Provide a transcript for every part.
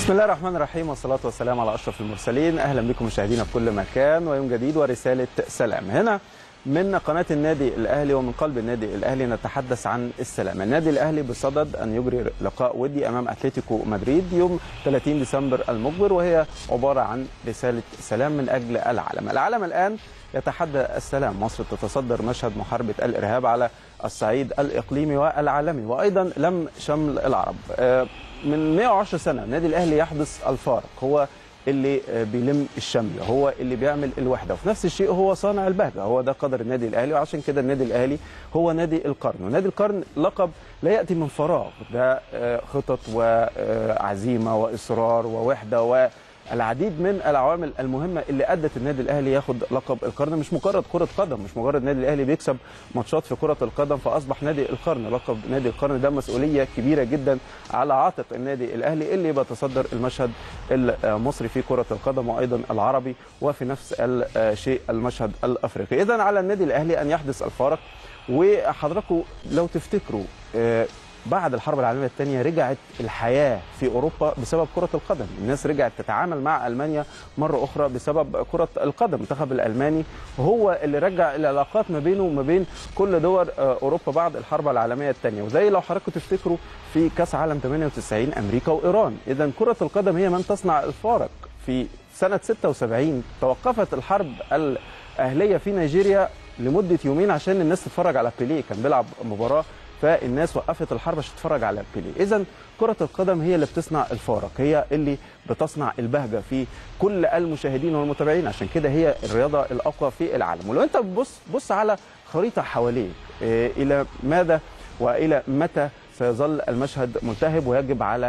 بسم الله الرحمن الرحيم والصلاة والسلام على أشرف المرسلين أهلا بكم مشاهدينا في كل مكان ويوم جديد ورسالة سلام هنا من قناة النادي الأهلي ومن قلب النادي الأهلي نتحدث عن السلام النادي الأهلي بصدد أن يجري لقاء ودي أمام أتلتيكو مدريد يوم 30 ديسمبر المقبل وهي عبارة عن رسالة سلام من أجل العالم العالم الآن يتحدى السلام مصر تتصدر مشهد محاربة الإرهاب على الصعيد الإقليمي والعالمي وأيضا لم شمل العرب من 110 سنة النادي الأهلي يحدث الفارق هو اللي بيلم الشمل هو اللي بيعمل الوحده وفي نفس الشيء هو صانع البهجه هو ده قدر النادي الاهلي وعشان كده النادي الاهلي هو نادي القرن ونادي القرن لقب لا ياتي من فراغ ده خطط وعزيمه واصرار ووحده و العديد من العوامل المهمه اللي ادت النادي الاهلي ياخد لقب القرن مش مجرد كره قدم مش مجرد النادي الاهلي بيكسب ماتشات في كره القدم فاصبح نادي القرن لقب نادي القرن ده مسؤوليه كبيره جدا على عاتق النادي الاهلي اللي بيتصدر المشهد المصري في كره القدم وايضا العربي وفي نفس الشيء المشهد الافريقي اذا على النادي الاهلي ان يحدث الفارق وحضراتكم لو تفتكروا بعد الحرب العالميه الثانيه رجعت الحياه في اوروبا بسبب كره القدم، الناس رجعت تتعامل مع المانيا مره اخرى بسبب كره القدم، المنتخب الالماني هو اللي رجع العلاقات ما بينه وما بين كل دول اوروبا بعد الحرب العالميه الثانيه، وزي لو حضراتكم تفتكروا في كاس عالم 98 امريكا وايران، اذا كره القدم هي من تصنع الفارق، في سنه 76 توقفت الحرب الاهليه في نيجيريا لمده يومين عشان الناس تتفرج على بيليه كان بيلعب مباراه فالناس وقفت الحرب عشان تتفرج على بيليه اذا كره القدم هي اللي بتصنع الفارق هي اللي بتصنع البهجه في كل المشاهدين والمتابعين عشان كده هي الرياضه الاقوى في العالم ولو انت بص بص على خريطه حواليك إيه الى ماذا والى متى سيظل المشهد ملتهب ويجب على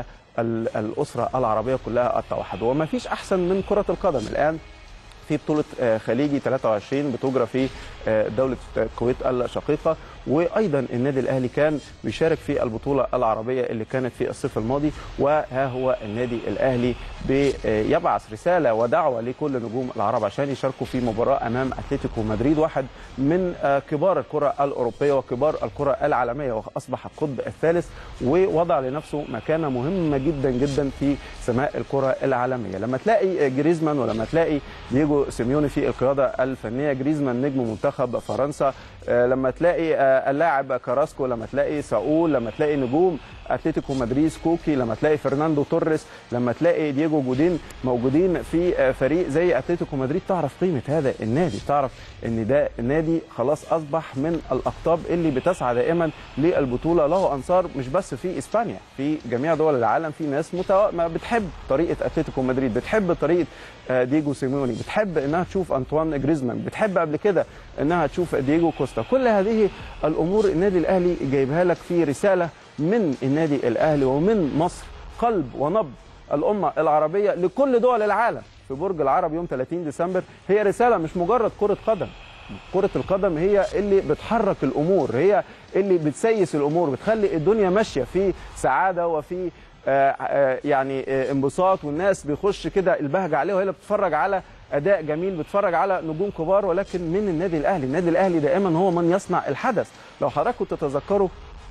الاسره العربيه كلها التوحد وما فيش احسن من كره القدم الان في بطولة خليجي 23 بتجرى في دولة الكويت الشقيقة وأيضا النادي الأهلي كان بيشارك في البطولة العربية اللي كانت في الصيف الماضي وها هو النادي الأهلي بيبعث رسالة ودعوة لكل نجوم العرب عشان يشاركوا في مباراة أمام أتلتيكو مدريد واحد من كبار الكرة الأوروبية وكبار الكرة العالمية وأصبح القطب الثالث ووضع لنفسه مكانة مهمة جدا جدا في سماء الكرة العالمية لما تلاقي جريزمان ولما تلاقي دييجو سيميوني في القياده الفنيه جريزمان نجم منتخب فرنسا لما تلاقي اللاعب كاراسكو لما تلاقي ساول لما تلاقي نجوم اتلتيكو مدريد كوكي لما تلاقي فرناندو توريس لما تلاقي دييجو جودين موجودين في فريق زي اتلتيكو مدريد تعرف قيمه هذا النادي تعرف ان ده نادي خلاص اصبح من الاقطاب اللي بتسعى دائما للبطوله له انصار مش بس في اسبانيا في جميع دول العالم في ناس متو... بتحب طريقه اتلتيكو مدريد بتحب طريقه دييجو سيميوني بتحب انها تشوف انطوان جريزمان بتحب قبل كده انها تشوف دييجو كوستا كل هذه الامور النادي الاهلي جايبها لك في رساله من النادي الاهلي ومن مصر قلب ونبض الامه العربيه لكل دول العالم في برج العرب يوم 30 ديسمبر هي رساله مش مجرد كره قدم كرة القدم هي اللي بتحرك الأمور هي اللي بتسيس الأمور بتخلي الدنيا ماشية في سعادة وفي آآ آآ يعني انبساط والناس بيخش كده البهجة عليه وهي اللي بتتفرج على اداء جميل بتفرج على نجوم كبار ولكن من النادي الاهلي النادي الاهلي دائما هو من يصنع الحدث لو حضراتكم تتذكروا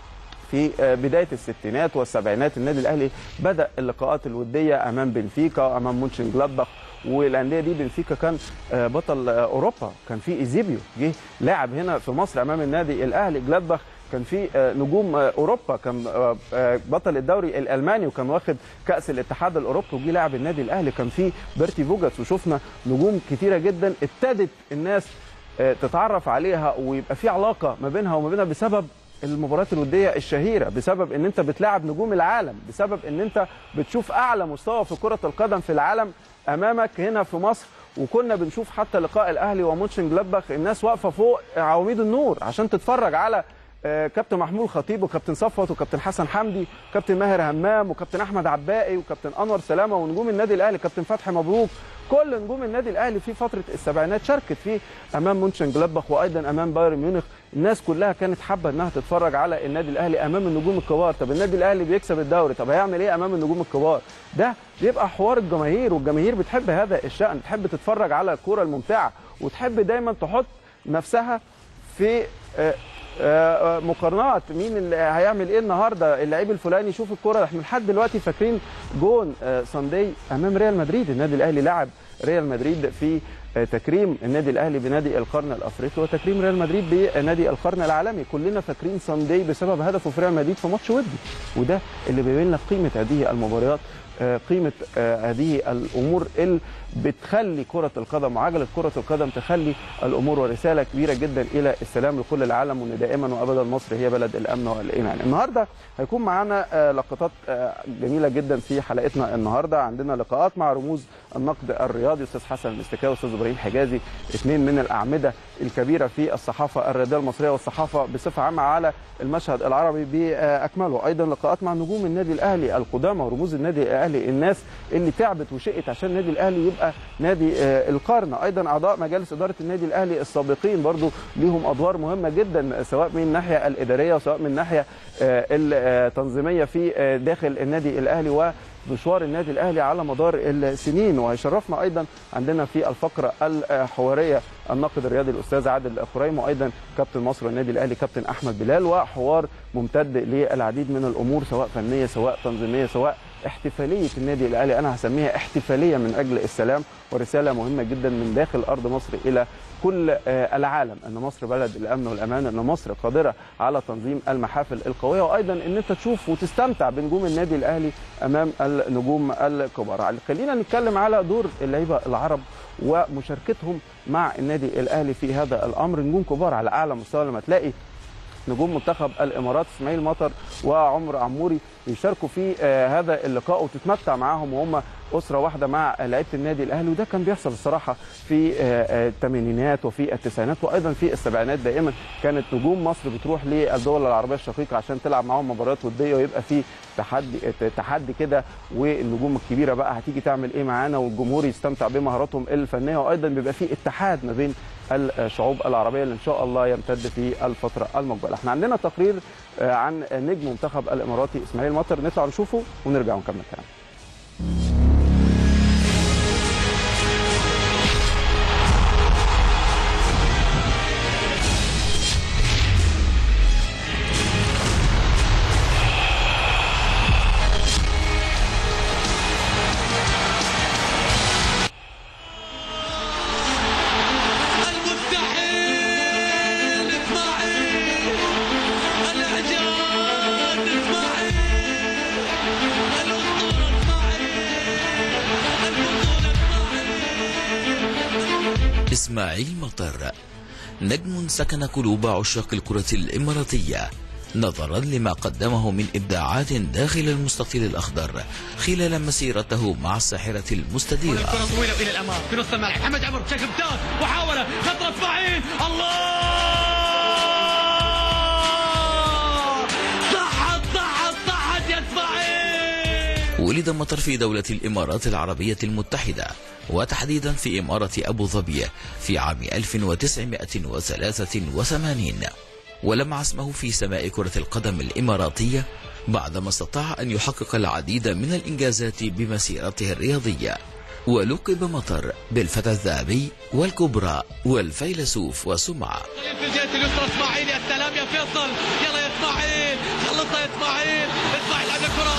في بدايه الستينات والسبعينات النادي الاهلي بدا اللقاءات الوديه امام بنفيكا امام مونشن جلادباخ والانديه دي بنفيكا كان بطل اوروبا كان في ايزيبيو جه لاعب هنا في مصر امام النادي الاهلي جلادباخ كان في نجوم اوروبا كان بطل الدوري الالماني وكان واخد كاس الاتحاد الاوروبي وجي لاعب النادي الاهلي كان في بيرتي فوجاتس وشفنا نجوم كتيره جدا ابتدت الناس تتعرف عليها ويبقى في علاقه ما بينها وما بينها بسبب المباريات الوديه الشهيره بسبب ان انت بتلاعب نجوم العالم بسبب ان انت بتشوف اعلى مستوى في كره القدم في العالم امامك هنا في مصر وكنا بنشوف حتى لقاء الاهلي ومونشن جلادباخ الناس واقفه فوق عواميد النور عشان تتفرج على كابتن محمود خطيب وكابتن صفوت وكابتن حسن حمدي وكابتن ماهر همام وكابتن احمد عباقي وكابتن انور سلامه ونجوم النادي الاهلي كابتن فتحي مبروك كل نجوم النادي الاهلي في فتره السبعينات شاركت فيه امام مونشن جلادباخ وايضا امام بايرن ميونخ الناس كلها كانت حابه انها تتفرج على النادي الاهلي امام النجوم الكبار طب النادي الاهلي بيكسب الدوري طب هيعمل ايه امام النجوم الكبار ده بيبقى حوار الجماهير والجماهير بتحب هذا الشان بتحب تتفرج على الكوره الممتعه وتحب دايما تحط نفسها في آه، مقارنات مين اللي هيعمل ايه النهارده اللعيب الفلاني شوف الكره احنا لحد دلوقتي فاكرين جون آه، ساندي امام ريال مدريد النادي الاهلي لعب ريال مدريد في آه، تكريم النادي الاهلي بنادي القرن الافريقي وتكريم ريال مدريد بنادي القرن العالمي كلنا فاكرين ساندي بسبب هدفه في ريال مدريد في ماتش ودي وده اللي بيبين لك قيمه هذه المباريات آه، قيمه آه، هذه الامور اللي بتخلي كره القدم وعجله كره القدم تخلي الامور ورساله كبيره جدا الى السلام لكل العالم وان دائما وابدا مصر هي بلد الامن والايمان. النهارده هيكون معانا آه، لقطات آه، جميله جدا في حلقتنا النهارده عندنا لقاءات مع رموز النقد الرياضي استاذ حسن المستكاوي واستاذ ابراهيم حجازي اثنين من الاعمده الكبيره في الصحافه الرياضيه المصريه والصحافه بصفه عامه على المشهد العربي باكمله ايضا لقاءات مع نجوم النادي الاهلي القدامى ورموز النادي الاهلي الناس اللي تعبت وشقت عشان النادي الاهلي يبقى نادي آه، القرن ايضا اعضاء مجالس اداره النادي الاهلي السابقين برضو ليهم ادوار مهمه جدا سواء من الناحيه الاداريه وسواء من الناحيه آه، التنظيميه في آه، داخل النادي الاهلي و مشوار النادي الاهلي على مدار السنين وهيشرفنا ايضا عندنا في الفقره الحواريه الناقد الرياضي الاستاذ عادل قريم وايضا كابتن مصر والنادي الاهلي كابتن احمد بلال وحوار ممتد للعديد من الامور سواء فنيه سواء تنظيميه سواء احتفاليه النادي الاهلي انا هسميها احتفاليه من اجل السلام ورساله مهمه جدا من داخل ارض مصر الى كل آه، العالم ان مصر بلد الامن والامان ان مصر قادره على تنظيم المحافل القويه وايضا ان انت تشوف وتستمتع بنجوم النادي الاهلي امام النجوم الكبار خلينا نتكلم على دور اللعيبه العرب ومشاركتهم مع النادي الاهلي في هذا الامر نجوم كبار على اعلى مستوى لما تلاقي نجوم منتخب الامارات اسماعيل مطر وعمر عموري يشاركوا في آه، هذا اللقاء وتتمتع معاهم وهم اسره واحده مع لعيبه النادي الاهلي وده كان بيحصل الصراحه في آه، آه، الثمانينات وفي التسعينات وايضا في السبعينات دائما كانت نجوم مصر بتروح للدول العربيه الشقيقه عشان تلعب معاهم مباريات وديه ويبقى في تحدي تحدي كده والنجوم الكبيره بقى هتيجي تعمل ايه معانا والجمهور يستمتع بمهاراتهم الفنيه وايضا بيبقى في اتحاد ما بين الشعوب العربيه اللي ان شاء الله يمتد في الفتره المقبله. احنا عندنا تقرير آه، عن نجم منتخب الاماراتي اسماعيل مطر نطلع نشوفه ونرجع ونكمل كلام. المستحيل اسماعيل الاعجاز اسماعيل الاسطوره اسماعيل البطوله اسماعيل إسماعيل مطر نجم سكن قلوب عشاق الكرة الإماراتية نظرا لما قدمه من إبداعات داخل المستطيل الأخضر خلال مسيرته مع الساحرة المستديرة كرة طويلة إلى الأمام في نص الملعب محمد عمر بشكل ممتاز محاولة خطرة إسماعيل الله صحت صحت صحت يا إسماعيل ولد مطر في دولة الإمارات العربية المتحدة وتحديدا في إمارة أبو ظبي في عام 1983 ولمع اسمه في سماء كرة القدم الإماراتية بعدما استطاع أن يحقق العديد من الإنجازات بمسيرته الرياضية ولقب مطر بالفتى الذهبي والكبرى والفيلسوف وسمعة في الجهة اليسرى إسماعيل يا سلام يا فيصل يلا يا إسماعيل خلصها يا إسماعيل إسماعيل لعب الكرة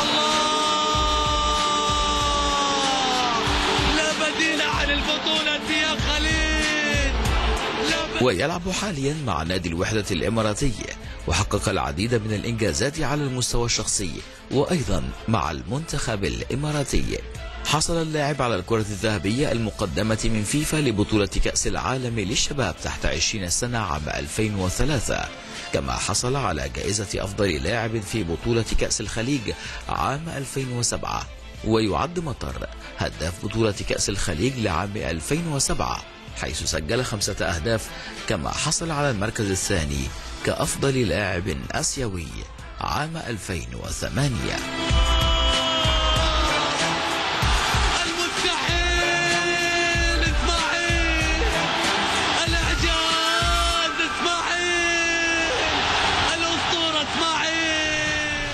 الله لا بديل عن البطولة يا خليل لا بديل ويلعب حاليا مع نادي الوحدة الإماراتي وحقق العديد من الإنجازات على المستوى الشخصي وأيضا مع المنتخب الإماراتي حصل اللاعب على الكرة الذهبية المقدمة من فيفا لبطولة كأس العالم للشباب تحت 20 سنة عام 2003 كما حصل على جائزة أفضل لاعب في بطولة كأس الخليج عام 2007 ويعد مطر هداف بطولة كأس الخليج لعام 2007 حيث سجل خمسة أهداف كما حصل على المركز الثاني كأفضل لاعب آسيوي عام 2008 المستحيل اسماعيل الاعجاز اسماعيل الاسطوره اسماعيل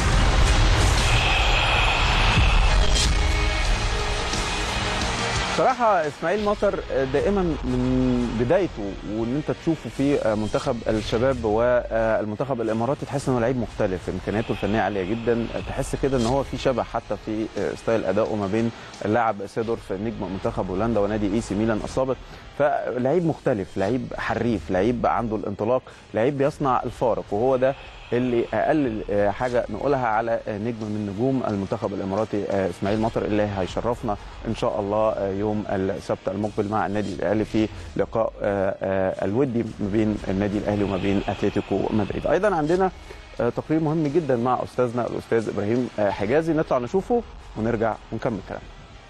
صراحه بصراحه اسماعيل مطر دائما من بدايته وان انت تشوفه في منتخب الشباب والمنتخب الاماراتي تحس انه لعيب مختلف امكانياته الفنيه عاليه جدا تحس كده ان هو في شبه حتى في ستايل ادائه ما بين اللاعب سيدورف نجم منتخب هولندا ونادي اي سي ميلان السابق فلعيب مختلف لعيب حريف لعيب عنده الانطلاق لعيب بيصنع الفارق وهو ده اللي اقل حاجه نقولها على نجم من نجوم المنتخب الاماراتي اسماعيل مطر اللي هيشرفنا ان شاء الله يوم السبت المقبل مع النادي الاهلي في لقاء الودي ما بين النادي الاهلي وما بين اتلتيكو مدريد ايضا عندنا تقرير مهم جدا مع استاذنا الاستاذ ابراهيم حجازي نطلع نشوفه ونرجع ونكمل كلامنا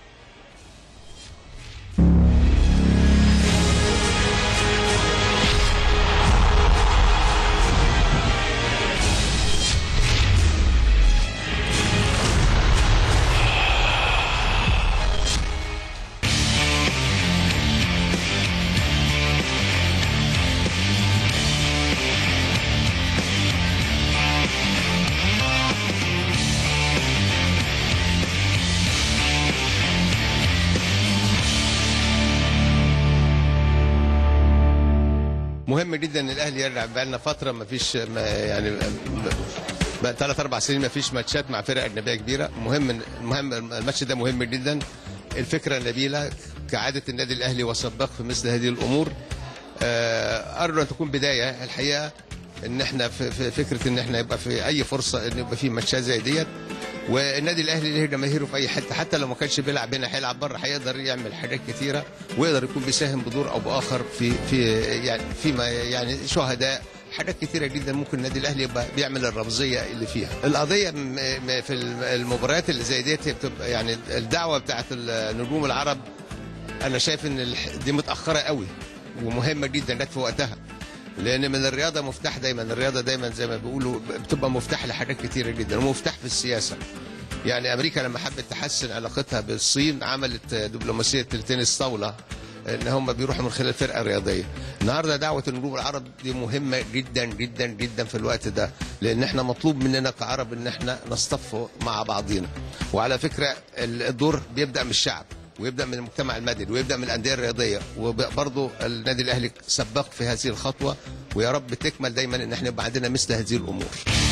مهم جدا ان الاهلي يرجع بقى لنا فتره ما فيش ما يعني بقى ثلاث اربع سنين ما فيش ماتشات مع فرق اجنبيه كبيره مهم المهم الماتش ده مهم جدا الفكره نبيله كعاده النادي الاهلي وسباق في مثل هذه الامور ارجو ان تكون بدايه الحقيقه ان احنا في في فكره ان احنا يبقى في اي فرصه ان يبقى في ماتشات زي ديت والنادي الاهلي له جماهيره في اي حته حتى لو ما كانش بيلعب هنا هيلعب بره هيقدر يعمل حاجات كتيره ويقدر يكون بيساهم بدور او باخر في في يعني فيما يعني شهداء حاجات كتيرة جدا ممكن النادي الاهلي يبقى بيعمل الرمزيه اللي فيها. القضيه في المباريات اللي زي ديت بتبقى يعني الدعوه بتاعت النجوم العرب انا شايف ان دي متاخره قوي ومهمه جدا جت في وقتها. لان من الرياضه مفتاح دايما الرياضه دايما زي ما بيقولوا بتبقى مفتاح لحاجات كتيره جدا ومفتاح في السياسه يعني امريكا لما حبت تحسن علاقتها بالصين عملت دبلوماسيه التنس طاوله ان هم بيروحوا من خلال فرقه رياضيه النهارده دعوه النجوم العرب دي مهمه جدا جدا جدا في الوقت ده لان احنا مطلوب مننا كعرب ان احنا نصطف مع بعضينا وعلى فكره الدور بيبدا من الشعب ويبدا من المجتمع المدني ويبدا من الانديه الرياضيه وبرضه النادي الاهلي سباق في هذه الخطوه ويا رب تكمل دايما ان احنا يبقى عندنا مثل هذه الامور.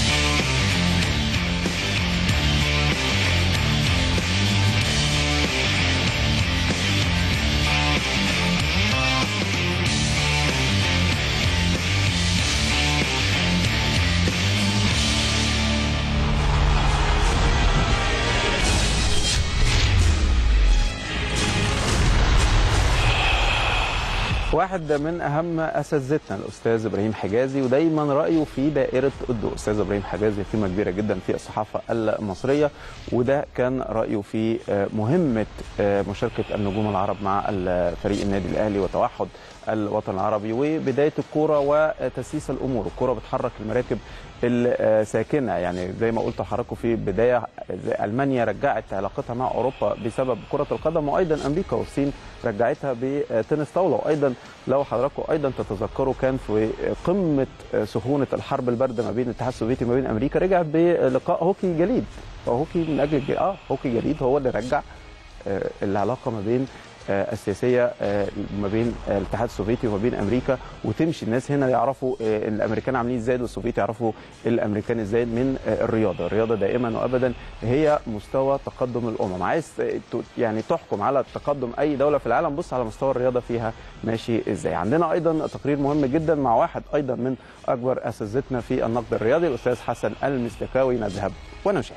واحد من اهم اساتذتنا الاستاذ ابراهيم حجازي ودايما رايه في دائره الضوء استاذ ابراهيم حجازي قيمه كبيره جدا في الصحافه المصريه وده كان رايه في مهمه مشاركه النجوم العرب مع فريق النادي الاهلي وتوحد الوطن العربي وبدايه الكوره وتسييس الامور الكوره بتحرك المراكب الساكنه يعني زي ما قلت لحضراتكم في بدايه المانيا رجعت علاقتها مع اوروبا بسبب كره القدم وايضا امريكا والصين رجعتها بتنس طاوله وايضا لو حضراتكم ايضا تتذكروا كان في قمه سخونه الحرب البارده ما بين الاتحاد السوفيتي وما بين امريكا رجع بلقاء هوكي جليد هوكي من اجل الجليد. اه هوكي جليد هو اللي رجع العلاقه ما بين السياسيه ما بين الاتحاد السوفيتي وما بين امريكا وتمشي الناس هنا يعرفوا الامريكان عاملين ازاي والسوفيت يعرفوا الامريكان ازاي من الرياضه، الرياضه دائما وابدا هي مستوى تقدم الامم، عايز يعني تحكم على تقدم اي دوله في العالم بص على مستوى الرياضه فيها ماشي ازاي. عندنا ايضا تقرير مهم جدا مع واحد ايضا من اكبر اساتذتنا في النقد الرياضي الاستاذ حسن المستكاوي نذهب ونشاهد.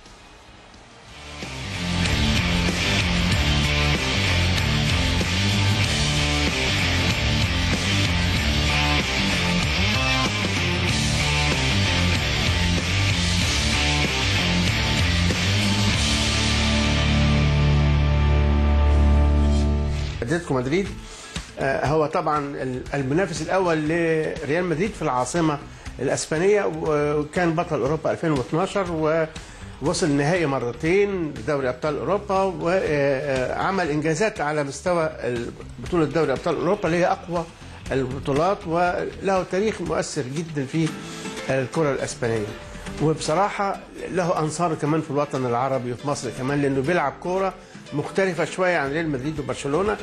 اتلتيكو مدريد هو طبعا المنافس الاول لريال مدريد في العاصمه الاسبانيه وكان بطل اوروبا 2012 ووصل النهائي مرتين لدوري ابطال اوروبا وعمل انجازات على مستوى بطوله دوري ابطال اوروبا اللي هي اقوى البطولات وله تاريخ مؤثر جدا في الكره الاسبانيه وبصراحه له انصار كمان في الوطن العربي وفي مصر كمان لانه بيلعب كوره مختلفه شويه عن ريال مدريد وبرشلونه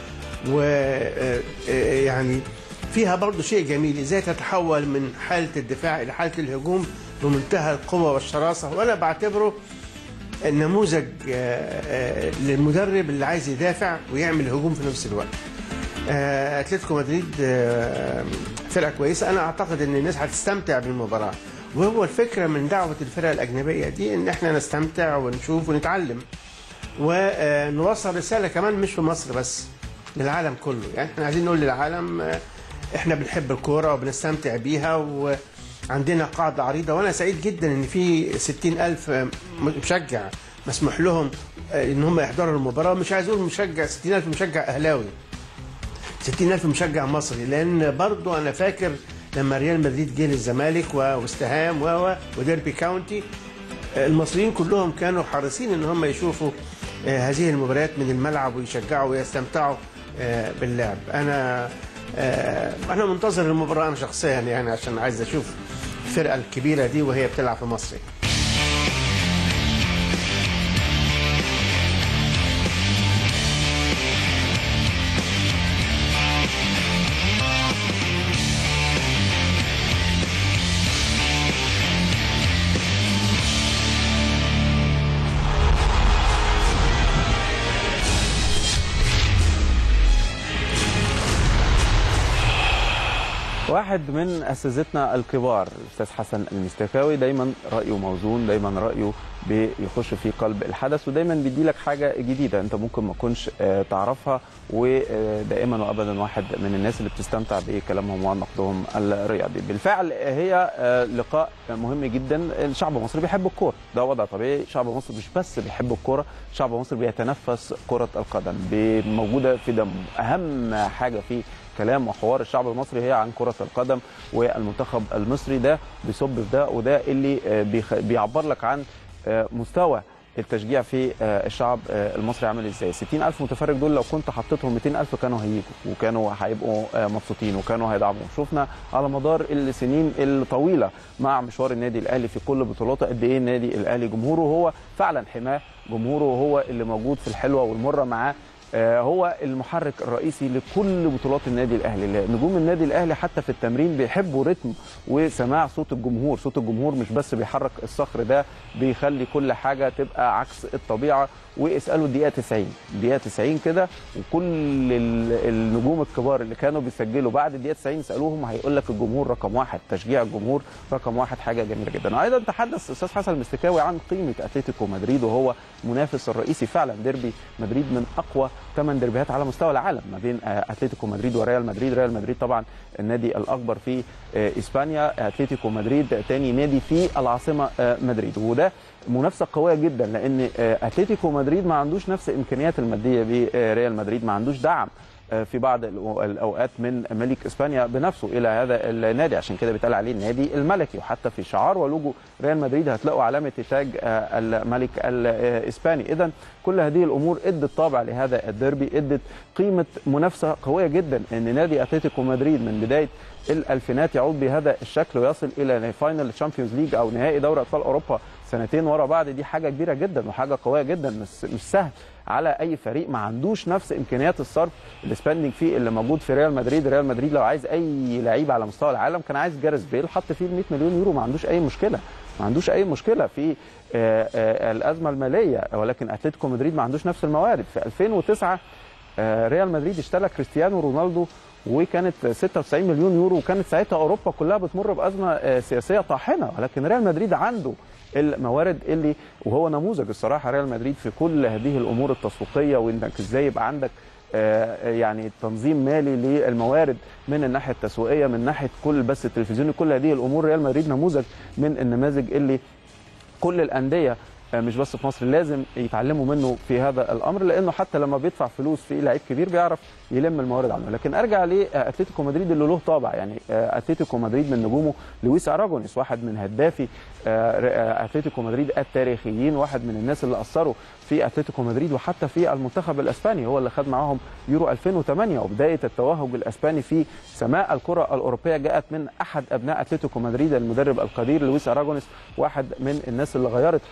ويعني فيها برضو شيء جميل ازاي تتحول من حاله الدفاع الى حاله الهجوم بمنتهى القوه والشراسه وانا بعتبره نموذج آه، آه، للمدرب اللي عايز يدافع ويعمل هجوم في نفس الوقت آه، اتلتيكو مدريد آه، فرقه كويسه انا اعتقد ان الناس هتستمتع بالمباراه وهو الفكره من دعوه الفرق الاجنبيه دي ان احنا نستمتع ونشوف ونتعلم ونوصل رساله كمان مش في مصر بس للعالم كله يعني احنا عايزين نقول للعالم آه، احنا بنحب الكوره وبنستمتع بيها وعندنا قاعده عريضه وانا سعيد جدا ان في 60 الف مشجع مسموح لهم آه، ان هم يحضروا المباراه مش عايز اقول مشجع 60 الف مشجع اهلاوي 60 ألف مشجع مصري لأن برضو أنا فاكر لما ريال مدريد جه للزمالك و- واستهام و و- وديربي كاونتي آه، المصريين كلهم كانوا حريصين ان هم يشوفوا آه، هذه المباريات من الملعب ويشجعوا ويستمتعوا آه، باللعب انا آه، انا منتظر المباراه انا شخصيا يعني عشان عايز اشوف الفرقه الكبيره دي وهي بتلعب في مصر واحد من اساتذتنا الكبار الاستاذ حسن المستكاوي دايما رايه موزون دايما رايه بيخش في قلب الحدث ودايما بيدي لك حاجه جديده انت ممكن ما تكونش آه، تعرفها ودائما وابدا واحد من الناس اللي بتستمتع بكلامهم ونقدهم الرياضي بالفعل هي آه، لقاء مهم جدا الشعب المصري بيحب الكوره ده وضع طبيعي شعب مصر مش بس بيحب الكوره شعب مصر بيتنفس كره القدم ب- موجوده في دمه اهم حاجه في كلام وحوار الشعب المصري هي عن كرة القدم والمنتخب المصري ده بيصب في ده وده اللي آه، بيخ- بيعبر لك عن آه، مستوى التشجيع في آه، الشعب آه، المصري عامل ازاي 60 ألف متفرج دول لو كنت حطيتهم 200 ألف كانوا هيجوا وكانوا هيبقوا آه، مبسوطين وكانوا هيدعموا شفنا على مدار السنين الطويلة مع مشوار النادي الأهلي في كل بطولاته قد ايه النادي الأهلي جمهوره هو فعلا حماه جمهوره هو اللي موجود في الحلوة والمرة معاه آه، هو المحرك الرئيسي لكل بطولات النادي الاهلي نجوم النادي الاهلي حتى في التمرين بيحبوا رتم وسماع صوت الجمهور صوت الجمهور مش بس بيحرك الصخر ده بيخلي كل حاجه تبقى عكس الطبيعه واسالوا الدقيقه 90 الدقيقه 90 كده وكل ال- النجوم الكبار اللي كانوا بيسجلوا بعد الدقيقه 90 سالوهم هيقول لك الجمهور رقم واحد تشجيع الجمهور رقم واحد حاجه جميله جدا ايضا تحدث الاستاذ حسن المستكاوي عن قيمه اتلتيكو مدريد وهو المنافس الرئيسي فعلا ديربي مدريد من اقوى ثمان ديربيهات على مستوى العالم ما بين آه، اتلتيكو مدريد وريال مدريد ريال مدريد طبعا النادي الاكبر في آه، اسبانيا اتلتيكو مدريد تاني نادي في العاصمه آه، مدريد وده منافسه قويه جدا لان آه، اتلتيكو مدريد ما عندوش نفس الامكانيات الماديه بريال مدريد ما عندوش دعم آه، في بعض الأو- الاوقات من ملك اسبانيا بنفسه الى هذا النادي عشان كده بيتقال عليه النادي الملكي وحتى في شعار ولوجو ريال مدريد هتلاقوا علامه تاج آه، الملك الاسباني اذا كل هذه الامور ادت طابع لهذا الديربي ادت قيمه منافسه قويه جدا ان نادي اتلتيكو مدريد من بدايه الالفينات يعود بهذا الشكل ويصل الى فاينل تشامبيونز ليج او نهائي دوري ابطال اوروبا سنتين ورا بعض دي حاجه كبيره جدا وحاجه قويه جدا مش مش سهل على اي فريق ما عندوش نفس امكانيات الصرف السبندنج فيه اللي موجود في ريال مدريد ريال مدريد لو عايز اي لعيب على مستوى العالم كان عايز جاريس بيل حط فيه 100 مليون يورو ما عندوش اي مشكله ما عندوش اي مشكله في آه، آه، الازمه الماليه ولكن اتلتيكو مدريد ما عندوش نفس الموارد في 2009 آه، ريال مدريد اشترى كريستيانو رونالدو وكانت 96 مليون يورو وكانت ساعتها اوروبا كلها بتمر بازمه آه، سياسيه طاحنه ولكن ريال مدريد عنده الموارد اللي وهو نموذج الصراحه ريال مدريد في كل هذه الامور التسويقيه وانك ازاي يبقى عندك آه، يعني تنظيم مالي للموارد من الناحيه التسويقيه من ناحيه كل البث التلفزيوني كل هذه الامور ريال مدريد نموذج من النماذج اللي كل الانديه آه، مش بس في مصر لازم يتعلموا منه في هذا الامر لانه حتى لما بيدفع فلوس في لعيب كبير بيعرف يلم الموارد عنه لكن ارجع لاتلتيكو مدريد اللي له طابع يعني آه، اتلتيكو مدريد من نجومه لويس اراجونيس واحد من هدافي آه، آه، اتلتيكو مدريد التاريخيين واحد من الناس اللي اثروا في اتلتيكو مدريد وحتى في المنتخب الاسباني هو اللي خد معاهم يورو 2008 وبدايه التوهج الاسباني في سماء الكره الاوروبيه جاءت من احد ابناء اتلتيكو مدريد المدرب القدير لويس اراجونيس واحد من الناس اللي غيرت حتى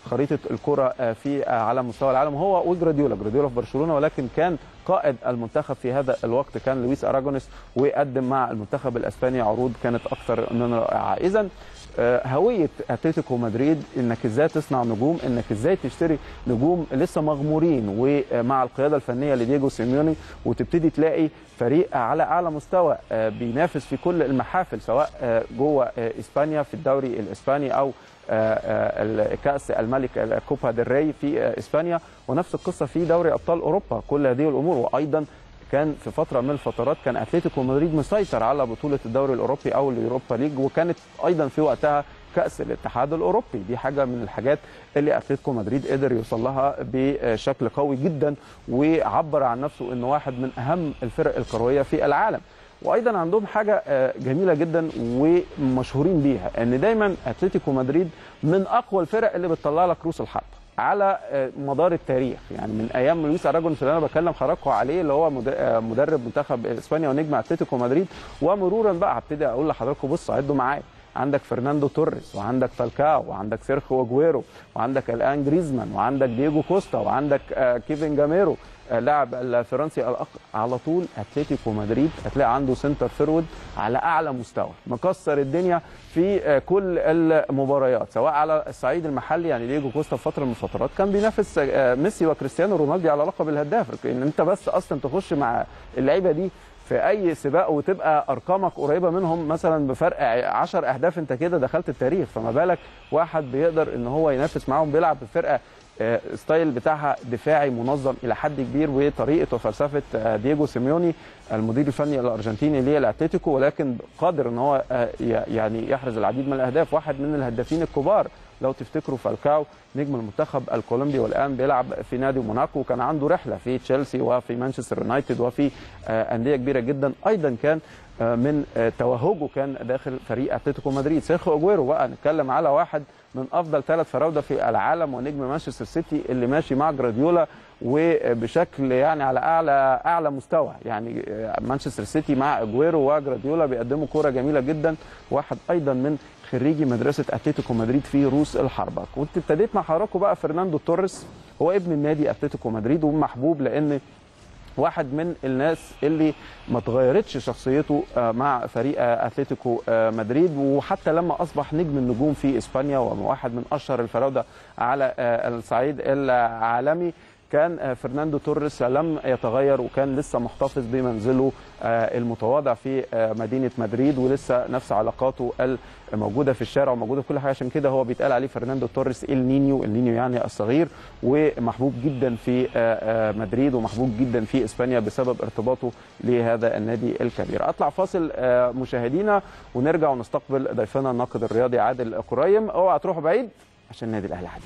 خريطه الكره آه، في آه، على مستوى العالم هو وجراديولا جراديولا في برشلونه ولكن كان قائد المنتخب في هذا الوقت كان لويس اراجونيس وقدم مع المنتخب الاسباني عروض كانت اكثر من رائعه اذا آه، هويه اتلتيكو مدريد انك ازاي تصنع نجوم انك ازاي تشتري نجوم لسه مغمورين ومع القياده الفنيه لدييجو سيميوني وتبتدي تلاقي فريق على اعلى مستوى آه، بينافس في كل المحافل سواء آه، جوه آه، اسبانيا في الدوري الاسباني او آه، آه، كاس الملك كوبا ديل ري في آه، اسبانيا ونفس القصه في دوري ابطال اوروبا كل هذه الامور وايضا كان في فتره من الفترات كان اتلتيكو مدريد مسيطر على بطوله الدوري الاوروبي او اليوروبا ليج وكانت ايضا في وقتها كاس الاتحاد الاوروبي دي حاجه من الحاجات اللي اتلتيكو مدريد قدر يوصل لها بشكل قوي جدا وعبر عن نفسه انه واحد من اهم الفرق الكرويه في العالم وايضا عندهم حاجه آه، جميله جدا ومشهورين بيها ان دايما اتلتيكو مدريد من اقوى الفرق اللي بتطلع لك روس الحرب على آه، مدار التاريخ يعني من ايام لويس اراجونس اللي انا بكلم حضراتكم عليه اللي هو مد- آه، مدرب منتخب اسبانيا ونجم اتلتيكو مدريد ومرورا بقى هبتدي اقول لحضراتكم بصوا عدوا معايا عندك فرناندو توريس وعندك فالكاو وعندك سيرخيو اجويرو وعندك الان جريزمان وعندك دييجو كوستا وعندك آه، كيفن جاميرو آه، لاعب الفرنسي الأق... على طول اتلتيكو مدريد هتلاقي عنده سنتر فيرود على اعلى مستوى مكسر الدنيا في آه، كل المباريات سواء على الصعيد المحلي يعني دييجو كوستا في فتره من الفترات كان بينافس آه، ميسي وكريستيانو رونالدو على لقب الهداف ان انت بس اصلا تخش مع اللعيبه دي في اي سباق وتبقى ارقامك قريبه منهم مثلا بفرق 10 اهداف انت كده دخلت التاريخ فما بالك واحد بيقدر ان هو ينافس معاهم بيلعب بفرقه آه، ستايل بتاعها دفاعي منظم الى حد كبير وطريقه وفلسفه آه، دييجو سيميوني المدير الفني الارجنتيني للاتليتيكو ولكن قادر ان هو آه، ي- يعني يحرز العديد من الاهداف واحد من الهدافين الكبار لو تفتكروا فالكاو نجم المنتخب الكولومبي والان بيلعب في نادي موناكو وكان عنده رحله في تشيلسي وفي مانشستر يونايتد وفي آه، انديه كبيره جدا ايضا كان آه، من آه، توهجه كان داخل فريق اتلتيكو مدريد سيرخيو اجويرو بقى نتكلم على واحد من افضل ثلاث فراوده في العالم ونجم مانشستر سيتي اللي ماشي مع جراديولا وبشكل يعني على اعلى اعلى مستوى يعني آه، مانشستر سيتي مع اجويرو وجراديولا بيقدموا كوره جميله جدا واحد ايضا من خريجي مدرسه اتلتيكو مدريد في روس الحربه كنت ابتديت مع حضراتكم بقى فرناندو توريس هو ابن النادي اتلتيكو مدريد ومحبوب لان واحد من الناس اللي ما اتغيرتش شخصيته آه، مع فريق آه، اتلتيكو آه، مدريد وحتى لما اصبح نجم النجوم في اسبانيا وواحد من اشهر الفراوده على آه، الصعيد العالمي كان آه، فرناندو توريس لم يتغير وكان لسه محتفظ بمنزله آه، المتواضع في آه، مدينه مدريد ولسه نفس علاقاته الموجوده في الشارع وموجوده في كل حاجه عشان كده هو بيتقال عليه فرناندو توريس النينيو النينيو يعني الصغير ومحبوب جدا في آه، آه، مدريد ومحبوب جدا في اسبانيا بسبب ارتباطه لهذا النادي الكبير اطلع فاصل آه، مشاهدينا ونرجع ونستقبل ضيفنا الناقد الرياضي عادل قريم اوعى تروحوا بعيد عشان النادي الاهلي حديث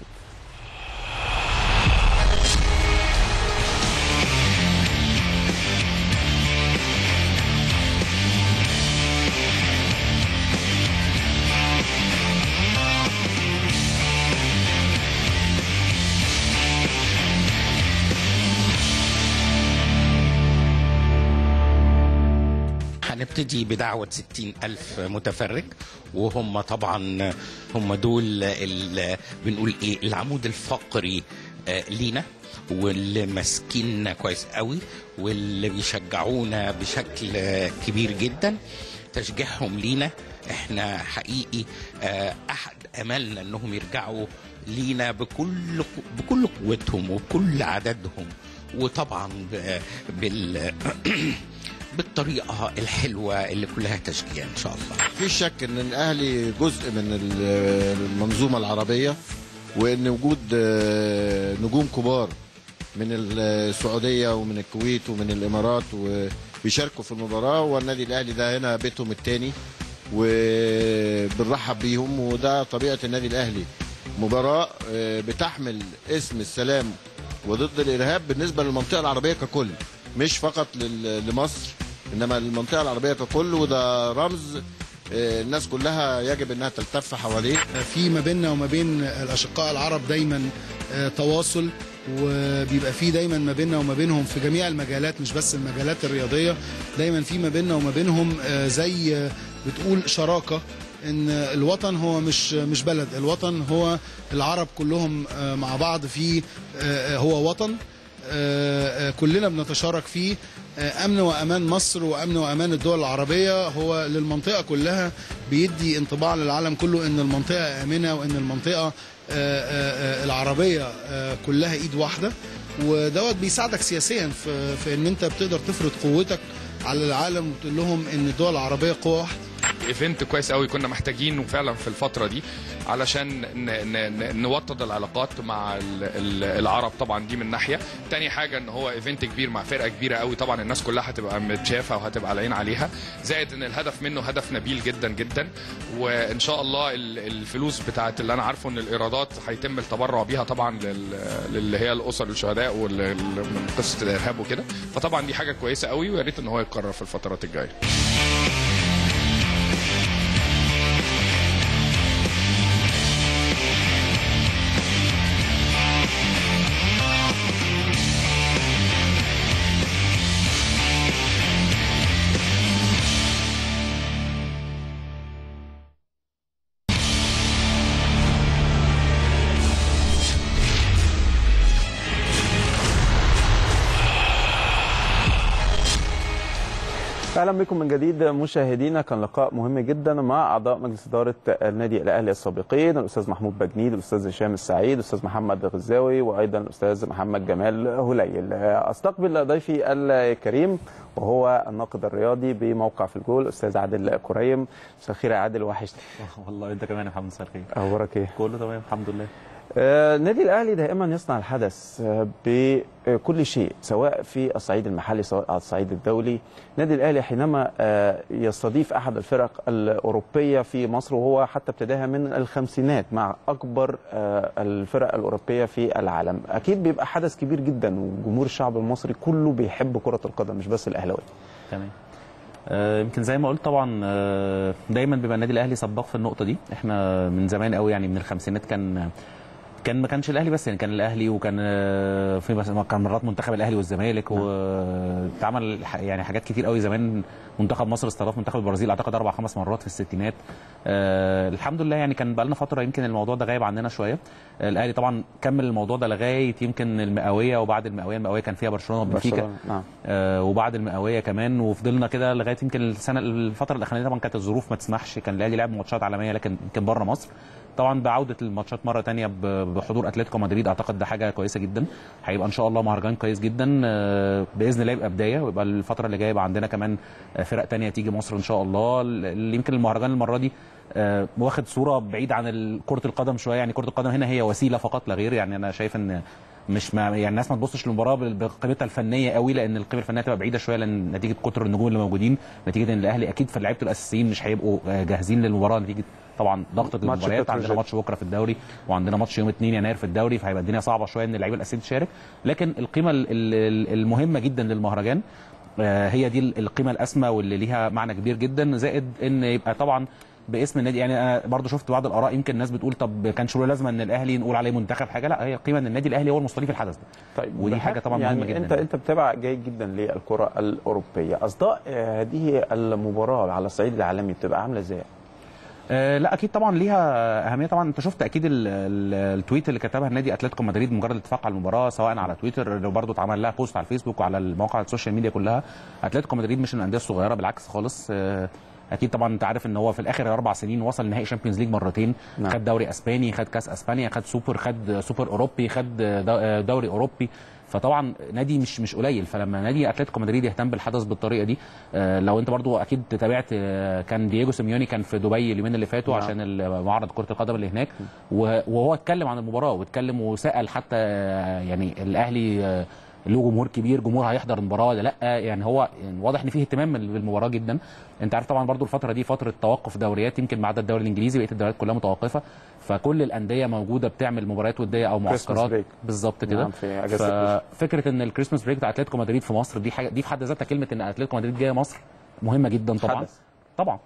هنبتدي بدعوة 60 ألف متفرج وهم طبعا هم دول ال- بنقول إيه العمود الفقري آه، لينا واللي ماسكيننا كويس قوي واللي بيشجعونا بشكل آه، كبير جدا تشجيعهم لينا احنا حقيقي آه، احد املنا انهم يرجعوا لينا بكل بكل قوتهم وبكل عددهم وطبعا ب- بال بالطريقه الحلوه اللي كلها تشجيع ان شاء الله مفيش شك ان الاهلي جزء من ال- المنظومه العربيه وان وجود آه، نجوم كبار من السعوديه ومن الكويت ومن الامارات وبيشاركوا في المباراه والنادي الاهلي ده هنا بيتهم الثاني وبنرحب بيهم وده طبيعه النادي الاهلي مباراه آه، بتحمل اسم السلام وضد الارهاب بالنسبه للمنطقه العربيه ككل مش فقط لل- لمصر انما المنطقه العربيه ككل وده رمز آه، الناس كلها يجب انها تلتف حواليه في ما بيننا وما بين الاشقاء العرب دايما آه، تواصل وبيبقى في دايما ما بيننا وما بينهم في جميع المجالات مش بس المجالات الرياضيه دايما في ما بيننا وما بينهم آه، زي آه، بتقول شراكه ان الوطن هو مش مش بلد الوطن هو العرب كلهم آه، مع بعض في آه، هو وطن آه، آه، كلنا بنتشارك فيه آه، امن وامان مصر وامن وامان الدول العربيه هو للمنطقه كلها بيدي انطباع للعالم كله ان المنطقه امنه وان المنطقه آه، آه، آه، العربيه آه، كلها ايد واحده ودوت بيساعدك سياسيا في, في ان انت بتقدر تفرض قوتك على العالم وتقول لهم ان الدول العربيه قوه واحده ايفنت كويس قوي كنا محتاجينه فعلا في الفتره دي علشان ن ن ن نوطد العلاقات مع ال ال العرب طبعا دي من ناحيه تاني حاجه ان هو ايفنت كبير مع فرقه كبيره قوي طبعا الناس كلها هتبقى متشافه وهتبقى العين عليها زائد ان الهدف منه هدف نبيل جدا جدا وان شاء الله ال- الفلوس بتاعت اللي انا عارفه ان الايرادات هيتم التبرع بيها طبعا لل- للي هي الاسر الشهداء وال- من قصه الارهاب وكده فطبعا دي حاجه كويسه قوي ويا ريت ان هو يتكرر في الفترات الجايه اهلا بكم من جديد مشاهدينا كان لقاء مهم جدا مع اعضاء مجلس اداره النادي الاهلي السابقين الاستاذ محمود بجنيد الاستاذ هشام السعيد الاستاذ محمد غزاوي وايضا الاستاذ محمد جمال هليل استقبل ضيفي الكريم وهو الناقد الرياضي بموقع في الجول الاستاذ عادل كريم مساء الخير يا عادل وحشتك والله انت كمان يا محمد مساء الخير اخبارك ايه كله تمام الحمد لله آه، النادي الاهلي دائما يصنع الحدث آه، بكل شيء سواء في الصعيد المحلي سواء على الصعيد الدولي النادي الاهلي حينما آه، يستضيف احد الفرق الاوروبيه في مصر وهو حتى ابتداها من الخمسينات مع اكبر آه، الفرق الاوروبيه في العالم اكيد بيبقى حدث كبير جدا وجمهور الشعب المصري كله بيحب كره القدم مش بس الاهلاوي تمام آه، يمكن زي ما قلت طبعا آه، دايما بيبقى النادي الاهلي سباق في النقطه دي احنا من زمان قوي يعني من الخمسينات كان كان ما كانش الاهلي بس يعني كان الاهلي وكان آه، في بس كان مرات منتخب الاهلي والزمالك واتعمل ح- يعني حاجات كتير قوي زمان منتخب مصر استضاف منتخب البرازيل اعتقد اربع خمس مرات في الستينات آه الحمد لله يعني كان بقى لنا فتره يمكن الموضوع ده غايب عننا شويه آه الاهلي طبعا كمل الموضوع ده لغايه يمكن المئويه وبعد المئويه المئويه كان فيها برشلونه وبنفيكا برشلونة، نعم آه، وبعد المئويه كمان وفضلنا كده لغايه يمكن السنه الفتره الاخرانيه طبعا كانت الظروف ما تسمحش كان الاهلي لعب ماتشات عالميه لكن يمكن بره مصر طبعا بعوده الماتشات مره تانية ب- بحضور اتلتيكو مدريد اعتقد ده حاجه كويسه جدا هيبقى ان شاء الله مهرجان كويس جدا آه، باذن الله يبقى بدايه ويبقى الفتره اللي جايه يبقى عندنا كمان آه، فرق تانية تيجي مصر ان شاء الله اللي يمكن المهرجان المره دي آه، واخد صوره بعيد عن ال- كره القدم شويه يعني كره القدم هنا هي وسيله فقط لا غير يعني انا شايف ان مش ما يعني الناس ما تبصش للمباراه بال- بقيمتها الفنيه قوي لان القيمه الفنيه تبقى بعيده شويه لان نتيجه كتر النجوم اللي موجودين نتيجه ان الاهلي اكيد في لعيبته الاساسيين مش هيبقوا آه، جاهزين للمباراه نتيجه طبعا ضغط ماتش المباريات عندنا بتروجيت. ماتش بكره في الدوري وعندنا ماتش يوم 2 يناير في الدوري فهيبقى الدنيا صعبه شويه ان اللعيبه الاساسيين تشارك لكن القيمه ال- ال- المهمه جدا للمهرجان آه، هي دي القيمه الاسمى واللي ليها معنى كبير جدا زائد ان يبقى طبعا باسم النادي يعني انا برضو شفت بعض الاراء يمكن الناس بتقول طب كانش له لازمه ان الاهلي نقول عليه منتخب حاجه لا هي القيمه ان النادي الاهلي هو المستضيف الحدث ده طيب ودي حاجه طبعا يعني مهمه جدا انت انت بتابع جيد جدا للكره الاوروبيه اصداء آه، هذه المباراه على الصعيد العالمي بتبقى عامله ازاي آه لا اكيد طبعا ليها اهميه طبعا انت شفت اكيد ال- ال- التويت اللي كتبها النادي اتلتيكو مدريد مجرد الاتفاق على المباراه سواء على تويتر برضه اتعمل لها بوست على الفيسبوك وعلى المواقع السوشيال ميديا كلها اتلتيكو مدريد مش من الانديه الصغيره بالعكس خالص آه اكيد طبعا انت عارف ان هو في الاخر اربع سنين وصل نهائي شامبيونز ليج مرتين نعم. خد دوري اسباني خد كاس اسبانيا خد سوبر خد سوبر اوروبي خد دو- دوري اوروبي فطبعا نادي مش مش قليل فلما نادي اتلتيكو مدريد يهتم بالحدث بالطريقه دي آه، لو انت برضو اكيد تابعت آه، كان دييجو سيميوني كان في دبي اليومين اللي فاتوا نعم. عشان ال- معرض كره القدم اللي هناك و- وهو اتكلم عن المباراه واتكلم وسال حتى آه، يعني الاهلي آه، له جمهور كبير جمهور هيحضر المباراه ولا لا يعني هو يعني واضح ان فيه اهتمام بالمباراه جدا انت عارف طبعا برضو الفتره دي فتره توقف دوريات يمكن ما عدا الدوري الانجليزي بقيه الدوريات كلها متوقفه فكل الانديه موجوده بتعمل مباريات وديه او معسكرات بريك. بالظبط كده نعم، في أجازة العيد. ففكره ان الكريسماس بريك بتاع اتلتيكو مدريد في مصر دي حاجه دي في حد ذاتها كلمه ان اتلتيكو مدريد جايه مصر مهمه جدا طبعا حدث. طبعا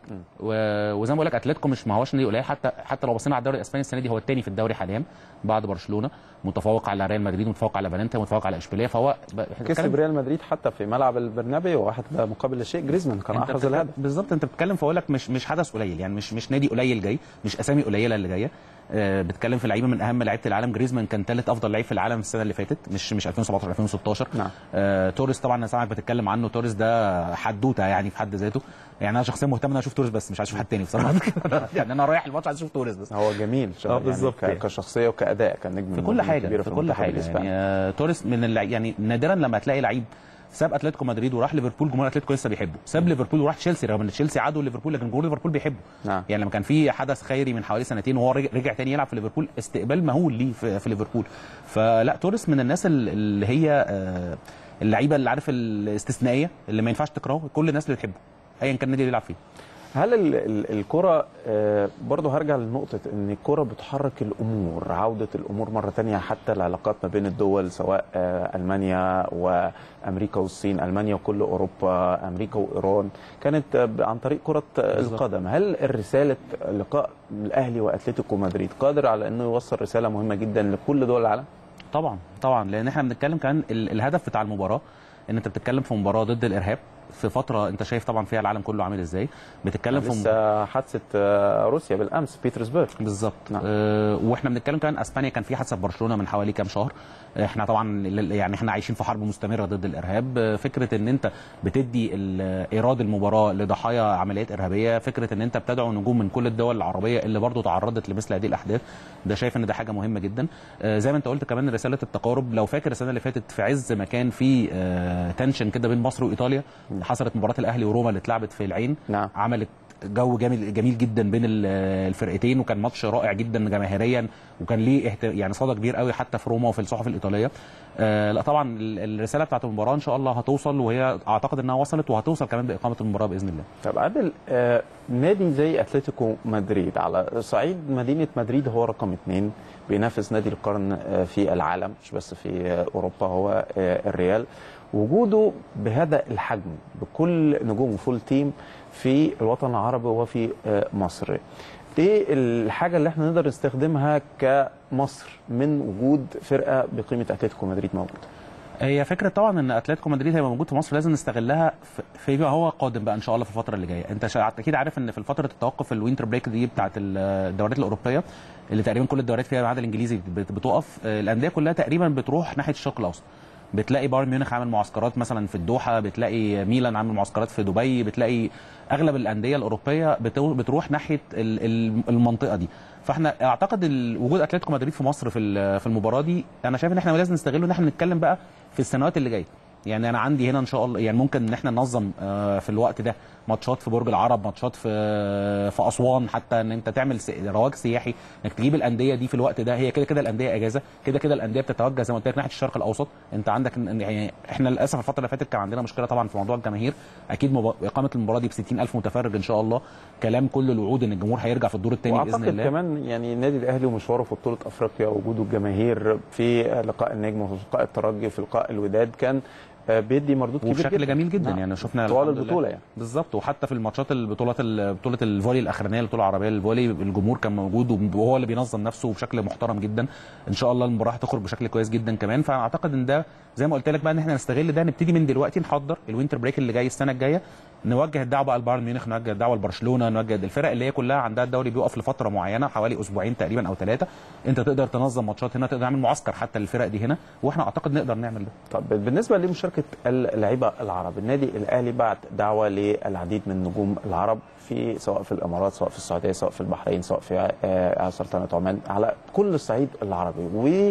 و- وزي ما بقول لك اتلتيكو مش ما هوش نادي قليل حتى حتى لو بصينا على الدوري الاسباني السنه دي هو الثاني في الدوري حاليا بعد برشلونه متفوق على ريال مدريد متفوق على فالنسيا متفوق على اشبيليه فهو ب- إحنا كسب بنتكلم- ريال مدريد حتى في ملعب البرنابيو واحد مقابل لا شيء جريزمان كان انت احرز بتتكلم- الهدف بالظبط انت بتتكلم فاقول لك مش مش حدث قليل يعني مش مش نادي قليل جاي مش اسامي قليله اللي جايه آه، بتتكلم في لعيبه من اهم لعيبه العالم جريزمان كان ثالث افضل لعيب في العالم السنه اللي فاتت مش مش 2017 2016 نعم. آه توريس طبعا انا سامعك بتتكلم عنه توريس ده حدوته يعني في حد ذاته يعني انا شخصيا مهتم ان انا اشوف توريس بس مش عايز اشوف حد تاني بصراحه يعني انا رايح الماتش عايز اشوف توريس بس هو جميل اه بالظبط يعني ك- كشخصيه وكاداء كان نجم في كل نجم حاجه كبير في كل المنتخب حاجه الإسباني. يعني آه، توريس من اللع... يعني نادرا لما تلاقي لعيب ساب اتلتيكو مدريد وراح ليفربول جمهور اتلتيكو لسه بيحبه ساب ليفربول وراح تشيلسي رغم ان تشيلسي عدو ليفربول لكن جمهور ليفربول بيحبه نعم. يعني لما كان في حدث خيري من حوالي سنتين وهو رجع, رجع تاني يلعب في ليفربول استقبال مهول ليه في, في ليفربول فلا توريس من الناس ال- اللي هي آه، اللعيبه اللي عارف الاستثنائيه اللي ما ينفعش تكرهه كل الناس اللي بتحبه ايا كان النادي اللي يلعب فيه هل ال- ال- الكرة آه، برضه هرجع لنقطة ان الكرة بتحرك الامور عودة الامور مرة تانية حتى العلاقات ما بين الدول سواء آه، المانيا وامريكا والصين المانيا وكل اوروبا امريكا وايران كانت آه، عن طريق كرة آه، بالظبط. القدم هل الرسالة لقاء الاهلي واتلتيكو مدريد قادر على انه يوصل رسالة مهمة جدا لكل دول العالم؟ طبعا طبعا لان احنا بنتكلم كمان ال- الهدف بتاع المباراه ان انت بتتكلم في مباراه ضد الارهاب في فتره انت شايف طبعا فيها العالم كله عامل ازاي بتتكلم في مباراة لسه حادثة آه، روسيا بالامس بيترسبرغ بالظبط نعم. آه واحنا بنتكلم كمان اسبانيا كان في حادثه في برشلونه من حوالي كام شهر احنا طبعا ال- يعني احنا عايشين في حرب مستمره ضد الارهاب آه، فكره ان انت بتدي ال- ايراد المباراه لضحايا عمليات ارهابيه فكره ان انت بتدعو نجوم من كل الدول العربيه اللي برضو تعرضت لمثل هذه الاحداث ده شايف ان ده حاجه مهمه جدا آه، زي ما انت قلت كمان رساله التقارب لو فاكر السنه اللي فاتت في عز ما كان في آه، تنشن كده بين مصر وايطاليا حصلت مباراه الاهلي وروما اللي اتلعبت في العين نعم. عملت جو جميل جميل جدا بين ال- الفرقتين وكان ماتش رائع جدا جماهيريا وكان ليه اهت... يعني صدى كبير قوي حتى في روما وفي الصحف الايطاليه آه لا طبعا ال- الرساله بتاعت المباراه ان شاء الله هتوصل وهي اعتقد انها وصلت وهتوصل كمان باقامه المباراه باذن الله طب عادل آه، نادي زي اتلتيكو مدريد على صعيد مدينه مدريد هو رقم اثنين بينافس نادي القرن آه، في العالم مش بس في آه، اوروبا هو آه، الريال وجوده بهذا الحجم بكل نجومه فول تيم في الوطن العربي وفي آه، مصر ايه الحاجه اللي احنا نقدر نستخدمها كمصر من وجود فرقه بقيمه اتلتيكو مدريد موجوده هي فكره طبعا ان اتلتيكو مدريد هيبقى موجود في مصر لازم نستغلها في- فيما هو قادم بقى ان شاء الله في الفتره اللي جايه انت شا- اكيد عارف ان في فتره التوقف الوينتر بريك دي بتاعت ال- الدوريات الاوروبيه اللي تقريبا كل الدوريات فيها ما عدا الانجليزي بت- بتقف آه، الانديه كلها تقريبا بتروح ناحيه الشرق الاوسط بتلاقي بايرن ميونخ عامل معسكرات مثلا في الدوحه بتلاقي ميلان عامل معسكرات في دبي بتلاقي اغلب الانديه الاوروبيه بتو- بتروح ناحيه ال- ال- المنطقه دي فاحنا اعتقد ال- وجود اتلتيكو مدريد في مصر في ال- في المباراه دي انا شايف ان احنا لازم نستغله ان احنا نتكلم بقى في السنوات اللي جايه يعني انا عندي هنا ان شاء الله يعني ممكن ان احنا ننظم آه، في الوقت ده ماتشات في برج العرب ماتشات في في اسوان حتى ان انت تعمل س- رواج سياحي انك تجيب الانديه دي في الوقت ده هي كده كده الانديه اجازه كده كده الانديه بتتوجه زي ما قلت لك ناحيه الشرق الاوسط انت عندك إن- إن- يعني احنا للاسف الفتره اللي فاتت كان عندنا مشكله طبعا في موضوع الجماهير اكيد مب... اقامه المباراه دي ب 60000 متفرج ان شاء الله كلام كل الوعود ان الجمهور هيرجع في الدور الثاني باذن واعتقد الله كمان يعني النادي الاهلي ومشواره في بطوله افريقيا وجوده الجماهير في لقاء النجم وفي لقاء الترجي وفي لقاء الوداد كان آه، بيدي مردود كبير وبشكل جدا جميل جدا نعم. يعني شفنا طوال الحمد لله. البطوله يعني بالظبط وحتى في الماتشات البطولات بطوله الفولي الاخرانيه البطوله العربيه الفولي الجمهور كان موجود وهو اللي بينظم نفسه بشكل محترم جدا ان شاء الله المباراه هتخرج بشكل كويس جدا كمان فاعتقد ان ده زي ما قلت لك بقى ان احنا نستغل ده نبتدي من دلوقتي نحضر الوينتر بريك اللي جاي السنه الجايه نوجه الدعوه بقى لبايرن ميونخ نوجه الدعوه لبرشلونه نوجه الفرق اللي هي كلها عندها الدوري بيقف لفتره معينه حوالي اسبوعين تقريبا او ثلاثه انت تقدر تنظم ماتشات هنا تقدر تعمل معسكر حتى للفرق دي هنا واحنا اعتقد نقدر نعمل ده طب بالنسبه لمشاركه اللعيبه العرب النادي الاهلي بعت دعوه للعديد من نجوم العرب في سواء في الامارات سواء في السعوديه سواء في البحرين سواء في آه، سلطنه عمان على كل الصعيد العربي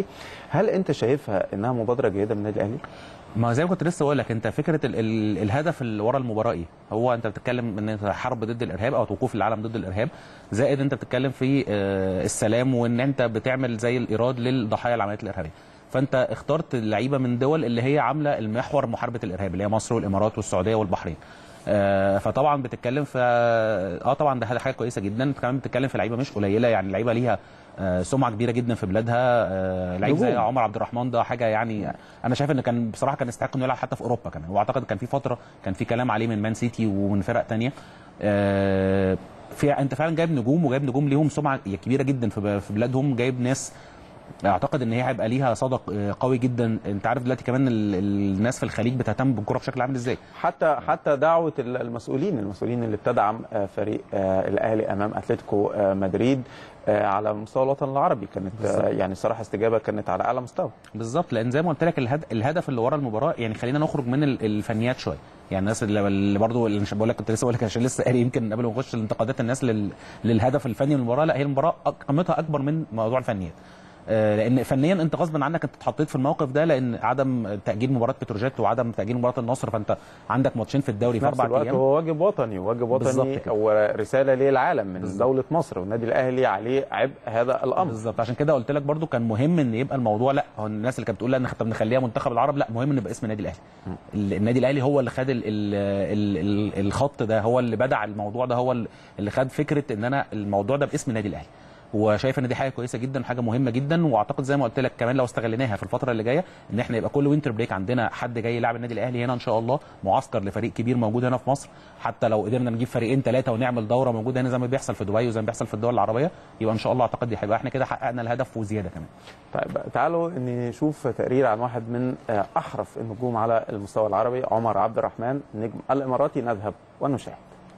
وهل انت شايفها انها مبادره جيده من النادي الاهلي؟ ما زي ما كنت لسه بقول لك انت فكره ال ال الهدف اللي ورا المباراه ايه؟ هو انت بتتكلم ان انت حرب ضد الارهاب او وقوف العالم ضد الارهاب زائد انت بتتكلم في آه، السلام وان انت بتعمل زي الايراد للضحايا العمليات الارهابيه. فانت اخترت اللعيبه من دول اللي هي عامله المحور محاربه الارهاب اللي هي مصر والامارات والسعوديه والبحرين. آه، فطبعا بتتكلم في اه طبعا ده حاجه كويسه جدا كمان بتتكلم في لعيبه مش قليله يعني لعيبه ليها آه، سمعه كبيره جدا في بلادها آه، لعيب زي نجوم. عمر عبد الرحمن ده حاجه يعني انا شايف ان كان بصراحه كان يستحق انه يلعب حتى في اوروبا كمان واعتقد كان في فتره كان في كلام عليه من مان سيتي ومن فرق تانية آه، في انت فعلا جايب نجوم وجايب نجوم ليهم سمعه كبيره جدا في في بلادهم جايب ناس اعتقد ان هي هيبقى ليها صدى قوي جدا انت عارف دلوقتي كمان ال- الناس في الخليج بتهتم بالكره بشكل عامل ازاي حتى حتى دعوه ال- المسؤولين المسؤولين اللي بتدعم آه، فريق آه، الاهلي امام اتلتيكو آه، مدريد آه، على مستوى الوطن العربي كانت آه، بالظبط. يعني صراحه استجابه كانت على اعلى مستوى بالظبط لان زي ما قلت لك الهد... الهدف اللي ورا المباراه يعني خلينا نخرج من ال- الفنيات شويه يعني الناس اللي, اللي برضه اللي مش بقول لك كنت لسه بقول لك عشان لسه قاري يمكن قبل ما نخش الانتقادات الناس لل... للهدف الفني من المباراه لا هي المباراه أك- قيمتها اكبر من موضوع الفنيات آه، لان فنيا انت غصب عنك انت اتحطيت في الموقف ده لان عدم تاجيل مباراه بتروجيت وعدم تاجيل مباراه النصر فانت عندك ماتشين في الدوري في في نفس اربع الوقت ايام هو واجب وطني واجب بالظبط وطني كده. ورساله للعالم من دوله مصر والنادي الاهلي عليه عبء هذا الامر بالظبط عشان كده قلت لك برضو كان مهم ان يبقى الموضوع لا هو الناس اللي كانت بتقول لا ان طب نخليها منتخب العرب لا مهم ان يبقى اسم النادي الاهلي ال- النادي الاهلي هو اللي خد ال ال ال ال الخط ده هو اللي بدع الموضوع ده هو اللي خد فكره ان انا الموضوع ده باسم النادي الاهلي وشايف ان دي حاجه كويسه جدا وحاجه مهمه جدا واعتقد زي ما قلت لك كمان لو استغليناها في الفتره اللي جايه ان احنا يبقى كل وينتر بريك عندنا حد جاي يلعب النادي الاهلي هنا ان شاء الله معسكر لفريق كبير موجود هنا في مصر حتى لو قدرنا نجيب فريقين ثلاثه ونعمل دوره موجوده هنا زي ما بيحصل في دبي وزي ما بيحصل في الدول العربيه يبقى ان شاء الله اعتقد دي هيبقى احنا كده حققنا الهدف وزياده كمان طيب تعالوا نشوف تقرير عن واحد من آه، احرف النجوم على المستوى العربي عمر عبد الرحمن نجم الاماراتي نذهب ونشاهد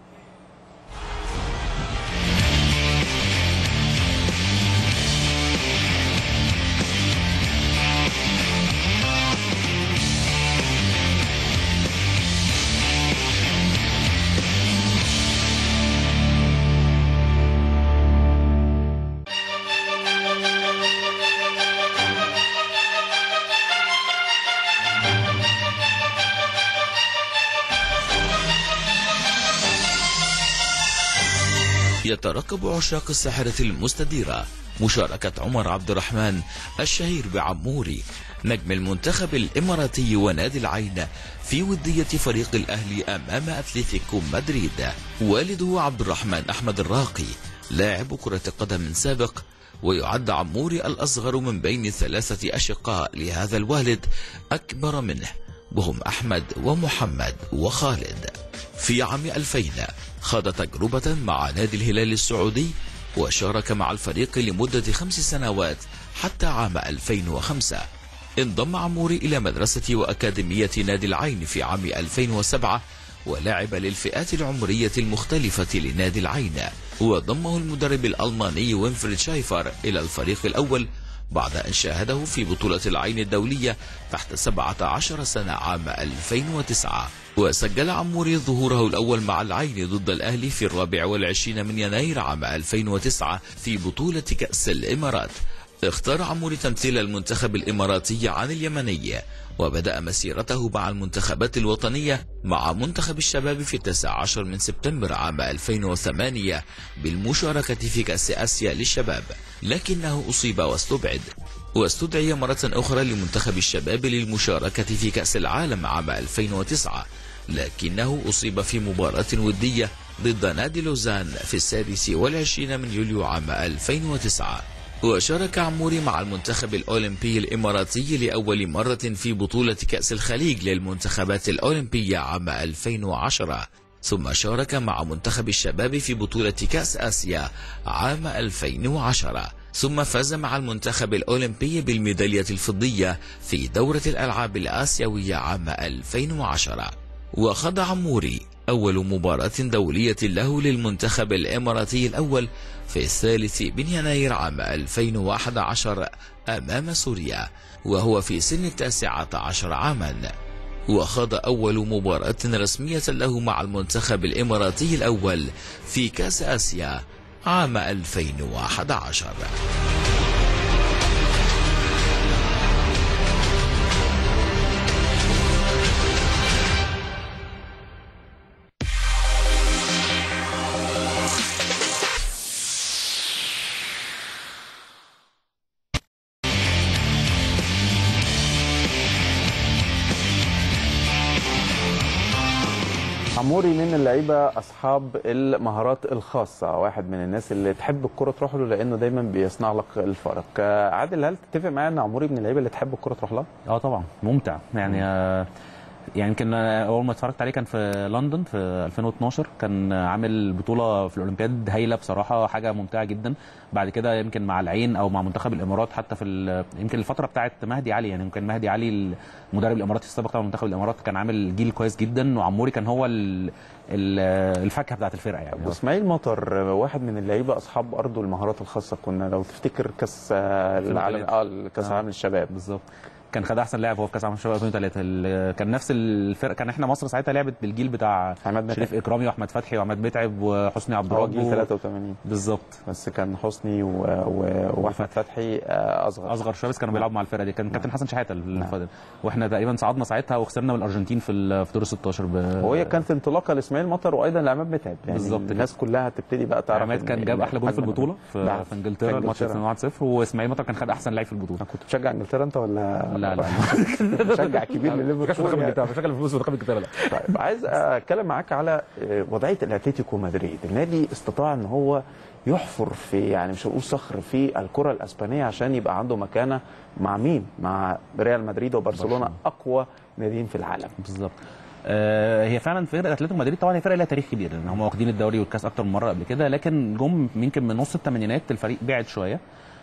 يترقب عشاق الساحرة المستديرة مشاركة عمر عبد الرحمن الشهير بعموري نجم المنتخب الإماراتي ونادي العين في ودية فريق الأهلي أمام أتلتيكو مدريد والده عبد الرحمن أحمد الراقي لاعب كرة قدم سابق ويعد عموري الأصغر من بين ثلاثة أشقاء لهذا الوالد أكبر منه وهم أحمد ومحمد وخالد في عام 2000 خاض تجربة مع نادي الهلال السعودي وشارك مع الفريق لمدة خمس سنوات حتى عام 2005 انضم عموري إلى مدرسة وأكاديمية نادي العين في عام 2007 ولعب للفئات العمرية المختلفة لنادي العين وضمه المدرب الألماني وينفريد شايفر إلى الفريق الأول بعد أن شاهده في بطولة العين الدولية تحت 17 سنة عام 2009 وسجل عموري ظهوره الأول مع العين ضد الأهلي في الرابع والعشرين من يناير عام 2009 في بطولة كأس الإمارات اختار عموري تمثيل المنتخب الإماراتي عن اليمني وبدأ مسيرته مع المنتخبات الوطنية مع منتخب الشباب في 19 من سبتمبر عام 2008 بالمشاركة في كأس آسيا للشباب لكنه أصيب واستبعد واستدعي مرة أخرى لمنتخب الشباب للمشاركة في كأس العالم عام 2009 لكنه أصيب في مباراة ودية ضد نادي لوزان في السادس والعشرين من يوليو عام 2009 وشارك عموري مع المنتخب الأولمبي الإماراتي لأول مرة في بطولة كأس الخليج للمنتخبات الأولمبية عام 2010 ثم شارك مع منتخب الشباب في بطولة كأس آسيا عام 2010 ثم فاز مع المنتخب الأولمبي بالميدالية الفضية في دورة الألعاب الآسيوية عام 2010 وخض عموري أول مباراة دولية له للمنتخب الإماراتي الأول في الثالث من يناير عام 2011 أمام سوريا وهو في سن التاسعة عشر عاما وخاض أول مباراة رسمية له مع المنتخب الإماراتي الأول في كأس آسيا عام 2011 عموري من اللعيبه اصحاب المهارات الخاصه واحد من الناس اللي تحب الكره تروح له لانه دايما بيصنع لك الفارق آه، عادل هل تتفق معايا ان عموري من اللعيبه اللي تحب الكره تروح لها اه طبعا ممتع يعني آه يعني يمكن اول ما اتفرجت عليه كان في لندن في 2012 كان عامل بطوله في الاولمبياد هايله بصراحه حاجه ممتعه جدا بعد كده يمكن مع العين او مع منتخب الامارات حتى في ال- يمكن الفتره بتاعت مهدي علي يعني يمكن مهدي علي المدرب الاماراتي السابق طبعا منتخب الامارات كان عامل جيل كويس جدا وعموري كان هو ال- ال- الفاكهه بتاعت الفرقه يعني واسماعيل مطر واحد من اللعيبه اصحاب ارضه المهارات الخاصه كنا لو تفتكر كاس آه، العالم اه كاس آه. العالم للشباب بالظبط كان خد احسن لاعب هو في كاس العالم الشباب 2003 ال- كان نفس الفرقه كان احنا مصر ساعتها لعبت بالجيل بتاع عماد متعب. شريف اكرامي واحمد فتحي وعماد متعب وحسني عبد هو الرب جيل و- 83 بالظبط بس كان حسني و... و... واحمد فتحي آه، اصغر اصغر شويه بس كانوا بيلعبوا مع الفرقه دي كان كابتن حسن شحاته الفضل واحنا تقريبا صعدنا ساعتها وخسرنا من الارجنتين في ال- في دور ال 16 ب... وهي كانت انطلاقه لاسماعيل مطر وايضا لعماد متعب يعني بالظبط الناس كلها تبتدي بقى تعرف عماد إن- كان جاب إن احلى جول في حجم البطوله في, نعم. في انجلترا الماتش إنجلترا. 2-1-0 واسماعيل مطر كان خد احسن لعيب في البطوله كنت بتشجع انجلترا انت ولا لا لا مشجع كبير من ليفربول يعني. مش فاكر الفلوس منتخب انجلترا لا طيب عايز اتكلم معاك على آه، وضعيه الاتليتيكو مدريد النادي استطاع ان هو يحفر في يعني مش هنقول صخر في الكره الاسبانيه عشان يبقى عنده مكانه مع مين مع ريال مدريد وبرشلونه برشلونة. اقوى ناديين في العالم بالظبط آه، هي فعلا فرقه اتلتيكو مدريد طبعا هي فرقه لها تاريخ كبير لان هم واخدين الدوري والكاس اكتر من مره قبل كده لكن جم يمكن من نص الثمانينات الفريق بعد شويه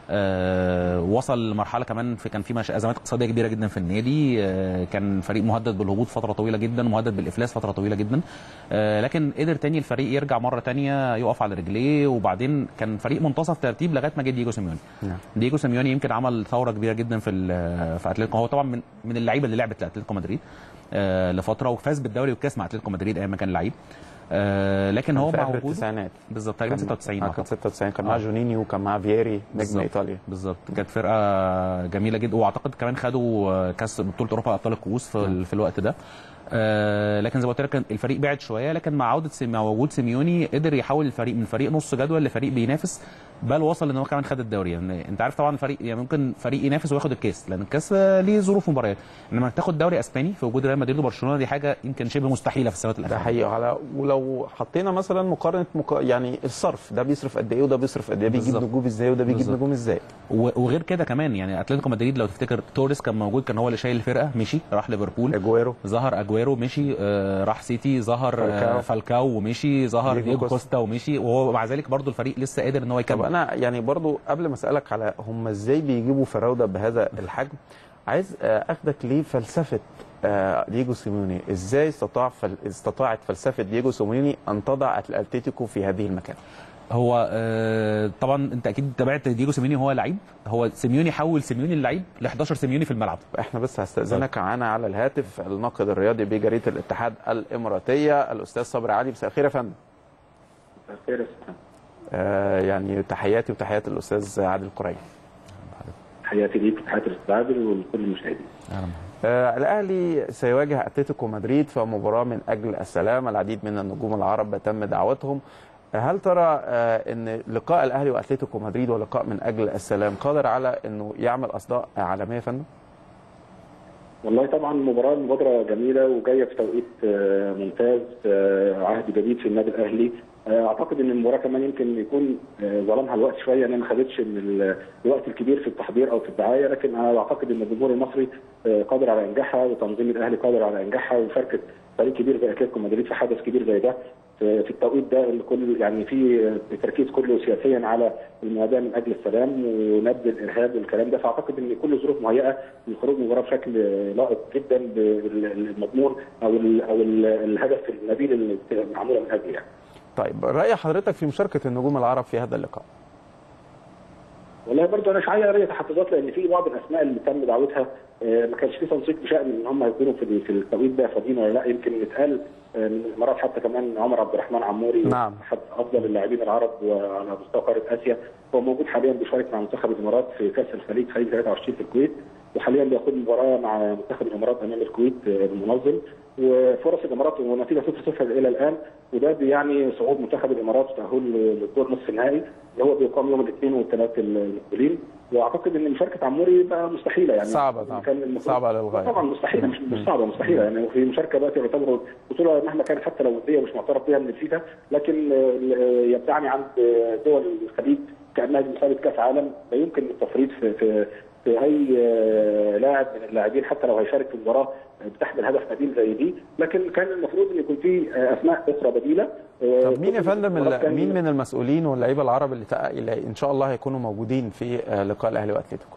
آه وصل لمرحله كمان في كان في مش... ازمات اقتصاديه كبيره جدا في النادي آه كان فريق مهدد بالهبوط فتره طويله جدا ومهدد بالافلاس فتره طويله جدا آه لكن قدر تاني الفريق يرجع مره تانية يقف على رجليه وبعدين كان فريق منتصف ترتيب لغايه ما جه دييجو سيميوني نعم. دييجو سيميوني يمكن عمل ثوره كبيره جدا في ال- في اتلتيكو هو طبعا من من اللعيبه اللي لعبت لاتلتيكو مدريد آه لفتره وفاز بالدوري والكاس مع اتلتيكو مدريد ايام ما كان لعيب آه لكن هو في مع آخر وجوده التسعينات بالظبط تقريبا كان- 96 آه، أعتقد. كان 96 كان آه. معاه جونينيو وكان معاه فييري نجم بالظبط. ايطاليا بالظبط كانت فرقه جميله جدا واعتقد كمان خدوا آه، كاس بطوله اوروبا ابطال الكؤوس في, ال- في الوقت ده آه لكن زي ما قلت لك كان الفريق بعد شويه لكن مع عوده سيم- مع وجود سيميوني قدر يحول الفريق من فريق نص جدول لفريق بينافس بل وصل ان هو كمان خد الدوري يعني انت عارف طبعا الفريق يعني ممكن فريق ينافس وياخد الكاس لان الكاس آه، ليه ظروف مباريات انما تاخد دوري اسباني في وجود ريال مدريد وبرشلونه دي حاجه يمكن شبه مستحيله في السنوات ده الاخيره حقيقي على ولو حطينا مثلا مقارنه مك... يعني الصرف ده بيصرف قد ايه وده بيصرف قد ايه بيجيب بالظبط. نجوم ازاي وده بيجيب بالظبط. نجوم ازاي و- وغير كده كمان يعني اتلتيكو مدريد لو تفتكر توريس كان موجود كان هو اللي شايل الفرقه مشي راح ليفربول اجويرو ظهر اجويرو مشي آه، راح سيتي ظهر فالكاو. آه، فالكاو ومشي ظهر دييجو دييجو كوستا. كوستا ومشي وهو مع ذلك برضو الفريق لسه قادر ان هو طب يكمل انا يعني برضو قبل ما اسالك على هم ازاي بيجيبوا فراوده بهذا الحجم عايز آه، اخدك لفلسفه آه، دييجو سيميوني ازاي استطاع فل... استطاعت فلسفه دييجو سيميوني ان تضع الاتليتيكو في هذه المكان هو آه، طبعا انت اكيد تابعت دييجو سيميوني وهو لعيب هو سيميوني حول سيميوني اللعيب ل 11 سيميوني في الملعب احنا بس هستاذنك معانا على الهاتف الناقد الرياضي بجريده الاتحاد الاماراتيه الاستاذ صبري علي مساء الخير يا فندم خير آه، يعني تحياتي وتحيات الاستاذ عادل قريب حياتي ليك وتحياتي للاستاذ عادل ولكل المشاهدين آه الاهلي سيواجه اتلتيكو مدريد في مباراه من اجل السلام العديد من النجوم العرب تم دعوتهم هل ترى آه ان لقاء الاهلي واتلتيكو مدريد ولقاء من اجل السلام قادر على انه يعمل اصداء عالميه يا فندم؟ والله طبعا المباراه مبادره جميله وجايه في توقيت آه، ممتاز آه، عهد جديد في النادي الاهلي آه، اعتقد ان المباراه كمان يمكن يكون آه، ظلمها الوقت شويه ان هي ما خدتش من ال- الوقت الكبير في التحضير او في الدعايه لكن انا بعتقد ان الجمهور المصري آه، قادر على انجاحها وتنظيم الاهلي قادر على انجاحها ومشاركه فريق كبير زي اتلتيكو مدريد في حدث كبير زي ده في في التوقيت ده اللي كل يعني في آه، تركيز كله سياسيا على المواضيع من اجل السلام ونبذ الارهاب والكلام ده فاعتقد ان كل الظروف مهيئه لخروج مباراه بشكل آه، لائق جدا بالمضمون او ال او ال الهدف النبيل اللي معموله من اجله يعني. طيب راي حضرتك في مشاركه النجوم العرب في هذا اللقاء؟ والله برضه انا مش عايز اي تحفظات لان في بعض الاسماء اللي تم دعوتها آه، ما كانش في تنسيق بشان ان هم يكونوا في في التوقيت ده فاضيين ولا لا يمكن اتقال آه، من الامارات حتى كمان عمر عبد الرحمن عموري نعم. احد افضل اللاعبين العرب وعلى مستوى قاره اسيا هو موجود حاليا بيشارك مع منتخب الامارات في كاس الخليج خليج 23 في الكويت وحاليا بياخد مباراه مع منتخب الامارات امام الكويت آه، المنظم وفرص الامارات ونتيجه 0-0 الى الان وده بيعني صعود منتخب الامارات وتاهله للدور نصف النهائي اللي هو بيقام يوم الاثنين والثلاث المقبلين واعتقد ان مشاركه عموري بقى مستحيله يعني صعبة طبعا. كان المفروض- صعبة للغاية. طبعا مستحيله مش مش صعبه مستحيله يعني وفي مشاركه دلوقتي يعتبر بطوله مهما كانت حتى لو وديه مش معترف بها من الفيفا لكن آه، آه، يبدعني عند آه، دول الخليج كانها مسابقه كاس عالم لا يمكن التفريط في في في اي آه، لاعب من اللاعبين حتى لو هيشارك في مباراه بتحمل هدف نبيل زي دي لكن كان المفروض ان يكون في آه، اسماء اخرى بديله آه، طب مين يا كل فندم المباراة ال- كان- مين من المسؤولين واللعيبه العرب اللي, تق... اللي ان شاء الله هيكونوا موجودين في آه، لقاء الاهلي واتلتيكو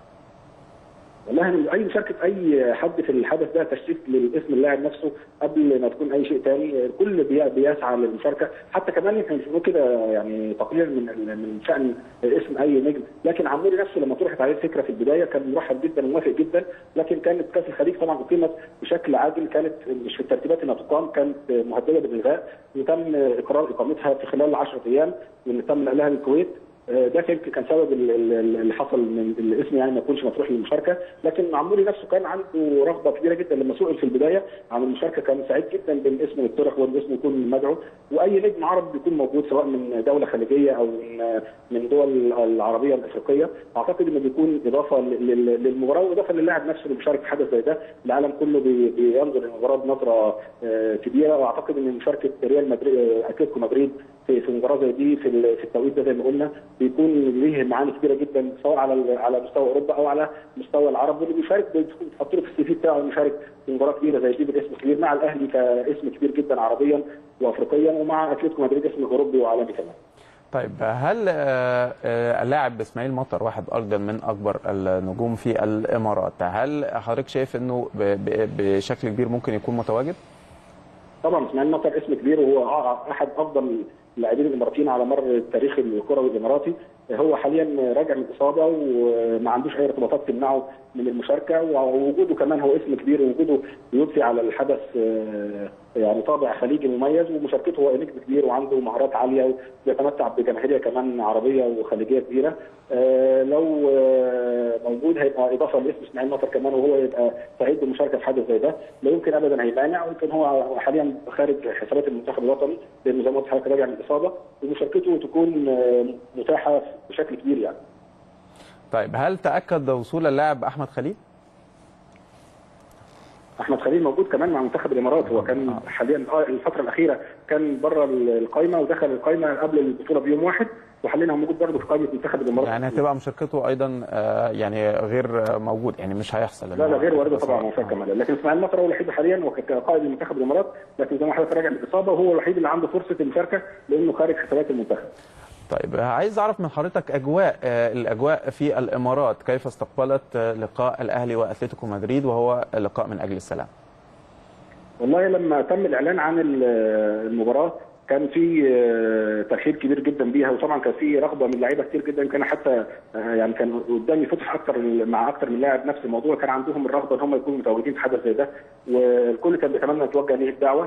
والله اي مشاركه اي حد في الحدث ده تشريف لاسم اللاعب نفسه قبل ما تكون اي شيء تاني الكل بي- بيسعى للمشاركه حتى كمان احنا مش بنقول كده يعني تقليلا من من شان اسم اي نجم لكن عموري نفسه لما طرحت عليه الفكره في البدايه كان مرحب جدا وموافق جدا لكن كانت كاس الخليج طبعا اقيمت بشكل عاجل كانت مش في الترتيبات انها تقام كانت مهدده بالالغاء وتم اقرار اقامتها في خلال 10 ايام واللي تم نقلها للكويت آه، ده كان كان سبب ال- ال- اللي حصل من الاسم يعني ما يكونش مطروح للمشاركه لكن عموري نفسه كان عنده رغبه كبيره جدا لما سئل في البدايه عن المشاركه كان سعيد جدا بالاسم اللي يطرح والاسم يكون مدعو واي نجم عربي بيكون موجود سواء من دوله خليجيه او من من دول العربيه الافريقيه اعتقد انه بيكون اضافه لل- للمباراه واضافه للاعب نفسه اللي بيشارك في حدث زي ده العالم كله بي- بينظر للمباراه بنظره آه، كبيره واعتقد ان مشاركه ريال مدريد آه، اتلتيكو مدريد في في مباراه زي دي في ال- في التوقيت ده زي ما قلنا بيكون ليه معاني كبيره جدا سواء على ال- على مستوى اوروبا او على مستوى العرب واللي بيشارك بتحط له في السي في بتاعه إنه يشارك في مباراه كبيره زي دي بالاسم كبير مع الاهلي كاسم كبير جدا عربيا وافريقيا ومع اتلتيكو مدريد اسم اوروبي وعالمي كمان طيب هل آه، آه، اللاعب اسماعيل مطر واحد ايضا من اكبر النجوم في الامارات هل حضرتك شايف انه ب- ب- بشكل كبير ممكن يكون متواجد؟ طبعا اسماعيل مطر اسم كبير وهو احد افضل اللاعبين الاماراتيين على مر تاريخ الكروي الاماراتي هو حاليا راجع من اصابه وما عندوش اي ارتباطات تمنعه من المشاركه ووجوده كمان هو اسم كبير ووجوده يضفي على الحدث آه، يعني طابع خليجي مميز ومشاركته هو نجم كبير وعنده مهارات عاليه وبيتمتع بجماهيريه كمان عربيه وخليجيه كبيره آه، لو آه، موجود هيبقى اضافه لاسم اسماعيل مطر كمان وهو يبقى سعيد بالمشاركه في حدث زي ده لا يمكن ابدا هيمانع ويمكن هو حاليا خارج حسابات المنتخب الوطني لانه زي ما قلت حضرتك راجع من الاصابه ومشاركته تكون آه، متاحه بشكل كبير يعني طيب هل تاكد وصول اللاعب احمد خليل؟ احمد خليل موجود كمان مع منتخب الامارات هو كان حاليا آه، الفتره الاخيره كان بره القائمه ودخل القائمه قبل البطوله بيوم واحد وحاليا هو موجود برضه في قائمه منتخب الامارات يعني هتبقى مشاركته ايضا آه، يعني غير آه، موجود يعني مش هيحصل لا لا غير وارده طبعا وفاه كمان لكن اسماعيل مطر هو الوحيد حاليا وكقائد لمنتخب الامارات لكن زي ما حضرتك راجع من الاصابه وهو الوحيد اللي عنده فرصه المشاركه لانه خارج حسابات المنتخب طيب عايز اعرف من حضرتك اجواء آه، الاجواء في الامارات كيف استقبلت آه، لقاء الاهلي واتلتيكو مدريد وهو لقاء من اجل السلام والله لما تم الاعلان عن ال- المباراه كان في آه، ترحيب كبير جدا بيها وطبعا كان في رغبه من لعيبه كتير جدا كان حتى آه، يعني كان قدامي فتح اكتر مع اكتر من لاعب نفس الموضوع كان عندهم الرغبه ان هم يكونوا متواجدين في حدث زي ده والكل كان بيتمنى يتوجه ليه الدعوه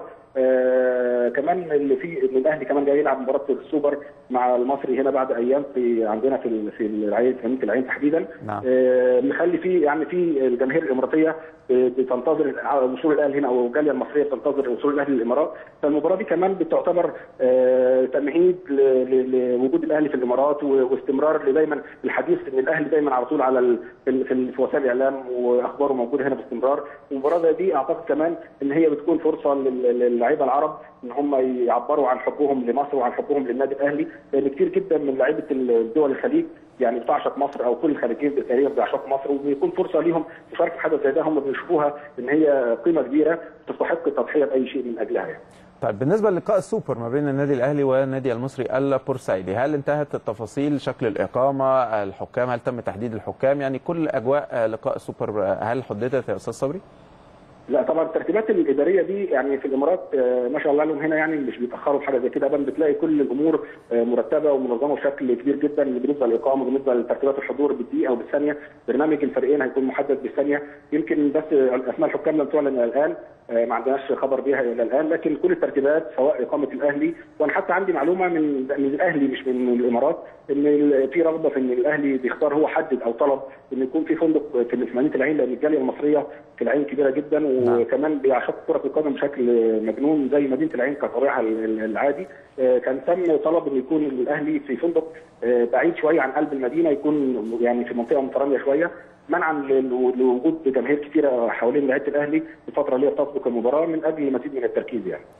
آه، كمان اللي في ان الاهلي كمان جاي يلعب مباراه السوبر مع المصري هنا بعد ايام في عندنا في ال- في العين في مدينه العين تحديدا نعم. آه، مخلي في يعني في الجماهير الاماراتيه بتنتظر وصول الاهلي هنا او الجاليه المصريه بتنتظر وصول الاهلي للامارات فالمباراه دي كمان بتعتبر آه، تمهيد ل- ل- لوجود الاهلي في الامارات و- واستمرار دايما الحديث ان الاهلي دايما على طول على ال- في ال- في ال- في وسائل الاعلام واخباره موجوده هنا باستمرار المباراه زي دي اعتقد كمان ان هي بتكون فرصه لل- للعيبه العرب ان هم يعبروا عن حبهم لمصر وعن حبهم للنادي الاهلي لان كتير جدا من لعيبه الدول الخليج يعني بتعشق مصر او كل الخليجيين تقريبا بيعشقوا مصر وبيكون فرصه ليهم مشاركه في حدث زي ده هم بيشوفوها ان هي قيمه كبيره تستحق التضحيه باي شيء من اجلها يعني. طيب بالنسبه للقاء السوبر ما بين النادي الاهلي والنادي المصري البورسعيدي هل انتهت التفاصيل شكل الاقامه الحكام هل تم تحديد الحكام يعني كل اجواء آه، لقاء السوبر آه، هل حددت يا استاذ صبري لا طبعا الترتيبات الاداريه دي يعني في الامارات آه، ما شاء الله لهم هنا يعني مش بيتاخروا في حاجه زي كده ابدا بتلاقي كل الامور آه، مرتبه ومنظمه بشكل كبير جدا بالنسبه للاقامه بالنسبه لترتيبات الحضور بالدقيقه وبالثانيه برنامج الفريقين هيكون محدد بالثانيه يمكن بس اسماء الحكام لم تعلن الى الان آه، ما عندناش خبر بيها الى الان لكن كل الترتيبات سواء اقامه الاهلي وانا حتى عندي معلومه من من الاهلي مش من الامارات ان ال- في رغبه في ان الاهلي بيختار هو حدد او طلب ان يكون في فندق في في مدينه العين لان الجاليه المصريه في العين كبيره جدا وكمان بيعشقوا كره القدم بشكل مجنون زي مدينه العين كطبيعها ال- العادي آه، كان تم طلب ان يكون الاهلي في فندق آه، بعيد شويه عن قلب المدينه يكون يعني في منطقه متراميه شويه منعا لل- لوجود جماهير كثيره حوالين لعيبه الاهلي في الفتره اللي هي تسبق المباراه من اجل مزيد من التركيز يعني.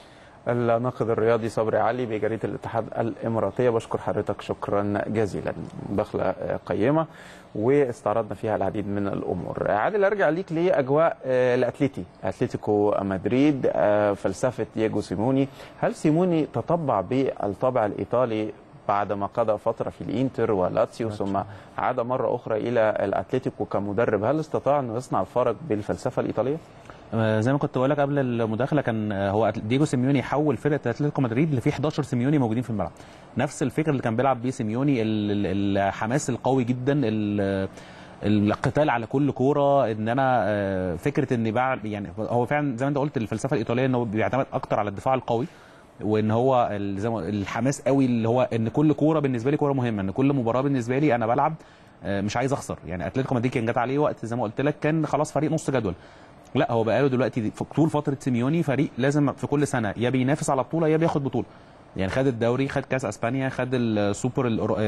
الناقد الرياضي صبري علي بجريده الاتحاد الاماراتيه بشكر حضرتك شكرا جزيلا دخله قيمه واستعرضنا فيها العديد من الامور عادل ارجع ليك لاجواء آه، الاتليتي اتلتيكو مدريد آه، فلسفه دييجو سيموني هل سيموني تطبع بالطابع الايطالي بعد ما قضى فتره في الانتر ولاتسيو ثم عاد مره اخرى الى الاتليتيكو كمدرب هل استطاع انه يصنع الفرق بالفلسفه الايطاليه آه، زي ما كنت بقول لك قبل المداخله كان آه، هو دييجو سيميوني حول فرقه اتلتيكو مدريد اللي فيه 11 سيميوني موجودين في الملعب نفس الفكر اللي كان بيلعب بيه سيميوني ال- ال- الحماس القوي جدا ال- القتال على كل كوره ان انا آه، فكره ان بعد يعني هو فعلا زي ما انت قلت الفلسفه الايطاليه ان هو بيعتمد اكتر على الدفاع القوي وان هو ال- زي ما الحماس قوي اللي هو ان كل كوره بالنسبه لي كوره مهمه ان كل مباراه بالنسبه لي انا بلعب آه، مش عايز اخسر يعني اتلتيكو مدريد كان جات عليه وقت زي ما قلت لك كان خلاص فريق نص جدول لا هو بقاله دلوقتي في- طول فتره سيميوني فريق لازم في كل سنه يا بينافس على بطوله يا بياخد بطوله يعني خد الدوري خد كاس اسبانيا خد السوبر الأورو-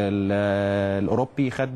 ال- الاوروبي خد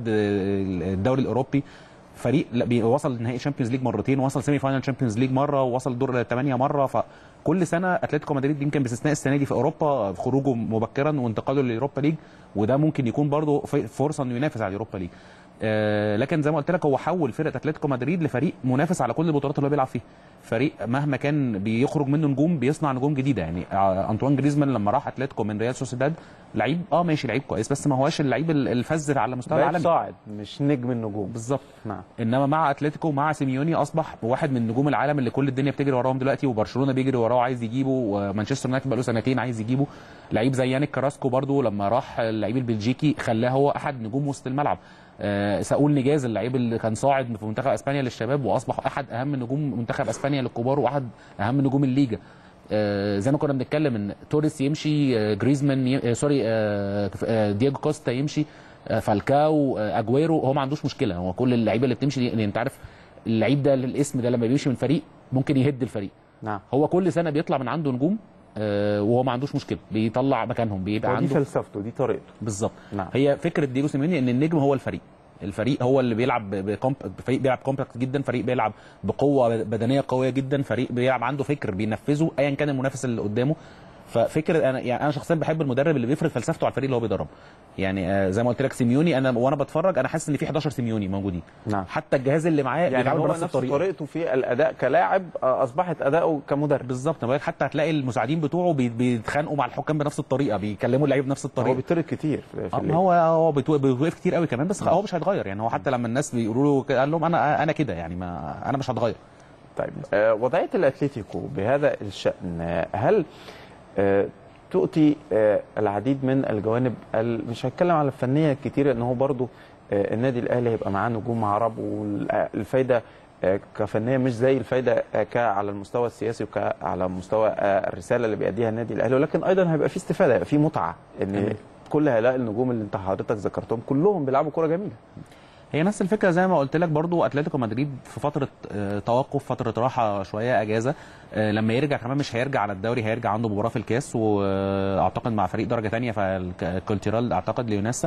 الدوري الاوروبي فريق لا بي- وصل نهائي شامبيونز ليج مرتين وصل سيمي فاينال شامبيونز ليج مره ووصل دور الثمانيه مره فكل سنه اتلتيكو مدريد يمكن باستثناء السنه دي في اوروبا خروجه مبكرا وانتقاله لليوروبا ليج وده ممكن يكون برضه في- فرصه انه ينافس على اليوروبا ليج آه، لكن زي ما قلت لك هو حول فرقه اتلتيكو مدريد لفريق منافس على كل البطولات اللي هو بيلعب فيها فريق مهما كان بيخرج منه نجوم بيصنع نجوم جديده يعني آه، انطوان جريزمان لما راح اتلتيكو من ريال سوسيداد لعيب اه ماشي لعيب كويس بس ما هواش اللعيب ال- الفذ على مستوى بقى العالمي صاعد مش نجم النجوم بالظبط نعم انما مع اتلتيكو مع سيميوني اصبح واحد من نجوم العالم اللي كل الدنيا بتجري وراهم دلوقتي وبرشلونه بيجري وراه وعايز يجيبه ومانشستر يونايتد بقاله سنتين عايز يجيبه لعيب زي يانيك كراسكو برضو لما راح اللعيب البلجيكي خلاه هو احد نجوم وسط الملعب آه، ساقول نجاز اللعيب اللي كان صاعد في منتخب اسبانيا للشباب واصبح احد اهم نجوم منتخب اسبانيا للكبار واحد اهم نجوم الليجا آه، زي ما كنا بنتكلم ان توريس يمشي آه، جريزمان ي... آه، سوري آه، آه، دييجو كوستا يمشي آه، فالكاو آه، اجويرو هو ما عندوش مشكله هو كل اللعيبه اللي بتمشي دي يعني انت عارف اللعيب ده الاسم ده لما بيمشي من فريق ممكن يهد الفريق نعم هو كل سنه بيطلع من عنده نجوم آه، وهو ما عندوش مشكله بيطلع مكانهم بيبقى ودي عنده فلسفته دي طريقته بالظبط نعم. هي فكره دييجو سيميوني ان النجم هو الفريق الفريق هو اللي بيلعب بكومب... فريق بيلعب كومباكت جدا فريق بيلعب بقوه بدنيه قويه جدا فريق بيلعب عنده فكر بينفذه ايا كان المنافس اللي قدامه ففكره انا يعني انا شخصيا بحب المدرب اللي بيفرض فلسفته على الفريق اللي هو بيدربه يعني آه، زي ما قلت لك سيميوني انا وانا بتفرج انا حاسس ان في 11 سيميوني موجودين نعم حتى الجهاز اللي معاه يعني بيلعبوا هو بنفس نفس الطريقه طريقته في الاداء كلاعب آه، اصبحت اداؤه كمدرب بالظبط أنا بقولك حتى هتلاقي المساعدين بتوعه بي- بيتخانقوا مع الحكام بنفس الطريقه بيكلموا اللعيب بنفس هو الطريقه بيطرد كتير في في آه، الليل. هو هو بيتو- بيوقف كتير قوي كمان بس هو مش هيتغير يعني هو حتى لما الناس بيقولوا له كده، قال لهم انا انا كده يعني ما انا مش هتغير طيب آه، وضعيه الاتليتيكو بهذا الشان آه، هل آه، تؤتي آه، العديد من الجوانب ال- مش هتكلم على الفنيه كتير ان هو برضو آه، النادي الاهلي هيبقى معاه نجوم عرب والفايده آه، كفنيه مش زي الفايده آه، كعلى المستوى السياسي وعلى مستوى آه، الرساله اللي بيأديها النادي الاهلي ولكن ايضا هيبقى في استفاده هيبقى في متعه ان كل هؤلاء النجوم اللي انت حضرتك ذكرتهم كلهم بيلعبوا كوره جميله هي نفس الفكره زي ما قلت لك برضو اتلتيكو مدريد في فتره آه، توقف فتره راحه شويه اجازه آه، لما يرجع كمان مش هيرجع على الدوري هيرجع عنده مباراه في الكاس واعتقد مع فريق درجه ثانيه فالكولتيرال اعتقد ليوناسا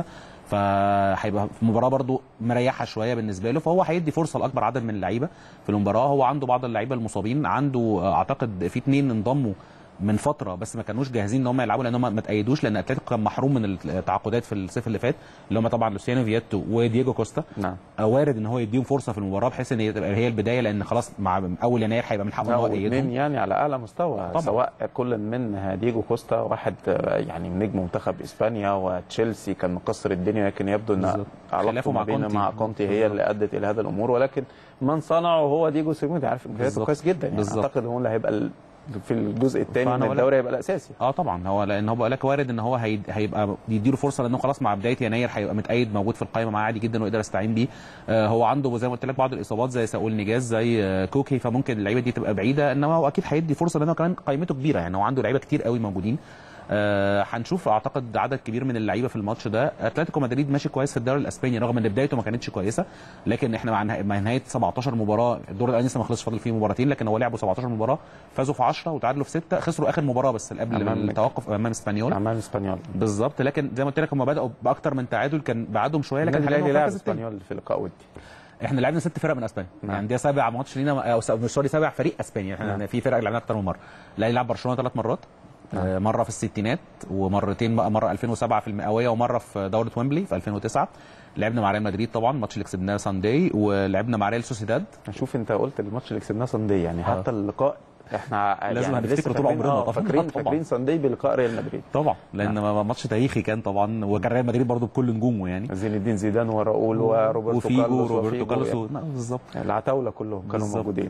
فهيبقى في مباراه برضو مريحه شويه بالنسبه له فهو هيدي فرصه لاكبر عدد من اللعيبه في المباراه هو عنده بعض اللعيبه المصابين عنده آه، اعتقد في اثنين انضموا من فتره بس ما كانوش جاهزين ان هم يلعبوا لان هم ما تايدوش لان اتلتيكو كان محروم من التعاقدات في الصيف اللي فات اللي هم طبعا لوسيانو فياتو ودييجو كوستا نعم آه، وارد ان هو يديهم فرصه في المباراه بحيث ان هي تبقى هي البدايه لان خلاص مع اول يناير هيبقى من حقه ان هو اثنين يأيدهم يعني على اعلى مستوى طبعا. سواء كل من ديجو كوستا واحد آه، يعني نجم منتخب اسبانيا وتشيلسي كان مكسر الدنيا لكن يبدو ان بالظبط. علاقته خلافه ما مع بينه كونتي. مع كونتي هي اللي ادت الى هذا الامور ولكن من صنعه هو ديجو سيموني عارف امكانياته بالظبط. كويس جدا يعني بالظبط. اعتقد هو اللي هيبقى ال- في الجزء الثاني فأنا من بقول لك- الدوري هيبقى الاساسي اه طبعا هو لان هو بقول لك وارد ان هو هي- هيبقى يديله فرصه لانه خلاص مع بدايه يناير هيبقى متأيد موجود في القائمه معاه عادي جدا ويقدر يستعين بيه آه هو عنده زي ما قلت لك بعض الاصابات زي ساول نجاز زي آه كوكي فممكن اللعيبه دي تبقى بعيده انما هو اكيد هيدي فرصه لانه كمان قائمته كبيره يعني هو عنده لعيبه كتير قوي موجودين آه، هنشوف اعتقد عدد كبير من اللعيبه في الماتش ده اتلتيكو مدريد ماشي كويس في الدوري الاسباني رغم ان بدايته ما كانتش كويسه لكن احنا مع نها- مع نهايه 17 مباراه الدور الاولاني لسه ما خلصش فاضل فيه مباراتين لكن هو لعبوا 17 مباراه فازوا في 10 وتعادلوا في 6 خسروا اخر مباراه بس اللي قبل أمام- التوقف امام اسبانيول امام اسبانيول بالظبط لكن زي ما قلت لك هم بداوا باكتر من تعادل كان بعدهم شويه لكن النادي حاليا الاهلي هو لعب مركز التاني. اسبانيول في لقاء ودي احنا لعبنا ست فرق من اسبانيا نعم. يعني ده سابع ماتش لينا او س- مش سوري سابع فريق اسبانيا احنا نعم. في فرق لعبناها اكتر من مره الاهلي لعب برشلونه ثلاث مرات آه، مره في الستينات ومرتين بقى مره 2007 في المئويه ومره في دوره ويمبلي في 2009 لعبنا مع ريال مدريد طبعا ماتش اللي كسبناه سانداي ولعبنا مع ريال سوسيداد شوف انت قلت الماتش اللي كسبناه ساندي يعني حتى اللقاء احنا لازم يعني هنفتكره لسه طول فاكرين- عمرنا آه، طبعاً. فاكرين طبعاً. فاكرين ساندي بلقاء ريال مدريد طبعا لان ماتش تاريخي كان طبعا وكان ريال مدريد برضو بكل نجومه يعني زين الدين زيدان وراؤول وروبرتو وفيجو كارلوس وروبرتو وفيجو كارلوس يعني. و- نعم، بالظبط العتاوله كلهم كانوا بالظبط. موجودين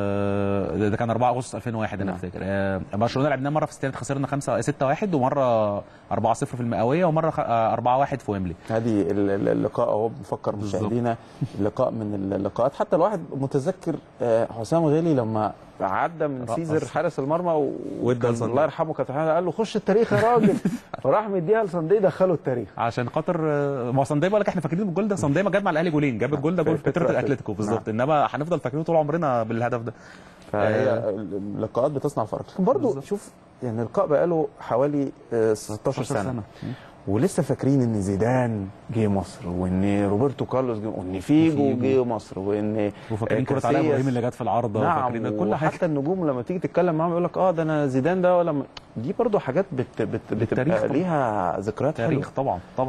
آه ده ده كان 4 اغسطس 2001 انا نعم. افتكر آه برشلونه لعبناه مره في الستينات خسرنا 5 6 1 ومره 4 0 في المئويه ومره 4 1 في ويمبلي هذه ال- ال- اللقاء اهو بنفكر بالظبط. مشاهدينا لقاء من اللقاءات حتى الواحد متذكر آه، حسام غالي لما عدى من رقص. سيزر حارس المرمى و- وادى وكان لصندي. الله يرحمه كابتن حسن قال له خش التاريخ يا راجل فراح مديها لصندي دخله التاريخ عشان خاطر آه، ما هو صنداي بقول لك احنا فاكرين الجول ده صنداي ما جاب مع الاهلي جولين جاب الجول ده جول في في بطوله بطولة الاتليتيكو بالظبط نعم. انما هنفضل فاكرينه طول عمرنا بالهدف ده فهي آه. اللقاءات بتصنع الفرق لكن برضه شوف يعني اللقاء بقاله حوالي آه، 16 سنه, سنة. ولسه فاكرين ان زيدان جه مصر وان روبرتو كارلوس جه وان فيجو وفيجو. جه مصر وان وفاكرين آه، كره علاء كاسياس. ابراهيم اللي جت في العارضه نعم وفاكرين كل حاجه وحتى النجوم لما تيجي تتكلم معاهم يقول لك اه ده انا زيدان ده ولا م- دي برضو حاجات بت بت بالتاريخ بتبقى طبعاً. ليها ذكريات تاريخ حلوه طبعا طبعا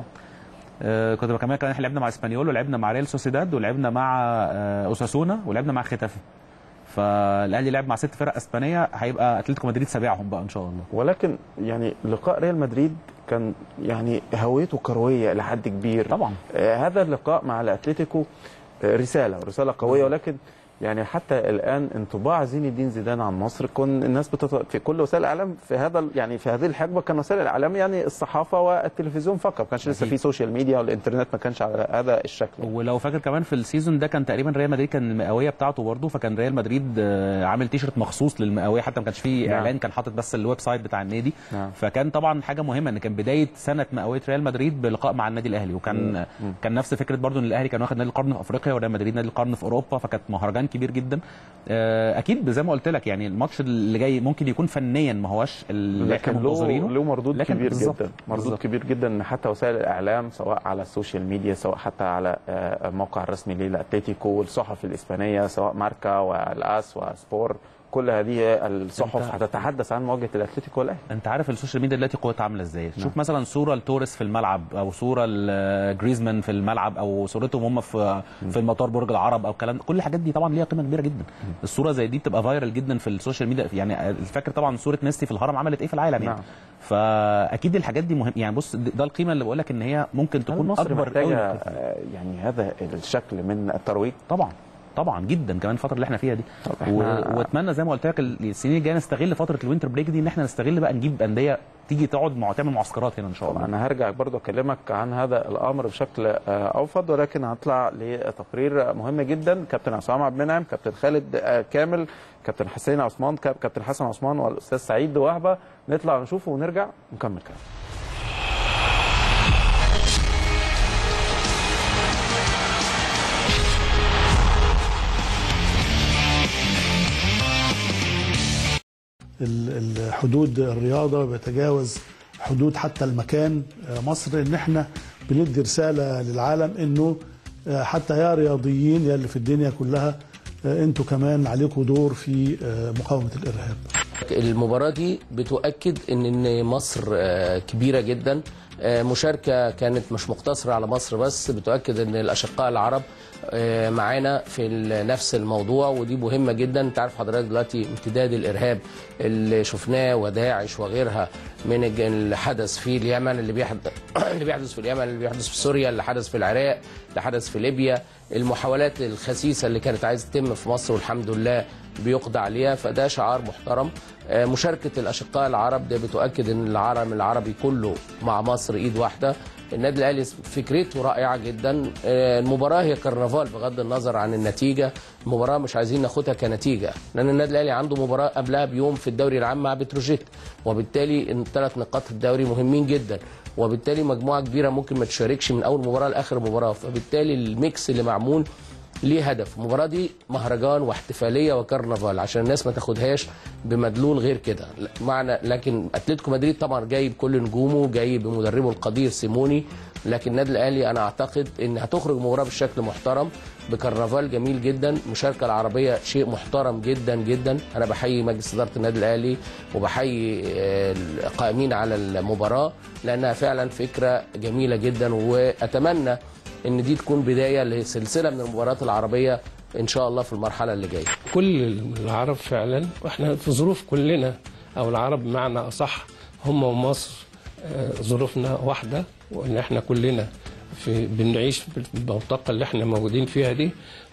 آه كنت كمان كمان احنا لعبنا مع اسبانيول ولعبنا مع ريال سوسيداد ولعبنا مع آه اوساسونا ولعبنا مع ختافي فالاهلي لعب مع ست فرق اسبانيه هيبقى اتلتيكو مدريد سابعهم بقى ان شاء الله ولكن يعني لقاء ريال مدريد كان يعني هويته كرويه الى حد كبير طبعا آه هذا اللقاء مع الاتليتيكو آه رساله رساله قويه ولكن يعني حتى الان انطباع زين الدين زيدان عن مصر كن الناس بتط... في كل وسائل الاعلام في هذا ال- يعني في هذه الحقبه كان وسائل الاعلام يعني الصحافه والتلفزيون فقط ما كانش لسه أكيد. في سوشيال ميديا والانترنت ما كانش على هذا الشكل ولو فاكر كمان في السيزون ده كان تقريبا ريال مدريد كان المئويه بتاعته برضه فكان ريال مدريد آه، عامل تيشرت مخصوص للمئويه حتى ما كانش فيه نعم. اعلان كان حاطط بس الويب سايت بتاع النادي نعم. فكان طبعا حاجه مهمه ان كان بدايه سنه مئويه ريال مدريد بلقاء مع النادي الاهلي وكان كان نفس فكره برضه ان الاهلي كان واخد نادي القرن في افريقيا وريال مدريد نادي القرن في اوروبا فكانت مهرجان كبير جدا آه، اكيد زي ما قلت لك يعني الماتش اللي جاي ممكن يكون فنيا ما هوش اللي احنا لكن له منتظرينه له مردود لكن كبير بالظبط، جدا مردود بالظبط. كبير جدا ان حتى وسائل الاعلام سواء على السوشيال ميديا سواء حتى على آه، الموقع الرسمي للاتليتيكو والصحف الاسبانيه سواء ماركا والاس وسبور كل هذه الصحف أنت- هتتحدث عن مواجهه الاتليتيكو والاهلي انت عارف السوشيال ميديا دلوقتي قوتها عامله ازاي شوف مثلا صوره لتوريس في الملعب او صوره لجريزمان في الملعب او صورتهم هم في في المطار برج العرب او كلام كل الحاجات دي طبعا ليها قيمه كبيره جدا الصوره زي دي بتبقى فايرال جدا في السوشيال ميديا يعني فاكر طبعا صوره ميسي في الهرم عملت ايه في العالم يعني نعم. فاكيد الحاجات دي مهم يعني بص ده القيمه اللي بقول لك ان هي ممكن هل تكون مصر اكبر محتاجه قوي آه، يعني هذا الشكل من الترويج طبعا طبعا جدا كمان الفتره اللي احنا فيها دي طب و... إحنا- واتمنى زي ما قلت لك السنين الجايه نستغل فتره الوينتر بريك دي ان احنا نستغل بقى نجيب انديه تيجي تقعد مع تعمل معسكرات هنا ان شاء الله انا هرجع برضو اكلمك عن هذا الامر بشكل آه، اوفض ولكن هطلع لتقرير مهم جدا كابتن عصام عبد المنعم كابتن خالد آه، كامل كابتن حسين عثمان كاب- كابتن حسن عثمان والاستاذ سعيد وهبه نطلع نشوفه ونرجع نكمل كلام ال- الحدود الرياضة بيتجاوز حدود حتى المكان آه، مصر ان احنا بندي رسالة للعالم انه آه، حتى يا رياضيين يا اللي في الدنيا كلها آه، انتوا كمان عليكم دور في آه، مقاومة الارهاب المباراة دي بتؤكد ان ان مصر آه، كبيرة جدا آه، مشاركة كانت مش مقتصرة على مصر بس بتؤكد ان الاشقاء العرب آه، معانا في ال- نفس الموضوع ودي مهمة جدا انت عارف حضرتك دلوقتي امتداد الارهاب اللي شفناه وداعش وغيرها من الج- اللي حدث في اليمن اللي بيحدث اللي بيحدث في اليمن اللي بيحدث في سوريا اللي حدث في العراق اللي حدث في ليبيا المحاولات الخسيسة اللي كانت عايزة تتم في مصر والحمد لله بيقضى عليها فده شعار محترم آه، مشاركة الأشقاء العرب ده بتؤكد أن العالم العربي كله مع مصر إيد واحدة النادي الأهلي فكرته رائعة جدا آه، المباراة هي كرنفال بغض النظر عن النتيجة المباراة مش عايزين ناخدها كنتيجة لأن النادي الأهلي عنده مباراة قبلها بيوم في الدوري العام مع بتروجيت وبالتالي ثلاث نقاط الدوري مهمين جدا وبالتالي مجموعة كبيرة ممكن ما تشاركش من أول مباراة لآخر مباراة فبالتالي الميكس اللي معمول ليه هدف المباراة دي مهرجان واحتفالية وكرنفال عشان الناس ما تاخدهاش بمدلول غير كده لا- معنى لكن اتلتيكو مدريد طبعا جاي بكل نجومه جاي بمدربه القدير سيموني لكن النادي الاهلي انا اعتقد ان هتخرج مباراه بشكل محترم بكرنفال جميل جدا المشاركه العربيه شيء محترم جدا جدا انا بحيي مجلس اداره النادي الاهلي وبحيي آه، القائمين على المباراه لانها فعلا فكره جميله جدا واتمنى ان دي تكون بدايه لسلسله من المباريات العربيه ان شاء الله في المرحله اللي جايه كل العرب فعلا واحنا في ظروف كلنا او العرب بمعنى اصح هم ومصر آه، ظروفنا واحده وان احنا كلنا في بنعيش بالمنطقه اللي احنا موجودين فيها دي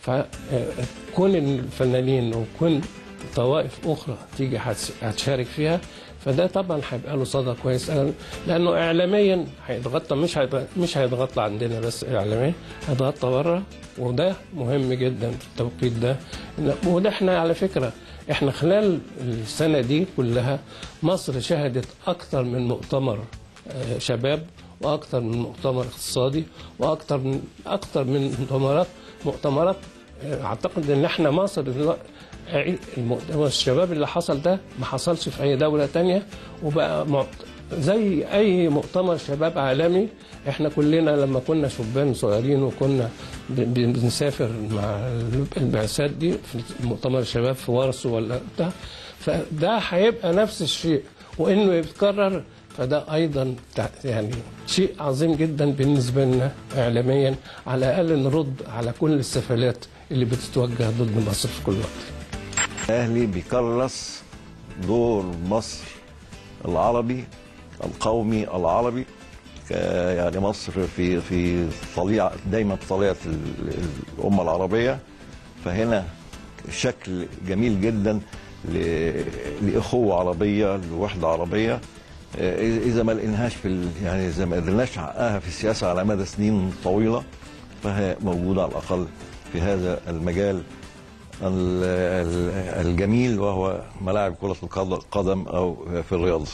فكون الفنانين وكون طوائف اخرى تيجي هتس- هتشارك فيها فده طبعا هيبقى له صدى كويس أنا- لانه اعلاميا هيتغطى مش هيبقى مش هيتغطى عندنا بس اعلاميا هيتغطى بره وده مهم جدا في التوقيت ده وده احنا على فكره احنا خلال السنه دي كلها مصر شهدت اكثر من مؤتمر آه، شباب واكثر من مؤتمر اقتصادي واكثر من اكثر من مؤتمرات مؤتمرات آه، اعتقد ان احنا مصر دلوقتي المؤتمر الشباب اللي حصل ده ما حصلش في اي دوله تانية وبقى مع- زي اي مؤتمر شباب عالمي احنا كلنا لما كنا شبان صغيرين وكنا ب- ب- بنسافر مع البعثات دي في مؤتمر الشباب في وارسو ولا بتاع فده هيبقى نفس الشيء وانه يتكرر فده ايضا تع- يعني شيء عظيم جدا بالنسبه لنا اعلاميا على الاقل نرد على كل السفالات اللي بتتوجه ضد مصر في كل وقت الاهلي بيكرس دور مصر العربي القومي العربي ك- يعني مصر في في طليعه دايما في طليعه ال- ال- الامه العربيه فهنا شكل جميل جدا ل- لاخوه عربيه لوحده عربيه آه، اذا ما لقيناهاش في ال- يعني اذا ما قدرناش نحققها في السياسه على مدى سنين طويله فهي موجوده على الاقل في هذا المجال ال- ال- الجميل وهو ملاعب كرة القد- القدم أو في الرياضة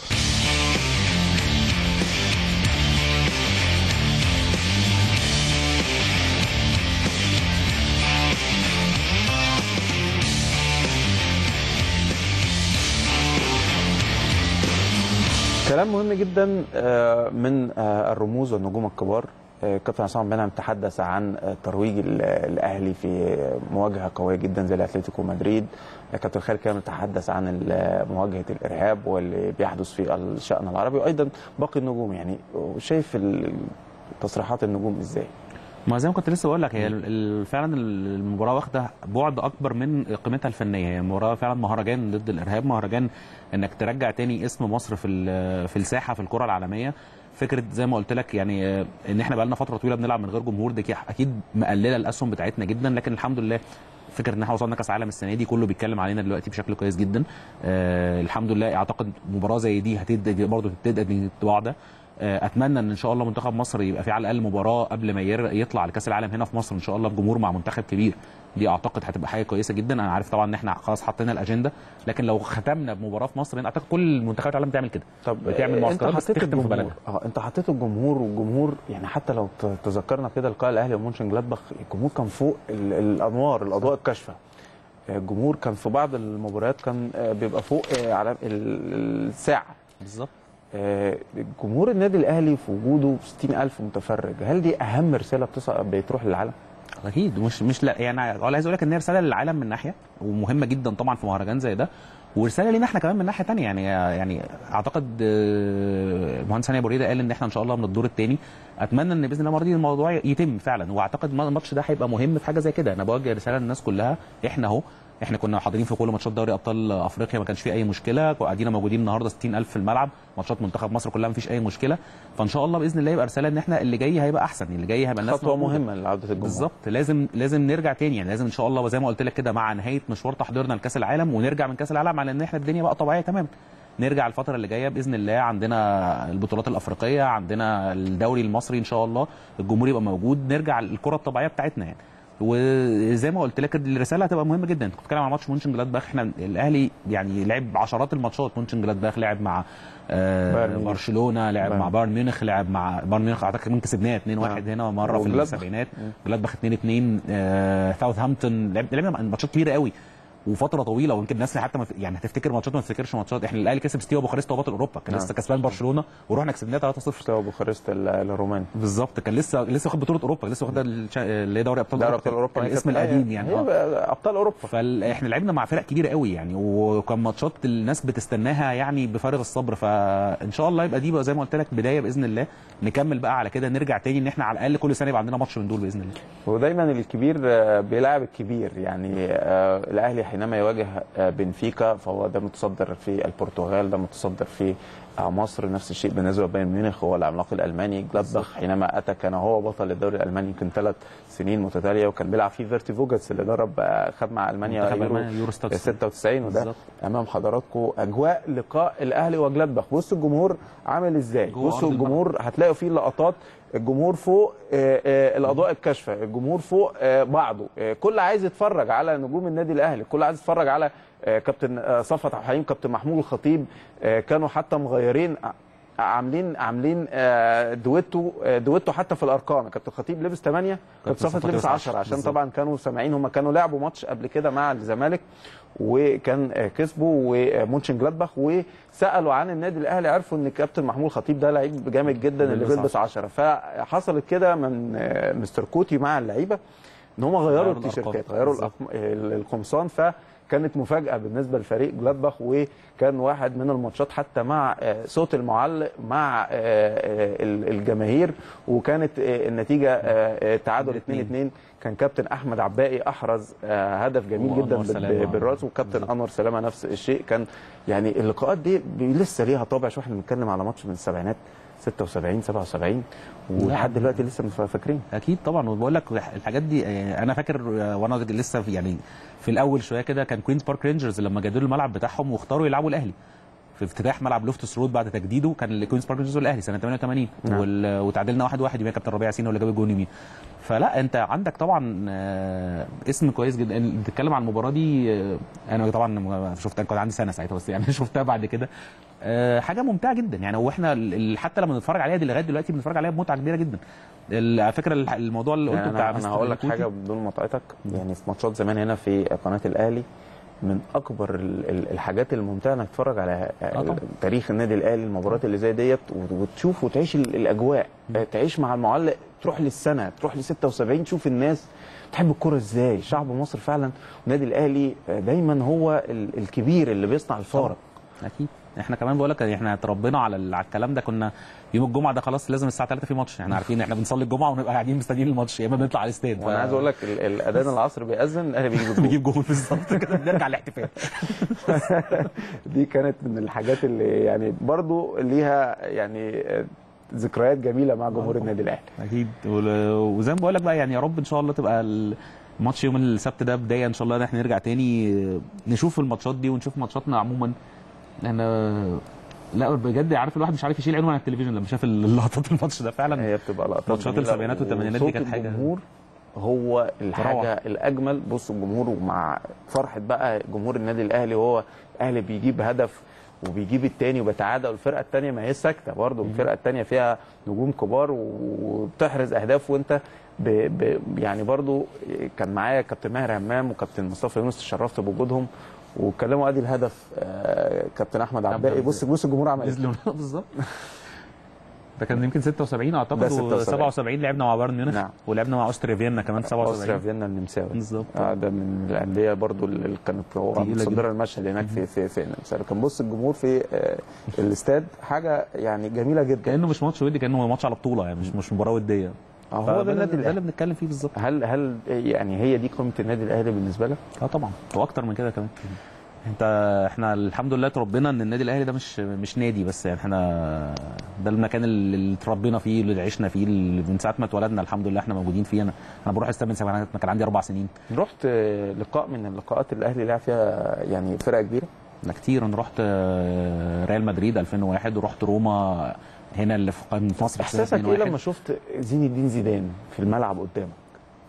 كلام مهم جدا آه، من آه، الرموز والنجوم الكبار آه، كابتن عصام بنعم تحدث عن آه، ترويج ال- الاهلي في مواجهه قويه جدا زي الاتلتيكو مدريد آه، كابتن خالد كامل تحدث عن ال- مواجهه الارهاب واللي بيحدث في الشان العربي وايضا باقي النجوم يعني شايف ال- تصريحات النجوم ازاي؟ ما زي ما كنت لسه بقول لك هي ال- ال- فعلا المباراه واخده بعد اكبر من قيمتها الفنيه هي مباراه فعلا مهرجان ضد الارهاب مهرجان انك ترجع تاني اسم مصر في ال- في الساحه في الكره العالميه فكره زي ما قلت لك يعني آه، ان احنا بقالنا فتره طويله بنلعب من غير جمهور دي اكيد مقلله الاسهم بتاعتنا جدا لكن الحمد لله فكره ان احنا وصلنا كاس عالم السنه دي كله بيتكلم علينا دلوقتي بشكل كويس جدا آه الحمد لله اعتقد مباراه زي دي هتدي برضه تدي الانطباع ده آه، اتمنى ان ان شاء الله منتخب مصر يبقى في على الاقل مباراه قبل ما ير- يطلع لكاس العالم هنا في مصر ان شاء الله بجمهور مع منتخب كبير دي اعتقد هتبقى حاجه كويسه جدا انا عارف طبعا ان احنا خلاص حطينا الاجنده لكن لو ختمنا بمباراه في مصر هنا اعتقد كل منتخبات العالم بتعمل كده طب بتعمل آه، معسكرات بس حطيت تختم في الجمهور بلدها اه انت حطيت الجمهور والجمهور يعني حتى لو ت- تذكرنا كده لقاء الاهلي ومونشن جلادباخ الجمهور كان فوق ال- الانوار الاضواء الكاشفه آه، الجمهور كان في بعض المباريات كان آه، بيبقى فوق آه، على ال- الساعه بالظبط آه، جمهور النادي الاهلي في وجوده 60000 متفرج هل دي اهم رساله بتص- بتروح للعالم؟ اكيد مش مش لا يعني انا عايز اقول لك ان هي رساله للعالم من ناحيه ومهمه جدا طبعا في مهرجان زي ده ورساله لينا احنا كمان من ناحيه تانية يعني يعني اعتقد آه، المهندس هاني ابو ريده قال ان احنا ان شاء الله من الدور الثاني اتمنى ان باذن الله المره دي الموضوع يتم فعلا واعتقد الماتش ده هيبقى مهم في حاجه زي كده انا بوجه رساله للناس كلها احنا اهو احنا كنا حاضرين في كل ماتشات دوري ابطال افريقيا ما كانش في اي مشكله قاعدين موجودين النهارده 60000 في الملعب ماتشات منتخب مصر كلها ما فيش اي مشكله فان شاء الله باذن الله يبقى رساله ان احنا اللي جاي هيبقى احسن اللي جاي هيبقى الناس خطوه موجودة. مهمه لعوده الجمهور بالظبط لازم لازم نرجع تاني يعني لازم ان شاء الله زي ما قلت لك كده مع نهايه مشوار تحضيرنا لكاس العالم ونرجع من كاس العالم على ان احنا الدنيا بقى طبيعيه تمام نرجع الفتره اللي جايه باذن الله عندنا البطولات الافريقيه عندنا الدوري المصري ان شاء الله الجمهور يبقى موجود نرجع الكره الطبيعيه بتاعتنا يعني وزي ما قلت لك الرساله هتبقى مهمه جدا انت كنت بتتكلم على ماتش مونشن جلادباخ احنا الاهلي يعني لعب عشرات الماتشات مونشن جلادباخ لعب مع آه بايرن ميونخ. برشلونه لعب بايرن. مع بايرن ميونخ لعب مع بايرن ميونخ اعتقد كمان كسبناه 2-1 هنا مره في وجلادباخ. السبعينات جلادباخ 2-2 آه ساوثهامبتون لعب- لعبنا ماتشات كبيره قوي وفتره طويله ويمكن الناس حتى ما يعني هتفتكر ماتشات وما تفتكرش ماتشات احنا الاهلي كسب ستيوا بوخارست وبطل اوروبا كان نعم. لسه كسبان برشلونه ورحنا كسبناه 3-0 ستيوا بوخارست ال- الروماني بالظبط كان لسه لسه واخد بطوله اوروبا لسه واخد الشا- اللي هي دوري ابطال دوري ابطال اوروبا كان هي الاسم كانت- القديم يعني هي آه. ابطال اوروبا فاحنا لعبنا مع فرق كبيره قوي يعني وكان ماتشات الناس بتستناها يعني بفارغ الصبر فان شاء الله يبقى دي بقى زي ما قلت لك بدايه باذن الله نكمل بقى على كده نرجع تاني ان احنا على الاقل كل سنه يبقى عندنا ماتش من دول باذن الله ودايما الكبير آه، بيلاعب الكبير يعني آه، الاهلي حينما يواجه آه، بنفيكا فهو ده متصدر في البرتغال ده متصدر في آه، مصر نفس الشيء بالنسبه لبايرن ميونخ هو العملاق الالماني جلادباخ حينما اتى كان هو بطل الدوري الالماني يمكن ثلاث سنين متتاليه وكان بيلعب فيه فيرتي فوجتس اللي درب آه، خد مع المانيا منتخب يورو, ألمانيا يورو 96. 96 وده بالظبط. امام حضراتكم اجواء لقاء الاهلي وجلادباخ بصوا الجمهور عامل ازاي جوه بصوا أرض الملعب. الجمهور هتلاقوا فيه لقطات الجمهور فوق آه، آه، الاضواء الكاشفه الجمهور فوق آه، بعضه آه، كل عايز يتفرج على نجوم النادي الاهلي كل عايز يتفرج على آه، كابتن آه، صفوت عبد الحليم كابتن محمود الخطيب آه، كانوا حتى مغيرين ع- عاملين عاملين آه، دويتو آه، دويتو حتى في الارقام كابتن الخطيب لبس 8 كابتن كابتن صفوت صفوت لبس لبس 10 10 عشان بالظبط. طبعا كانوا سامعين هم كانوا لعبوا ماتش قبل كده مع الزمالك وكان آه، كسبوا ومونشن جلادباخ وسالوا عن النادي الاهلي عرفوا ان كابتن محمود الخطيب ده لعيب جامد جدا اللي بيلبس بيلبس 10 فحصلت كده من آه، مستر كوتي مع اللعيبه ان هم غيروا غيروا التيشيرتات الأرقام. غيروا بالظبط. الأقم- ال- القمصان فكانت مفاجاه بالنسبه لفريق جلادباخ وكان واحد من الماتشات حتى مع آه، صوت المعلق مع آه، آه، ال- الجماهير وكانت آه، النتيجه آه، آه، تعادل 2 2 كان كابتن احمد عباقي احرز آه، هدف جميل وأنور جدا بال- سلامة. بالراس وكابتن انور سلامه نفس الشيء كان يعني اللقاءات دي بي- لسه ليها طابع شو احنا بنتكلم على ماتش من السبعينات 76 77 ولحد دلوقتي لسه مش فاكرين اكيد طبعا وبقول لك الحاجات دي آه، انا فاكر آه، وانا لسه في يعني في الاول شويه كده كان كوينز بارك رينجرز لما جددوا الملعب بتاعهم واختاروا يلعبوا الاهلي في افتتاح ملعب لوفتس رود بعد تجديده كان الكوينز بارك رينجرز والاهلي سنه 88 نعم. وال- وتعادلنا 1 1 يبقى كابتن ربيع ياسين هو اللي جاب الجون يمين فلا انت عندك طبعا آه، اسم كويس جدا انت بتتكلم عن المباراه دي آه، انا طبعا شفتها كنت عندي سنه ساعتها بس يعني شفتها بعد كده آه، حاجه ممتعه جدا يعني واحنا ال- ال- حتى لما نتفرج عليها دي لغايه دلوقتي بنتفرج عليها بمتعه كبيره جدا ال- على فكره الح- الموضوع اللي قلته يعني بتاع انا, أنا مستر هقول لك كوتي. حاجه بدون مقاطعتك يعني في ماتشات زمان هنا في قناه الاهلي من اكبر ال- ال- الحاجات الممتعه انك تتفرج على طبعا. تاريخ النادي الاهلي المباريات اللي زي ديت وت- وتشوف وتعيش ال- الاجواء تعيش مع المعلق تروح للسنه تروح ل 76 تشوف الناس تحب الكرة ازاي شعب مصر فعلا النادي الاهلي دايما هو ال- الكبير اللي بيصنع الفارق اكيد احنا كمان بقول لك احنا اتربينا على ال- على الكلام ده كنا يوم الجمعه ده خلاص لازم الساعه 3 في ماتش احنا عارفين احنا بنصلي الجمعه ونبقى قاعدين مستنيين الماتش يا اما بنطلع على الاستاد وانا عايز اقول لك ال- الاذان العصر بيأذن الاهلي بيجيب الجول بيجيب جول بالظبط كده بنرجع الاحتفال دي كانت من الحاجات اللي يعني برضو ليها يعني ذكريات جميله مع جمهور النادي الاهلي اكيد ول- وزي ما بقول لك بقى يعني يا رب ان شاء الله تبقى الماتش يوم السبت ده بدايه ان شاء الله ان احنا نرجع تاني نشوف الماتشات دي ونشوف ماتشاتنا عموما احنا لا بجد عارف الواحد مش عارف يشيل عينه عن التلفزيون لما شاف اللقطات الماتش ده فعلا هي بتبقى لقطات ماتشات جميلة السبعينات والثمانينات دي وصوت كانت حاجه الجمهور هو الحاجه روعة. الاجمل بص الجمهور ومع فرحه بقى جمهور النادي الاهلي وهو الاهلي بيجيب هدف وبيجيب التاني وبيتعادل والفرقه التانيه ما هي ساكته برضه الفرقه التانيه فيها نجوم كبار وبتحرز اهداف وانت ب ب يعني برضه كان معايا كابتن ماهر همام وكابتن مصطفى يونس تشرفت بوجودهم واتكلموا ادي الهدف آه، كابتن احمد عباقي بص بص الجمهور عمل نزلوا بالظبط ده كان يمكن 76 اعتقد ده 76. و77 لعبنا مع بايرن ميونخ نعم. ولعبنا مع اوستريا فيينا كمان 77 اوستريا فيينا النمساوي بالظبط آه ده من الانديه برضو اللي كانت هو تقيلة متصدره جدا. المشهد هناك في في في النمساوي كان بص الجمهور في آه الاستاد حاجه يعني جميله جدا كانه مش ماتش ودي كانه ماتش على بطوله يعني مش مش مباراه وديه آه، هو ده النادي ده اللي الاهلي بنتكلم فيه بالظبط هل هل يعني هي دي قيمه النادي الاهلي بالنسبه لك؟ اه طبعا واكتر من كده كمان انت احنا الحمد لله اتربينا ان النادي الاهلي ده مش مش نادي بس يعني احنا ده المكان اللي اللي اتربينا فيه اللي عشنا فيه اللي من ساعه ما اتولدنا الحمد لله احنا موجودين فيه انا انا بروح استاد من ساعه ما كان عندي اربع سنين رحت آه، لقاء من اللقاءات اللي الاهلي لعب فيها يعني فرقه كبيره ده كتير انا رحت آه، ريال مدريد 2001 ورحت روما هنا اللي في قائمه مصر في سنة احساسك ايه 2001. لما شفت زين الدين زيدان في الملعب قدامك؟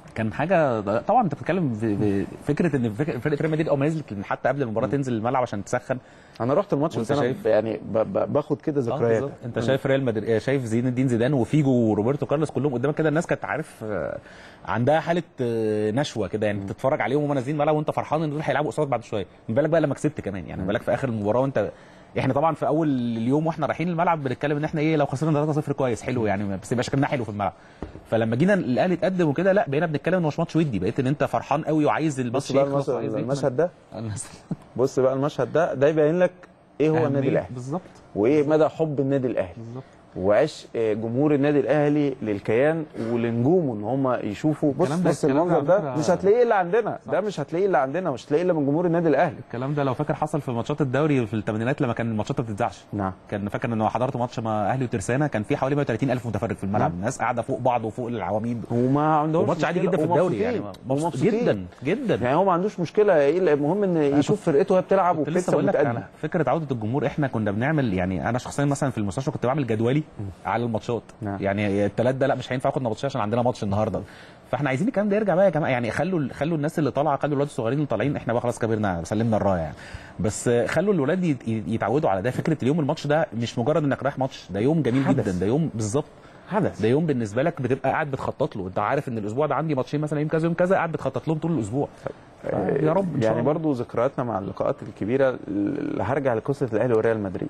كان حاجه طبعا انت بتتكلم في في فكره ان فك- فرقه ريال مدريد اول ما نزلت إن حتى قبل المباراه تنزل الملعب عشان تسخن انا رحت الماتش وانت بس انا شايف- يعني ب- ب- باخد كده آه، ذكريات بالظبط. انت شايف ريال مدريد شايف زين الدين زيدان وفيجو وروبرتو كارلوس كلهم قدامك كده الناس كانت عارف آه، عندها حاله آه، نشوه كده يعني تتفرج عليهم وهم نازلين الملعب وانت فرحان ان دول هيلعبوا قصادك بعد شويه ما بالك بقى لما كسبت كمان يعني ما بالك في اخر المباراه وانت احنا طبعا في اول اليوم واحنا رايحين الملعب بنتكلم ان احنا ايه لو خسرنا 3-0 كويس حلو يعني بس يبقى شكلنا حلو في الملعب فلما جينا الاهلي اتقدم وكده لا بقينا بنتكلم ان هو مش ماتش ودي بقيت ان انت فرحان قوي وعايز الماتش بص بقى يخلص المشهد, وعايز يكمل. المشهد ده بص بقى المشهد ده ده يبين لك ايه هو النادي أهمية- الاهلي بالظبط وايه مدى حب النادي الاهلي بالظبط وعشق جمهور النادي الاهلي للكيان ولنجومه ان هم يشوفوا بص الكلام ده- بص الكلام ده المنظر على ده فكرة- مش هتلاقيه الا عندنا ده مش هتلاقيه الا عندنا مش هتلاقيه الا من جمهور النادي الاهلي الكلام ده لو فاكر حصل في ماتشات الدوري في الثمانينات لما كان الماتشات ما بتتذاعش نعم كان فاكر ان حضرت ماتش مع اهلي وترسانه كان في حوالي 130 الف متفرج في الملعب نعم. الناس قاعده فوق بعض وفوق العواميد وما عندهمش وماتش عادي مشكلة جدا في الدوري ومبسوطين. يعني مبسوط ومبسوطين. جدا جدا يعني هو ما عندوش مشكله ايه المهم ان يشوف فرقته وهي بتلعب كنت لسه وبتكسب بقول لك وتقدم على فكره عوده الجمهور احنا كنا بنعمل يعني انا شخصيا مثلا في المستشفى كنت بعمل جدولي على الماتشات نعم. يعني الثلاث ده لا مش هينفع اخد نبطشيه عشان عندنا ماتش النهارده فاحنا عايزين الكلام ده يرجع بقى يا جماعه يعني خلوا خلوا الناس اللي طالعه خلوا الولاد الصغيرين اللي طالعين احنا بقى خلاص كبرنا سلمنا الرايه يعني بس خلوا الولاد يت- يتعودوا على ده فكره اليوم الماتش ده مش مجرد انك رايح ماتش ده يوم جميل حدث. جدا ده يوم بالظبط حدث ده يوم بالنسبه لك بتبقى قاعد بتخطط له انت عارف ان الاسبوع ده عندي ماتشين مثلا يوم كذا يوم كذا قاعد بتخطط لهم طول الاسبوع يا رب إن شاء يعني الله. برضو ذكرياتنا مع اللقاءات الكبيره اللي هرجع لقصه الاهلي وريال مدريد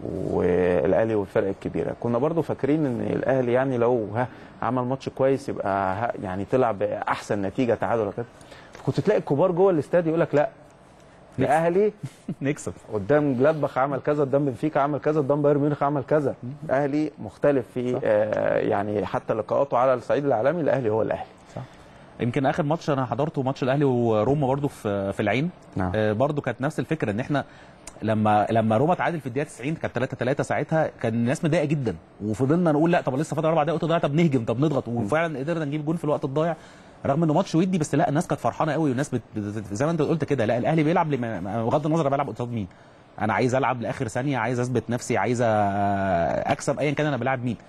والاهلي والفرق الكبيره كنا برضو فاكرين ان الاهلي يعني لو ها عمل ماتش كويس يبقى ها يعني طلع باحسن نتيجه تعادل ولا كده كنت تلاقي الكبار جوه الاستاد يقول لك لا الاهلي نكسب قدام جلادباخ عمل كذا قدام بنفيكا عمل كذا قدام بايرن ميونخ عمل كذا الاهلي مختلف في آه يعني حتى لقاءاته على الصعيد العالمي الاهلي هو الاهلي يمكن اخر ماتش انا حضرته ماتش الاهلي وروما برضو في في العين نعم. آه برضو كانت نفس الفكره ان احنا لما لما روما تعادل في الدقيقه 90 كانت 3 3 ساعتها كان الناس متضايقه جدا وفضلنا نقول لا طب لسه فاضل اربع دقائق ضايع طب نهجم طب نضغط وفعلا قدرنا نجيب جون في الوقت الضايع رغم انه ماتش ودي بس لا الناس كانت فرحانه قوي والناس بت... بت- زي ما انت قلت كده لا الاهلي بيلعب لما... بغض النظر أنا بلعب قصاد مين انا عايز العب لاخر ثانيه عايز اثبت نفسي عايز أ- اكسب ايا كان انا بلعب مين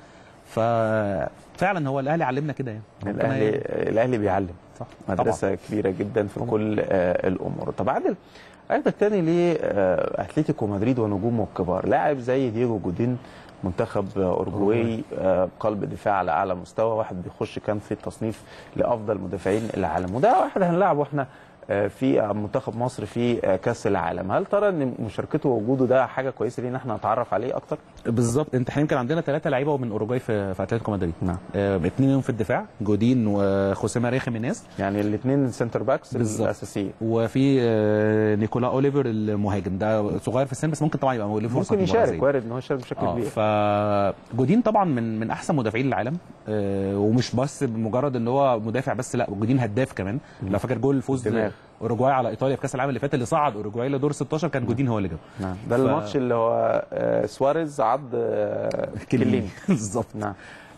ففعلا هو الاهلي علمنا كده يعني ربنا الاهلي ي- الاهلي بيعلم صح مدرسه طبعا. كبيره جدا في طبعا. كل آه الامور طب عادل اخدك تاني لاتلتيكو مدريد ونجومه الكبار لاعب زي دييجو جودين منتخب اورجواي آه قلب دفاع على اعلى مستوى واحد بيخش كان في التصنيف لافضل مدافعين العالم وده واحد هنلعبه احنا آه في منتخب مصر في آه كاس العالم هل ترى ان مشاركته ووجوده ده حاجه كويسه لينا احنا نتعرف عليه اكتر بالظبط انت احنا يمكن عندنا ثلاثه لعيبه من اوروجواي في في اتلتيكو مدريد نعم اه اثنين منهم في الدفاع جودين وخوسيه ماريا خيمينيز يعني الاثنين سنتر باكس بالظبط. الاساسيين وفي اه نيكولا اوليفر المهاجم ده صغير في السن بس ممكن طبعا يبقى له فرصه ممكن في المباراة يشارك زي وارد ان هو يشارك بشكل اه كبير فجودين طبعا من من احسن مدافعين العالم آه ومش بس بمجرد ان هو مدافع بس لا جودين هداف كمان لو فاكر جول الفوز دماغ. اوروجواي على ايطاليا في كاس العالم اللي فات اللي صعد اوروجواي لدور 16 كان جودين هو اللي جاب نعم ده ف- الماتش اللي هو آه، سواريز عض آه، كليني بالظبط نعم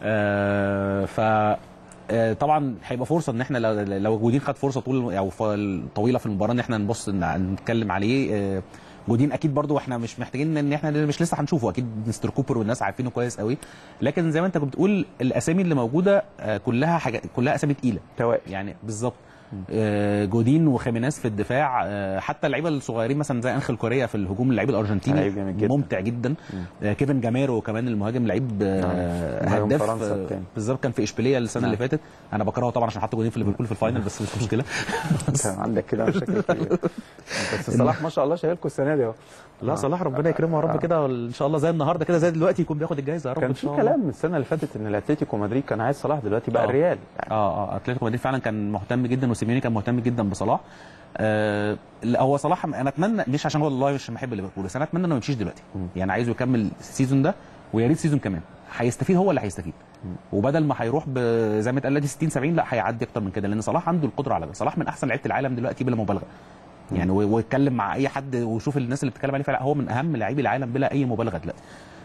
آه ف آه، طبعا هيبقى فرصه ان احنا لو لو جودين خد فرصه طول او ف- طويله في المباراه ان احنا نبص ن- نتكلم عليه آه، جودين اكيد برضو احنا مش محتاجين ان احنا مش لسه هنشوفه اكيد مستر كوبر والناس عارفينه كويس قوي لكن زي ما انت كنت بتقول الاسامي اللي موجوده آه، كلها حاجه كلها اسامي تقيله توائم يعني بالظبط آه، جودين وخيمينيز في الدفاع آه، حتى اللعيبه الصغيرين مثلا زي انخيل كوريا في الهجوم اللعيب الارجنتيني لعيب جامد جدا. ممتع جدا آه، كيفن جاميرو كمان المهاجم لعيب آه، نعم. مهاجم هداف فرنسا آه، التاني. بالظبط كان في اشبيليه السنه نعم. اللي فاتت انا بكرهه طبعا عشان حط جولين في ليفربول في الفاينل بس مش مشكله كان عندك كده مشاكل كبيره بس صلاح ما شاء الله شايلكم السنه دي اهو لا صلاح ربنا يكرمه يا رب كده ان شاء الله زي النهارده كده زي دلوقتي يكون بياخد الجائزه يا رب كان ان في شاء الله كلام السنه اللي فاتت ان الاتليتيكو مدريد كان عايز صلاح دلوقتي بقى آه. الريال اه اه اتلتيكو مدريد فعلا كان مهتم جدا وسيميوني كان مهتم جدا بصلاح آه لا هو صلاح انا اتمنى مش عشان هو والله مش بحب ليفربول بس انا اتمنى انه ما يمشيش دلوقتي يعني عايزه يكمل السيزون ده ويا ريت سيزون كمان هيستفيد هو اللي هيستفيد وبدل ما هيروح ب- زي ما اتقال دي 60 70 لا هيعدي اكتر من كده لان صلاح عنده القدره على ده صلاح من احسن لعيبه العالم دلوقتي بلا مبالغه يعني و- ويتكلم مع اي حد وشوف الناس اللي بتتكلم عليه فعلا هو من اهم لاعبي العالم بلا اي مبالغه دلوقتي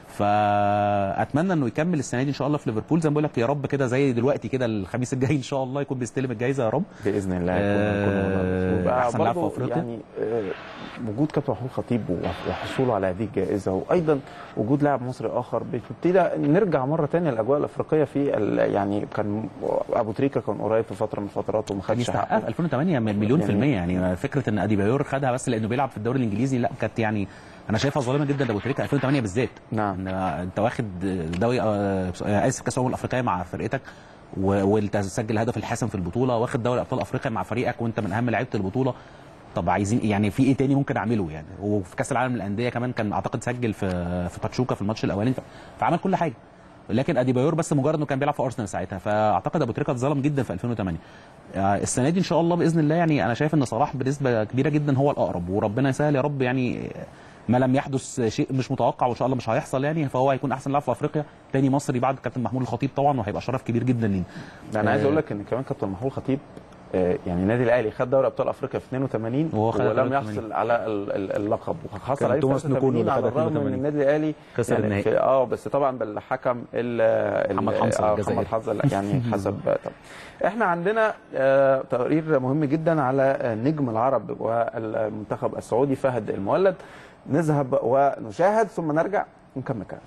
فاتمنى انه يكمل السنه دي ان شاء الله في ليفربول زي ما بقول لك يا رب كده زي دلوقتي كده الخميس الجاي ان شاء الله يكون بيستلم الجائزه يا رب باذن الله آه، يكون- يكون- أحسن لاعب في برضه أفريقيا. يعني آه، وجود كابتن محمود خطيب وحصوله على هذه الجائزه وايضا وجود لاعب مصري اخر بتبتدي نرجع مره ثانيه الاجواء الافريقيه في ال- يعني كان ابو تريكه كان قريب في فتره من الفترات وما خدش يستحقها حقه في 2008 مليون في يعني- المية يعني فكرة ان اديبايور خدها بس لانه بيلعب في الدوري الانجليزي لا كانت يعني انا شايفها ظالمه جدا لابو تريكه 2008 بالذات نعم انت واخد دوري آه، اسف كاس الامم الافريقيه مع فرقتك و- وانت تسجل الهدف الحاسم في البطوله واخد دوري ابطال افريقيا مع فريقك وانت من اهم لعيبه البطوله طب عايزين يعني في ايه تاني ممكن اعمله يعني وفي كاس العالم للانديه كمان كان اعتقد سجل في في باتشوكا في الماتش الاولاني ف- فعمل كل حاجه لكن اديبايور بس مجرد انه كان بيلعب في ارسنال ساعتها فاعتقد ابو تريكه اتظلم جدا في 2008 آه، السنه دي ان شاء الله باذن الله يعني انا شايف ان صلاح بنسبه كبيره جدا هو الاقرب وربنا يسهل يا رب يعني ما لم يحدث شيء مش متوقع وان شاء الله مش هيحصل يعني فهو هيكون احسن لاعب في افريقيا تاني مصري بعد كابتن محمود الخطيب طبعا وهيبقى شرف كبير جدا لينا ده انا عايز آه، اقول لك ان كمان كابتن محمود خطيب آه، يعني النادي الاهلي خد دوري ابطال افريقيا في 82 وهو خد ولم 83. يحصل على ال- ال- اللقب وحصل كان عليه في توماس نكونو 83 اللي على خدها الرغم ان 82. النادي الاهلي خسر يعني النهائي. في- اه بس طبعا بالحكم ال- ال- محمد حمزة آه، الجزائري. محمد حمزه لا، يعني حسب طب احنا عندنا آه، تقرير مهم جدا على آه، نجم العرب والمنتخب السعودي فهد المولد نذهب ونشاهد ثم نرجع ونكمل كلام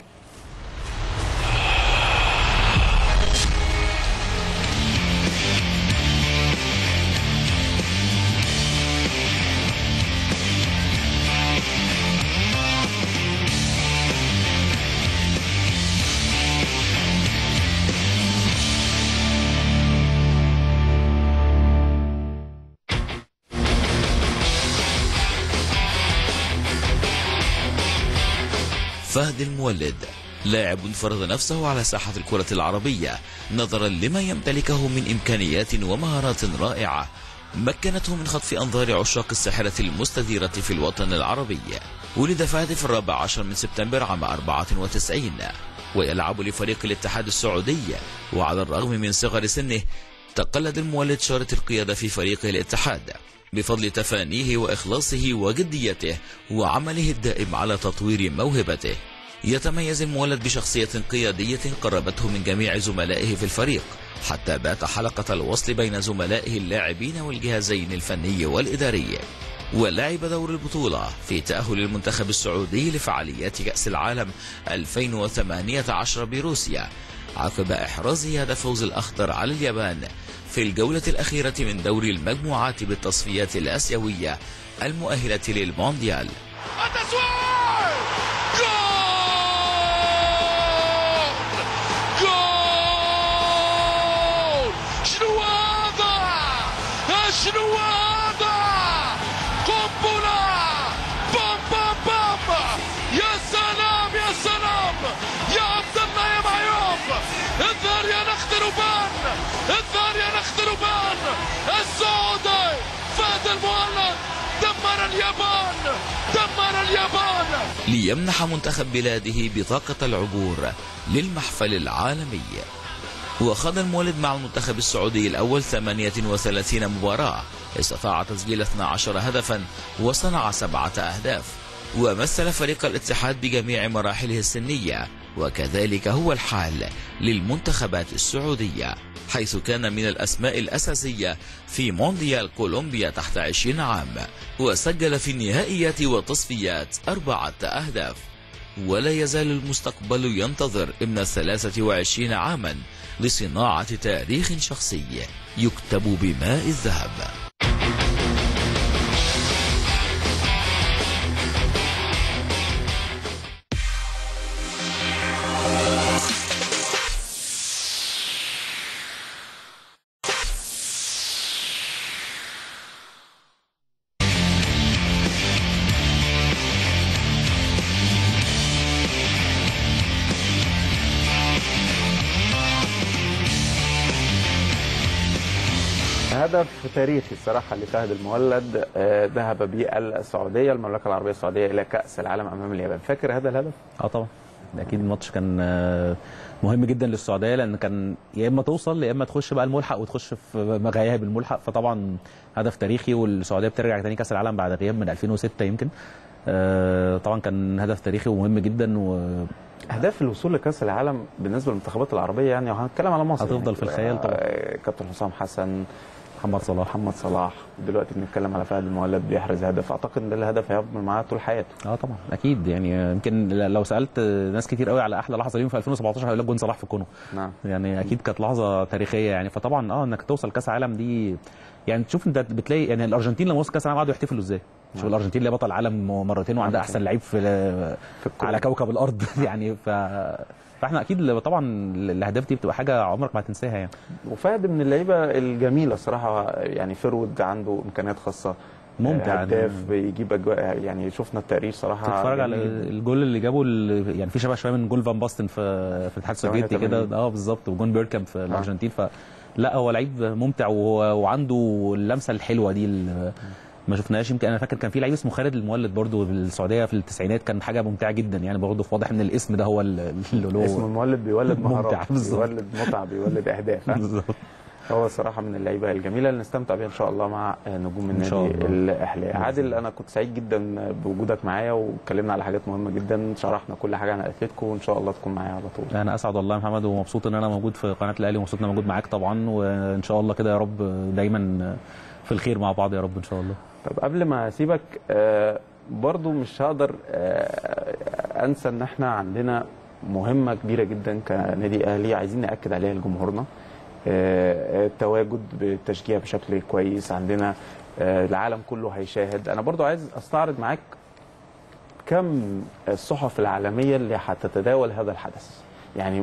فهد المولد لاعب فرض نفسه على ساحة الكرة العربية نظرا لما يمتلكه من إمكانيات ومهارات رائعة مكنته من خطف أنظار عشاق الساحرة المستديرة في الوطن العربي ولد فهد في الرابع عشر من سبتمبر عام 94 ويلعب لفريق الاتحاد السعودي وعلى الرغم من صغر سنه تقلد المولد شارة القيادة في فريق الاتحاد بفضل تفانيه وإخلاصه وجديته وعمله الدائم على تطوير موهبته يتميز المولد بشخصية قيادية قربته من جميع زملائه في الفريق حتى بات حلقة الوصل بين زملائه اللاعبين والجهازين الفني والإداري ولعب دور البطولة في تأهل المنتخب السعودي لفعاليات كأس العالم 2018 بروسيا عقب إحرازه هدف فوز الأخضر على اليابان في الجولة الأخيرة من دوري المجموعات بالتصفيات الآسيوية المؤهلة للمونديال التسويق جول شنو هذا شنو هذا قنبلة بام بام بام يا سلام يا سلام يا عبد الله يا معيوب الظهر يا نخت روبان الظهر يا نخت روبان السعودي فهد المولد دمر اليابان دمر اليابان ليمنح منتخب بلاده بطاقة العبور للمحفل العالمي وخاض المولد مع المنتخب السعودي الأول 38 مباراة استطاع تسجيل 12 هدفا وصنع سبعة أهداف ومثل فريق الاتحاد بجميع مراحله السنية وكذلك هو الحال للمنتخبات السعودية حيث كان من الأسماء الأساسية في مونديال كولومبيا تحت 20 عام وسجل في النهائيات والتصفيات أربعة أهداف ولا يزال المستقبل ينتظر ابن الثلاثة وعشرين عاما لصناعة تاريخ شخصي يكتب بماء الذهب هدف تاريخي الصراحه لفهد المولد آه، ذهب به السعوديه المملكه العربيه السعوديه الى كاس العالم امام اليابان فاكر هذا الهدف؟ اه طبعا ده اكيد الماتش كان آه، مهم جدا للسعوديه لان كان يا اما توصل يا اما تخش بقى الملحق وتخش في غياب الملحق فطبعا هدف تاريخي والسعوديه بترجع تاني كاس العالم بعد غياب من 2006 يمكن آه، طبعا كان هدف تاريخي ومهم جدا و اهداف الوصول لكاس العالم بالنسبه للمنتخبات العربيه يعني وهنتكلم على مصر هتفضل يعني في الخيال طبعا. آه، كابتن حسام حسن محمد صلاح محمد صلاح دلوقتي بنتكلم على فهد المولد بيحرز هدف اعتقد ان ده الهدف هيفضل معاه طول حياته اه طبعا اكيد يعني يمكن لو سالت ناس كتير قوي على احلى لحظه ليهم في 2017 هيقول لك جون صلاح في كونو نعم يعني اكيد كانت لحظه تاريخيه يعني فطبعا اه انك توصل كاس عالم دي يعني تشوف انت بتلاقي يعني الارجنتين لما وصلت كاس العالم قعدوا يحتفلوا ازاي شوف نعم. الارجنتين اللي هي بطل عالم مرتين وعندها احسن لعيب في, في على كوكب الارض يعني ف فاحنا اكيد طبعا الاهداف دي بتبقى حاجه عمرك ما هتنساها يعني وفهد من اللعيبه الجميله الصراحه يعني فرود عنده امكانيات خاصه ممتع هداف بيجيب اجواء يعني شفنا التقرير صراحه تتفرج على جميل جداً. الجول اللي جابه ال- يعني في شبه شويه من جول فان باستن في في الاتحاد السوفيتي كده 88. اه بالظبط وجون بيركامب في الارجنتين ف لا هو لعيب ممتع وهو- وعنده اللمسه الحلوه دي اللي ما شفناهاش يمكن انا فاكر كان في لعيب اسمه خالد المولد برضو في السعوديه في التسعينات كان حاجه ممتعه جدا يعني برضو واضح ان الاسم ده هو اللي له اسم المولد بيولد ممتع، مهارات بالظبط. بيولد متعه بيولد اهداف بالظبط هو صراحه من اللعيبه الجميله اللي نستمتع بيها ان شاء الله مع نجوم إن شاء النادي الله. الاهلي عادل انا كنت سعيد جدا بوجودك معايا واتكلمنا على حاجات مهمه جدا شرحنا كل حاجه عن اتلتيكو وان شاء الله تكون معايا على طول انا اسعد والله يا محمد ومبسوط ان انا موجود في قناه الاهلي ومبسوط ان انا موجود معاك طبعا وان شاء الله كده يا رب دايما في الخير مع بعض يا رب ان شاء الله طب قبل ما اسيبك آه، برضو مش هقدر آه، انسى ان احنا عندنا مهمه كبيره جدا كنادي اهلي عايزين ناكد عليها لجمهورنا آه، التواجد بالتشجيع بشكل كويس عندنا آه، العالم كله هيشاهد انا برضو عايز استعرض معاك كم الصحف العالميه اللي هتتداول هذا الحدث يعني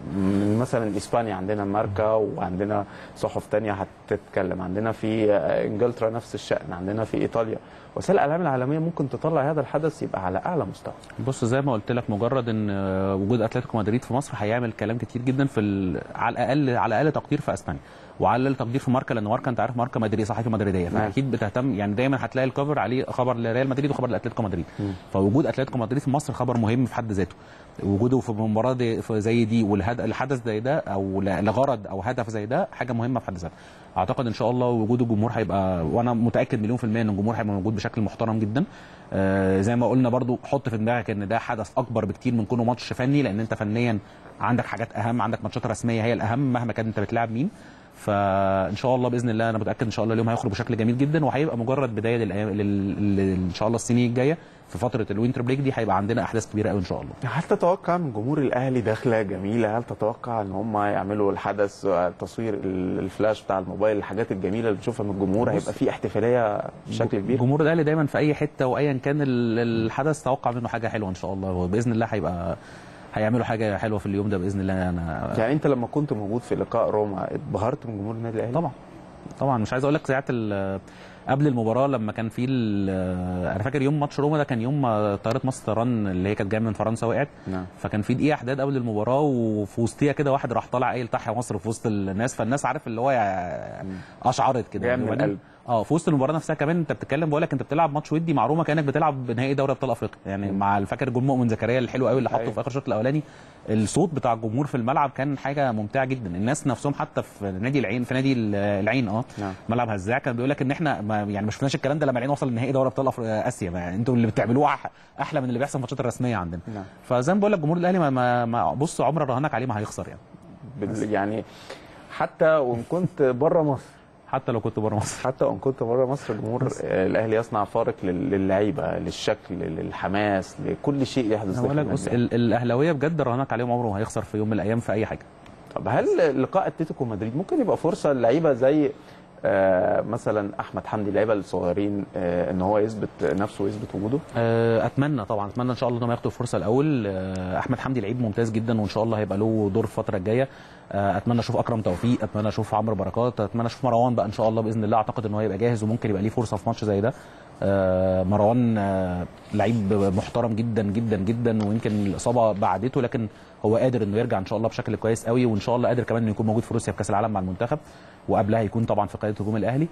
من مثلا اسبانيا عندنا ماركا وعندنا صحف تانية هتتكلم عندنا في انجلترا نفس الشأن عندنا في ايطاليا وسائل الاعلام العالميه ممكن تطلع هذا الحدث يبقى على اعلى مستوى بص زي ما قلت لك مجرد ان آه، وجود اتلتيكو مدريد في مصر هيعمل كلام كتير جدا في ال... على الاقل على الاقل تقدير في اسبانيا وعلى الاقل تقدير في ماركا لان ماركا انت عارف ماركا مدريديه صحيفه مدريديه نعم. فاكيد بتهتم يعني دايما هتلاقي الكفر عليه خبر لريال مدريد وخبر لاتلتيكو مدريد مم. فوجود اتلتيكو مدريد في مصر خبر مهم في حد ذاته وجوده في مباراه دي في زي دي والحدث زي ده او ل- لغرض او هدف زي ده حاجه مهمه في حد ذاتها اعتقد ان شاء الله وجود الجمهور هيبقى وانا متاكد مليون في الميه ان الجمهور هيبقى موجود بشكل محترم جدا آه زي ما قلنا برضو حط في دماغك ان ده حدث اكبر بكتير من كونه ماتش فني لان انت فنيا عندك حاجات اهم عندك ماتشات رسميه هي الاهم مهما كان انت بتلعب مين فان شاء الله باذن الله انا متاكد ان شاء الله اليوم هيخرج بشكل جميل جدا وهيبقى مجرد بدايه للايام لل- لل- ان شاء الله السنين الجايه في فتره الوينتر بريك دي هيبقى عندنا احداث كبيره قوي ان شاء الله هل تتوقع من جمهور الاهلي دخله جميله هل تتوقع ان هم يعملوا الحدث تصوير ال- الفلاش بتاع الموبايل الحاجات الجميله اللي بتشوفها من الجمهور بص، هيبقى في احتفاليه بشكل كبير جمهور الاهلي دايما في اي حته وايا كان ال- الحدث توقع منه حاجه حلوه ان شاء الله وباذن الله هيبقى هيعملوا حاجه حلوه في اليوم ده باذن الله انا يعني انت لما كنت موجود في لقاء روما اتبهرت من جمهور النادي الاهلي طبعا طبعا مش عايز اقول لك ساعه ال- قبل المباراه لما كان في ال- انا فاكر يوم ماتش روما ده كان يوم ما طياره مصر طيران اللي هي كانت جايه من فرنسا وقعت نعم فكان في دقيقه احداد قبل المباراه وفي وسطيها كده واحد راح طالع قايل تحيا مصر في وسط الناس فالناس عارف اللي هو يع- اشعرت كده جاية من وبعدين- القلب. اه في وسط المباراه نفسها كمان انت بتتكلم بقول لك انت بتلعب ماتش ودي مع روما كانك بتلعب نهائي دوري ابطال افريقيا يعني مع فاكر جول مؤمن زكريا الحلو قوي اللي حطه أيوة. في اخر الشوط الاولاني الصوت بتاع الجمهور في الملعب كان حاجه ممتعه جدا الناس نفسهم حتى في نادي العين في نادي العين اه نعم. ملعب هزاع كان بيقول لك ان احنا ما يعني ما شفناش الكلام ده لما العين وصل لنهائي دوري ابطال أفر- اسيا ما انتوا اللي بتعملوه أح- احلى من اللي بيحصل في الماتشات الرسميه عندنا نعم. فزي ما بقول لك جمهور الاهلي ما, ما, ما بص عمر رهانك عليه ما هيخسر يعني بال- يعني حتى وان كنت بره مصر حتى لو كنت بره مصر حتى وان كنت بره مصر جمهور آه، الاهلي يصنع فارق لل- للعيبه للشكل للحماس لكل شيء يحدث انا بقول لك داخل بص النادي. ال- الاهلاويه بجد رهانك عليهم عمره ما هيخسر في يوم من الايام في اي حاجه طب هل لقاء اتلتيكو مدريد ممكن يبقى فرصه للعيبه زي آه، مثلا احمد حمدي اللعيبه الصغيرين آه، ان هو يثبت نفسه ويثبت وجوده آه، اتمنى طبعا اتمنى ان شاء الله انهم ياخدوا الفرصه الاول آه، احمد حمدي لعيب ممتاز جدا وان شاء الله هيبقى له دور في الفتره الجايه آه، اتمنى اشوف اكرم توفيق اتمنى اشوف عمرو بركات اتمنى اشوف مروان بقى ان شاء الله باذن الله اعتقد ان هو هيبقى جاهز وممكن يبقى ليه فرصه في ماتش زي ده آه، مروان آه، لعيب محترم جدا جدا جدا ويمكن الاصابه بعدته لكن هو قادر انه يرجع ان شاء الله بشكل كويس قوي وان شاء الله قادر كمان انه يكون موجود في روسيا في كاس العالم مع المنتخب وقبلها يكون طبعا في قياده هجوم الاهلي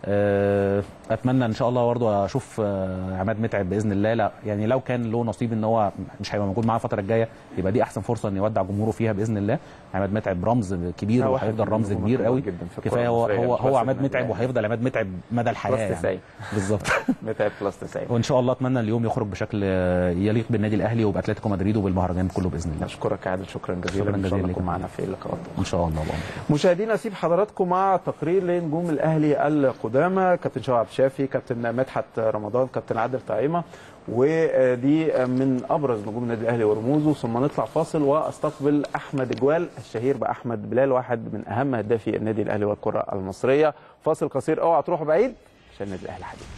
آه، اتمنى ان شاء الله برضه اشوف آه، عماد متعب باذن الله لا يعني لو كان له نصيب ان هو مش هيبقى موجود معاه الفتره الجايه يبقى دي احسن فرصه ان يودع جمهوره فيها باذن الله عماد متعب رمز كبير هو واحد وهيفضل من رمز النجوم كبير الكبار قوي جدا في الكرة كفايه هو المصرية، هو مش هو بس عماد النادي متعب الأهلي. وهيفضل عماد متعب مدى الحياه بلس 90. يعني. بالظبط متعب بلس 90 وان شاء الله اتمنى اليوم يخرج بشكل آه، يليق بالنادي الاهلي وباتلتيكو مدريد وبالمهرجان كله باذن الله اشكرك يا عادل شكرا جزيلا شكراً ان شاء جزيلا الله ليك. تكون معنا في اللقاءات ان شاء الله بقى. مشاهدينا اسيب حضراتكم مع مع تقرير لنجوم الاهلي القدامى كابتن شوقي عبد الشافي كابتن مدحت رمضان كابتن عادل طعيمه ودي من ابرز نجوم النادي الاهلي ورموزه ثم نطلع فاصل واستقبل احمد جوال الشهير باحمد بلال واحد من اهم هدافي النادي الاهلي والكره المصريه فاصل قصير اوعى تروحوا بعيد عشان النادي الاهلي حديث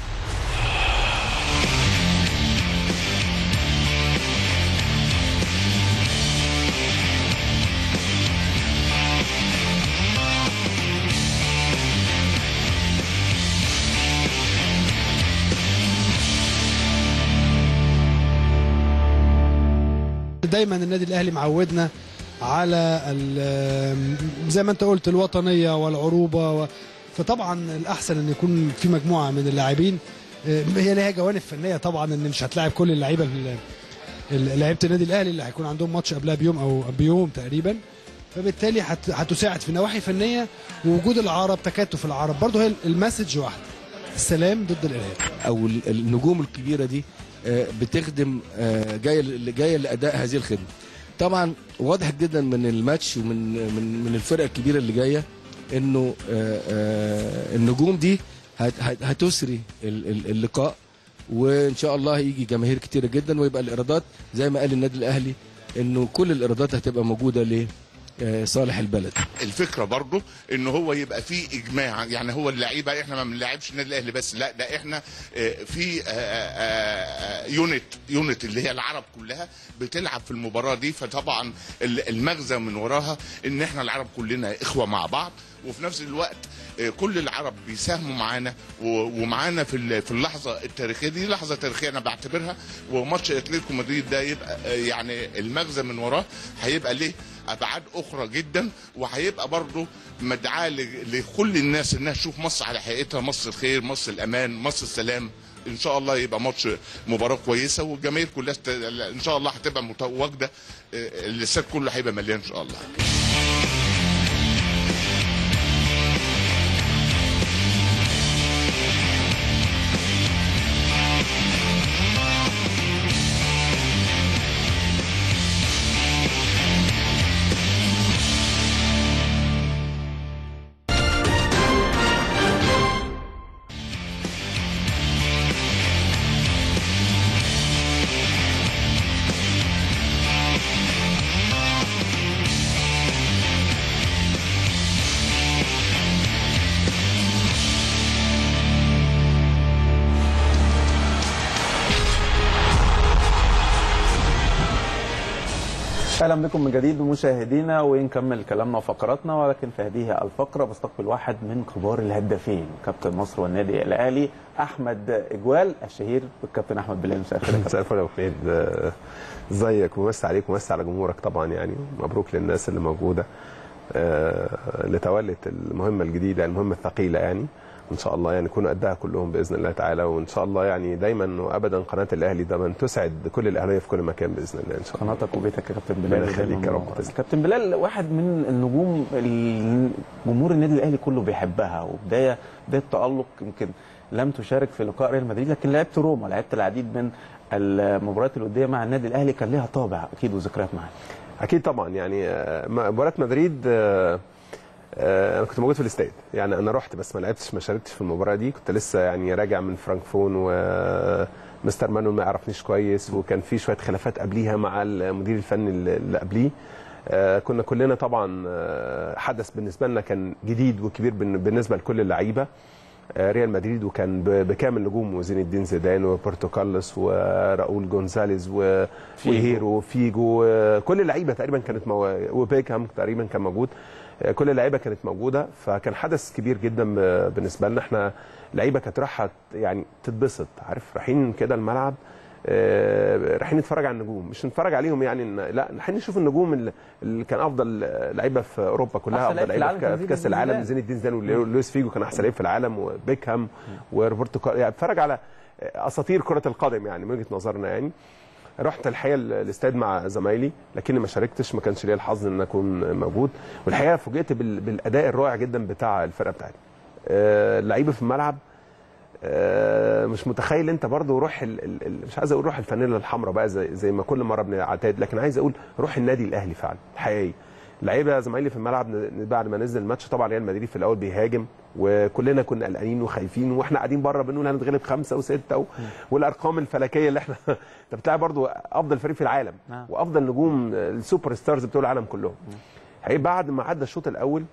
دايما النادي الاهلي معودنا على ال- زي ما انت قلت الوطنيه والعروبه و... فطبعا الاحسن ان يكون في مجموعه من اللاعبين آه، هي ليها جوانب فنيه طبعا ان مش هتلاعب كل اللعيبه ال- ال- لعيبه النادي الاهلي اللي هيكون عندهم ماتش قبلها بيوم او بيوم تقريبا فبالتالي هت- هتساعد في نواحي فنيه ووجود العرب تكاتف العرب برضه هي المسج واحده السلام ضد الارهاب او ال- النجوم الكبيره دي آه، بتخدم آه، جايه ل- جايه لاداء هذه الخدمه طبعا واضح جدا من الماتش ومن من من الفرقه الكبيره اللي جايه انه آه، آه، النجوم دي هت- هت- هتسري ال- ال- اللقاء وان شاء الله هيجي جماهير كتيره جدا ويبقى الايرادات زي ما قال النادي الاهلي انه كل الايرادات هتبقى موجوده لصالح البلد الفكره برضو ان هو يبقى في اجماع يعني هو اللعيبه احنا ما بنلعبش النادي الاهلي بس لا ده احنا آه، في آه، آه، آه، يونت يونت اللي هي العرب كلها بتلعب في المباراه دي فطبعا ال- المغزى من وراها ان احنا العرب كلنا اخوه مع بعض وفي نفس الوقت آه، كل العرب بيساهموا معانا و- ومعانا في ال- في اللحظه التاريخيه دي لحظه تاريخيه انا بعتبرها وماتش اتلتيكو مدريد ده يبقى آه، يعني المغزى من وراه هيبقى ليه ابعاد اخرى جدا وهيبقى برضه مدعاه ل- لكل الناس انها تشوف مصر على حقيقتها مصر الخير مصر الامان مصر السلام ان شاء الله يبقى ماتش مباراه كويسه والجماهير كلها است- ان شاء الله هتبقى متواجده آه، الاستاد كله هيبقى مليان ان شاء الله اهلا بكم من جديد مشاهدينا ونكمل كلامنا وفقراتنا ولكن في هذه الفقره بستقبل واحد من كبار الهدافين كابتن مصر والنادي الاهلي احمد اجوال الشهير بالكابتن احمد بلال مساء الخير يا كابتن. مساء الفل يا ابو حميد آه، ازيك ومسي عليك ومسي على جمهورك طبعا يعني مبروك للناس اللي موجوده آه، اللي تولت المهمه الجديده المهمه الثقيله يعني ان شاء الله يعني يكونوا قدها كلهم باذن الله تعالى وان شاء الله يعني دايما وابدا قناه الاهلي دايما تسعد كل الاهلاويه في كل مكان باذن الله ان شاء الله قناتك وبيتك يا كابتن بلال ربنا يخليك يا رب دايماً كابتن بلال واحد من النجوم اللي جمهور النادي الاهلي كله بيحبها وبدايه بدايه تالق يمكن لم تشارك في لقاء ريال مدريد لكن لعبت روما لعبت العديد من المباريات الوديه مع النادي الاهلي كان ليها طابع اكيد وذكريات معاه اكيد طبعا يعني آه، مباراه مدريد آه، آه، انا كنت موجود في الاستاد يعني انا رحت بس ما لعبتش ما شاركتش في المباراه دي كنت لسه يعني راجع من فرانكفون ومستر مانويل ما يعرفنيش كويس وكان في شويه خلافات قبليها مع المدير الفني اللي اللي قبليه آه، كنا كلنا طبعا آه، حدث بالنسبه لنا كان جديد وكبير بالن- بالنسبه لكل اللعيبه آه، ريال مدريد وكان ب- بكامل نجوم وزين الدين زيدان وبورتو كارلوس وراؤول جونزاليز و- وهيرو وفيجو آه، كل اللعيبه تقريبا كانت مو... وبيكهام تقريبا كان موجود آه، كل اللعيبه كانت موجوده فكان حدث كبير جدا ب- بالنسبه لنا احنا لعيبه كانت رايحه يعني تتبسط عارف رايحين كده الملعب آه، رايحين نتفرج على النجوم مش نتفرج عليهم يعني إن- لا رايحين نشوف النجوم اللي- اللي كان افضل لعيبه في اوروبا كلها أحسن افضل لعيب في لعيبه العالم في كان كاس زين الدين العالم زيدان. زين الدين زيدان ولويس فيجو كان احسن لعيب في العالم وبيكهام وروبرتو كار... يعني اتفرج على اساطير كره القدم يعني من وجهه نظرنا يعني رحت الحقيقه الاستاد مع زمايلي لكني ما شاركتش ما كانش ليا الحظ ان اكون موجود والحقيقه فوجئت بال... بالاداء الرائع جدا بتاع الفرقه بتاعتي آه، اللعيبه في الملعب آه، مش متخيل انت برضو روح ال... ال- ال- مش عايز اقول روح الفانيلا الحمراء بقى زي, زي ما كل مره بنعتاد لكن عايز اقول روح النادي الاهلي فعلا الحقيقي لعيبه زمايلي في الملعب ن- بعد ما نزل الماتش طبعا ريال مدريد في الاول بيهاجم وكلنا كنا قلقانين وخايفين واحنا قاعدين بره بنقول هنتغلب خمسه وسته و... والارقام الفلكيه اللي احنا انت بتلاعب برضو افضل فريق في العالم نعم. وافضل نجوم السوبر ستارز بتوع العالم كلهم هي بعد ما عدى الشوط الاول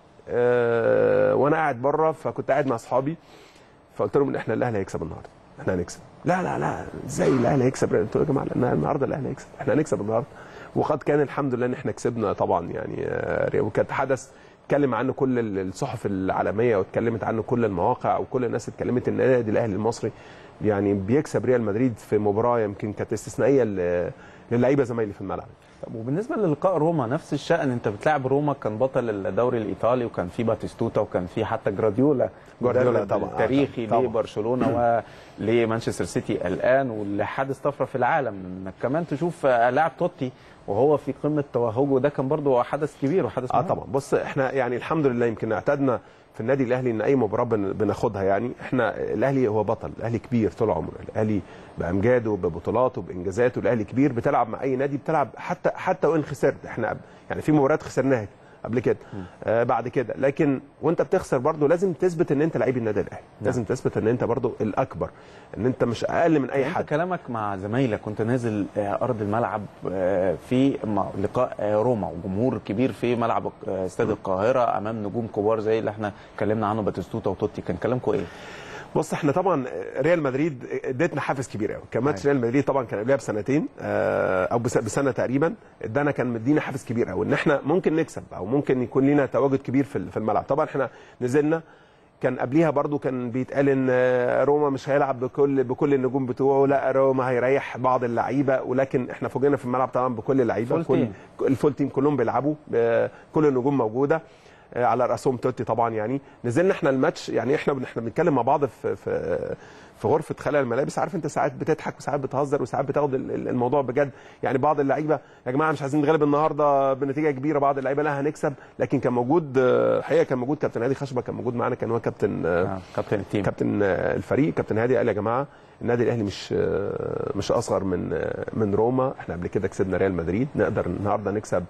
آه وانا قاعد بره فكنت قاعد مع اصحابي فقلت لهم ان احنا الاهلي هيكسب النهارده احنا هنكسب لا لا لا ازاي الاهلي هيكسب قلت لهم يا جماعه لا، النهارده الاهلي هيكسب احنا هنكسب النهارده وقد كان الحمد لله ان احنا كسبنا طبعا يعني آه، ريال- وكانت حدث اتكلم عنه كل ال- الصحف العالميه واتكلمت عنه كل المواقع وكل الناس اتكلمت ان النادي الاهلي المصري يعني بيكسب ريال مدريد في مباراه يمكن كانت استثنائيه ل- للعيبه زمايلي في الملعب طب وبالنسبه للقاء روما نفس الشأن انت بتلعب روما كان بطل الدوري الايطالي وكان في باتيستوتا وكان في حتى جراديولا جوارديولا مدرب طبعاً. تاريخي طبعاً. لبرشلونه ولمانشستر سيتي الان واللي حادث طفره في العالم انك كمان تشوف آه، لاعب توتي وهو في قمه توهجه ده كان برضه حدث كبير وحدث اه مهم. طبعا بص احنا يعني الحمد لله يمكن اعتدنا في النادي الاهلي ان اي مباراه بن- بناخدها يعني احنا الاهلي هو بطل الاهلي كبير طول عمره الاهلي بامجاده ببطولاته بانجازاته الاهلي كبير بتلعب مع اي نادي بتلعب حتى حتى وان خسرت احنا يعني في مباريات خسرناها قبل كده آه بعد كده لكن وانت بتخسر برضه لازم تثبت ان انت لعيب النادي الاهلي لازم تثبت ان انت برضه الاكبر ان انت مش اقل من اي انت حد كلامك مع زمايلك كنت نازل آه، ارض الملعب آه، في م- لقاء آه، روما وجمهور كبير في ملعب آه، استاد القاهره امام نجوم كبار زي اللي احنا اتكلمنا عنه باتيستوتا وتوتي كان كلامكم ايه؟ بص احنا طبعا ريال مدريد ادتنا حافز كبير قوي كان ماتش ريال مدريد طبعا كان قبلها بسنتين آه، او بس- بسنه تقريبا ادانا كان مدينا حافز كبير قوي ان احنا ممكن نكسب او ممكن يكون لنا تواجد كبير في في الملعب طبعا احنا نزلنا كان قبليها برضو كان بيتقال ان آه، روما مش هيلعب بكل بكل النجوم بتوعه لا روما هيريح بعض اللعيبه ولكن احنا فوجئنا في الملعب طبعا بكل اللعيبه فول كل تيم. الفول تيم كلهم بيلعبوا آه، كل النجوم موجوده آه، على راسهم توتي طبعا يعني نزلنا احنا الماتش يعني احنا بن- احنا بنتكلم مع بعض في في في غرفه خلع الملابس عارف انت ساعات بتضحك وساعات بتهزر وساعات بتاخد ال- ال- الموضوع بجد يعني بعض اللعيبه يا جماعه مش عايزين نتغلب النهارده بنتيجه كبيره بعض اللعيبه لا هنكسب لكن كان موجود آه، الحقيقه كان موجود كابتن هادي خشبه كان موجود معانا كان هو كابتن آه، كابتن التيم كابتن آه، الفريق كابتن هادي قال يا جماعه النادي الاهلي مش آه، مش اصغر من آه، من روما احنا قبل كده كسبنا ريال مدريد نقدر النهارده نكسب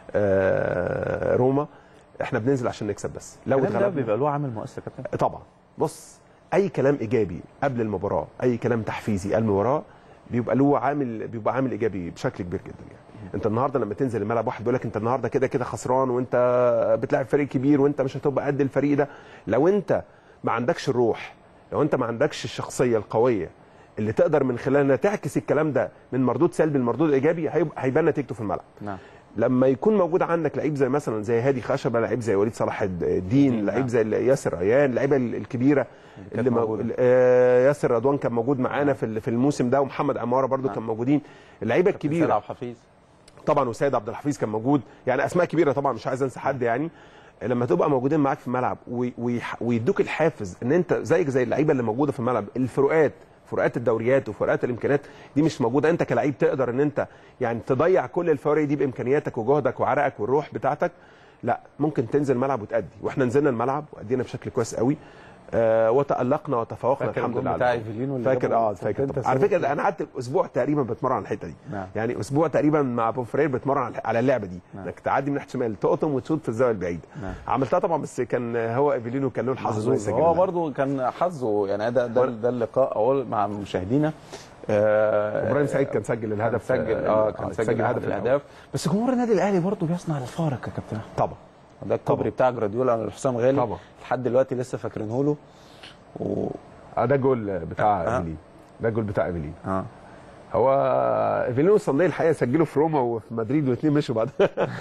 آه، روما احنا بننزل عشان نكسب بس لو الكلام ده اتغلبنا بيبقى له عامل مؤثر يا كابتن طبعا بص اي كلام ايجابي قبل المباراه اي كلام تحفيزي قبل المباراه بيبقى له عامل بيبقى عامل ايجابي بشكل كبير جدا يعني انت النهارده لما تنزل الملعب واحد بيقول لك انت النهارده كده كده خسران وانت بتلعب فريق كبير وانت مش هتبقى قد الفريق ده لو انت ما عندكش الروح لو انت ما عندكش الشخصيه القويه اللي تقدر من خلالها تعكس الكلام ده من مردود سلبي لمردود ايجابي هيبقى- هيبان نتيجته في الملعب نعم لما يكون موجود عندك لعيب زي مثلا زي هادي خشبه لعيب زي وليد صلاح الدين لعيب زي ياسر ريان اللعيبه الكبيره اللي موجودة. موجودة. ياسر رضوان كان موجود معانا في ال- في الموسم ده ومحمد عماره برضو كان موجودين اللعيبه سيد الكبيره عبد الحفيظ طبعا وسيد عبد الحفيظ كان موجود يعني اسماء كبيره طبعا مش عايز انسى حد يعني لما تبقى موجودين معاك في الملعب وي- ويح- ويدوك الحافز ان انت زيك زي اللعيبه اللي موجوده في الملعب الفروقات فروقات الدوريات وفروقات الامكانيات دي مش موجوده انت كلاعب تقدر ان انت يعني تضيع كل الفوارق دي بامكانياتك وجهدك وعرقك والروح بتاعتك لا ممكن تنزل الملعب وتأدي واحنا نزلنا الملعب وادينا بشكل كويس قوي آه وتألقنا وتفوقنا فاكر الحمد الجول لله بتاع على إيفيلينو اللي فاكر جابه؟ اه كنت فاكر أنت طبعا. على سبب فكره فيه. انا قعدت اسبوع تقريبا بتمرن على الحته دي نعم. يعني اسبوع تقريبا مع بون فرير بتمرن على- على اللعبه دي انك تعدي من ناحيه شمال تقطم وتشوط في الزاويه البعيده نعم. عملتها طبعا بس كان هو ايفيلينو كان له الحظ إنه محظوظ يسجل هو ده. برضو كان حظه يعني ده ده, ده اللقاء اهو مع مشاهدينا آه ابراهيم سعيد كان سجل الهدف كان سجل اه كان آه، سجل سجل هدف الهدف الاهداف بس جمهور النادي الاهلي برضو بيصنع الفارق يا كابتن أحمد. طبعا ده الكوبري بتاع جراديولا حسام غالي طبعا. لحد دلوقتي لسه فاكرينه له و... اه ده جول بتاع آه. ايفيلين ده جول بتاع ايفيلين اه هو ايفيلين والصنديه الحقيقه سجلوا في روما وفي مدريد والاثنين مشوا بعد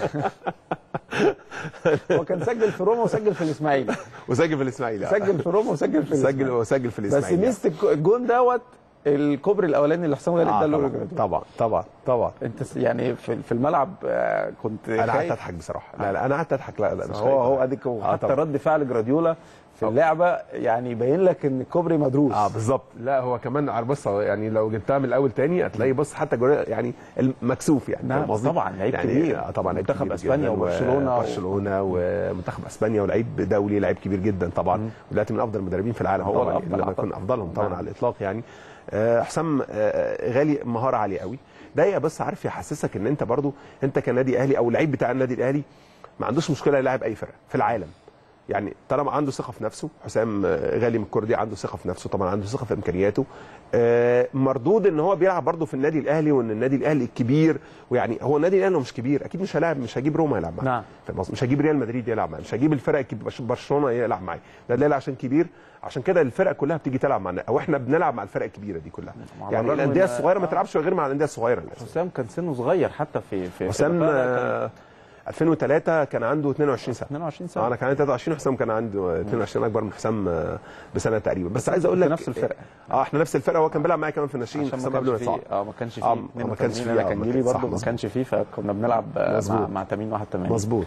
هو كان سجل في روما وسجل في الاسماعيلي وسجل في الاسماعيلي آه. سجل في روما وسجل في سجل الاسماعيلي وسجل في بس الاسماعيلي ميزه الك- الجون دوت الكوبري الاولاني اللي حسام غالي آه اداله طبعا لجراديولا. طبعا طبعا طبعا انت س- يعني في في الملعب آه، كنت انا قعدت خايف. اضحك بصراحه لا لا انا قعدت اضحك لا لا مش هو خايف. هو اديك هو آه حتى طبعا. رد فعل جراديولا في اللعبه يعني يبين لك ان الكوبري مدروس اه بالظبط لا هو كمان على بص هو يعني لو جبتها من الاول تاني هتلاقي بص حتى جوري يعني مكسوف يعني نعم، فاهم قصدي؟ طبعا، لعيب يعني كبير. آه طبعا لعيب منتخب كبير أسبانيا جداً، وبرشلونة و- وبرشلونه ومنتخب اسبانيا ولعيب دولي لعيب كبير جدا طبعا ودلوقتي من افضل المدربين في العالم هو طبعا الأفضل لما أعتقد. يكون افضلهم طبعا نعم. على الاطلاق يعني آه، حسام آه، غالي مهاره عاليه قوي ده بس عارف يحسسك ان انت برضو انت كنادي اهلي او اللعيب بتاع النادي الاهلي ما عندوش مشكله يلاعب اي فرقه في العالم يعني طالما عنده ثقه في نفسه حسام آه، غالي من الكردي عنده ثقه في نفسه طبعا عنده ثقه في امكانياته آه، مردود ان هو بيلعب برضه في النادي الاهلي وان النادي الاهلي الكبير ويعني هو النادي الاهلي مش كبير اكيد مش هيلاعب مش هجيب روما يلعب معاه نعم. فاهم قصدي؟ مش هجيب ريال مدريد يلعب معاه مش هجيب الفرق الكبير برش- برشلونه يلعب معاه ده الاهلي عشان كبير عشان كده الفرق كلها بتيجي تلعب معانا او احنا بنلعب مع الفرق الكبيره دي كلها على يعني الرغم الانديه إن- الصغيره ما آه. تلعبش غير مع الانديه الصغيره للاسف حسام كان سنه صغير حتى في في حسام في الفرقة كان- آه، 2003 كان عنده 22 سنه 22 سنه آه، انا كان عندي 23 وحسام كان عنده 22 اكبر من حسام آه، بسنه تقريبا بس عايز اقول في لك نفس الفرقة. اه احنا نفس الفرقه هو كان بيلعب معايا كمان في الناشئين عشان حسام ما قبل ما كانش يتصعد فيه اه ما كانش فيه آه، ما كانش 82 فيه انا آه، كان ما جيلي كان- صح، برضه ما مظبوط. كانش فيه فكنا بنلعب آه، مع مظبوط. مع تميم 81 مظبوط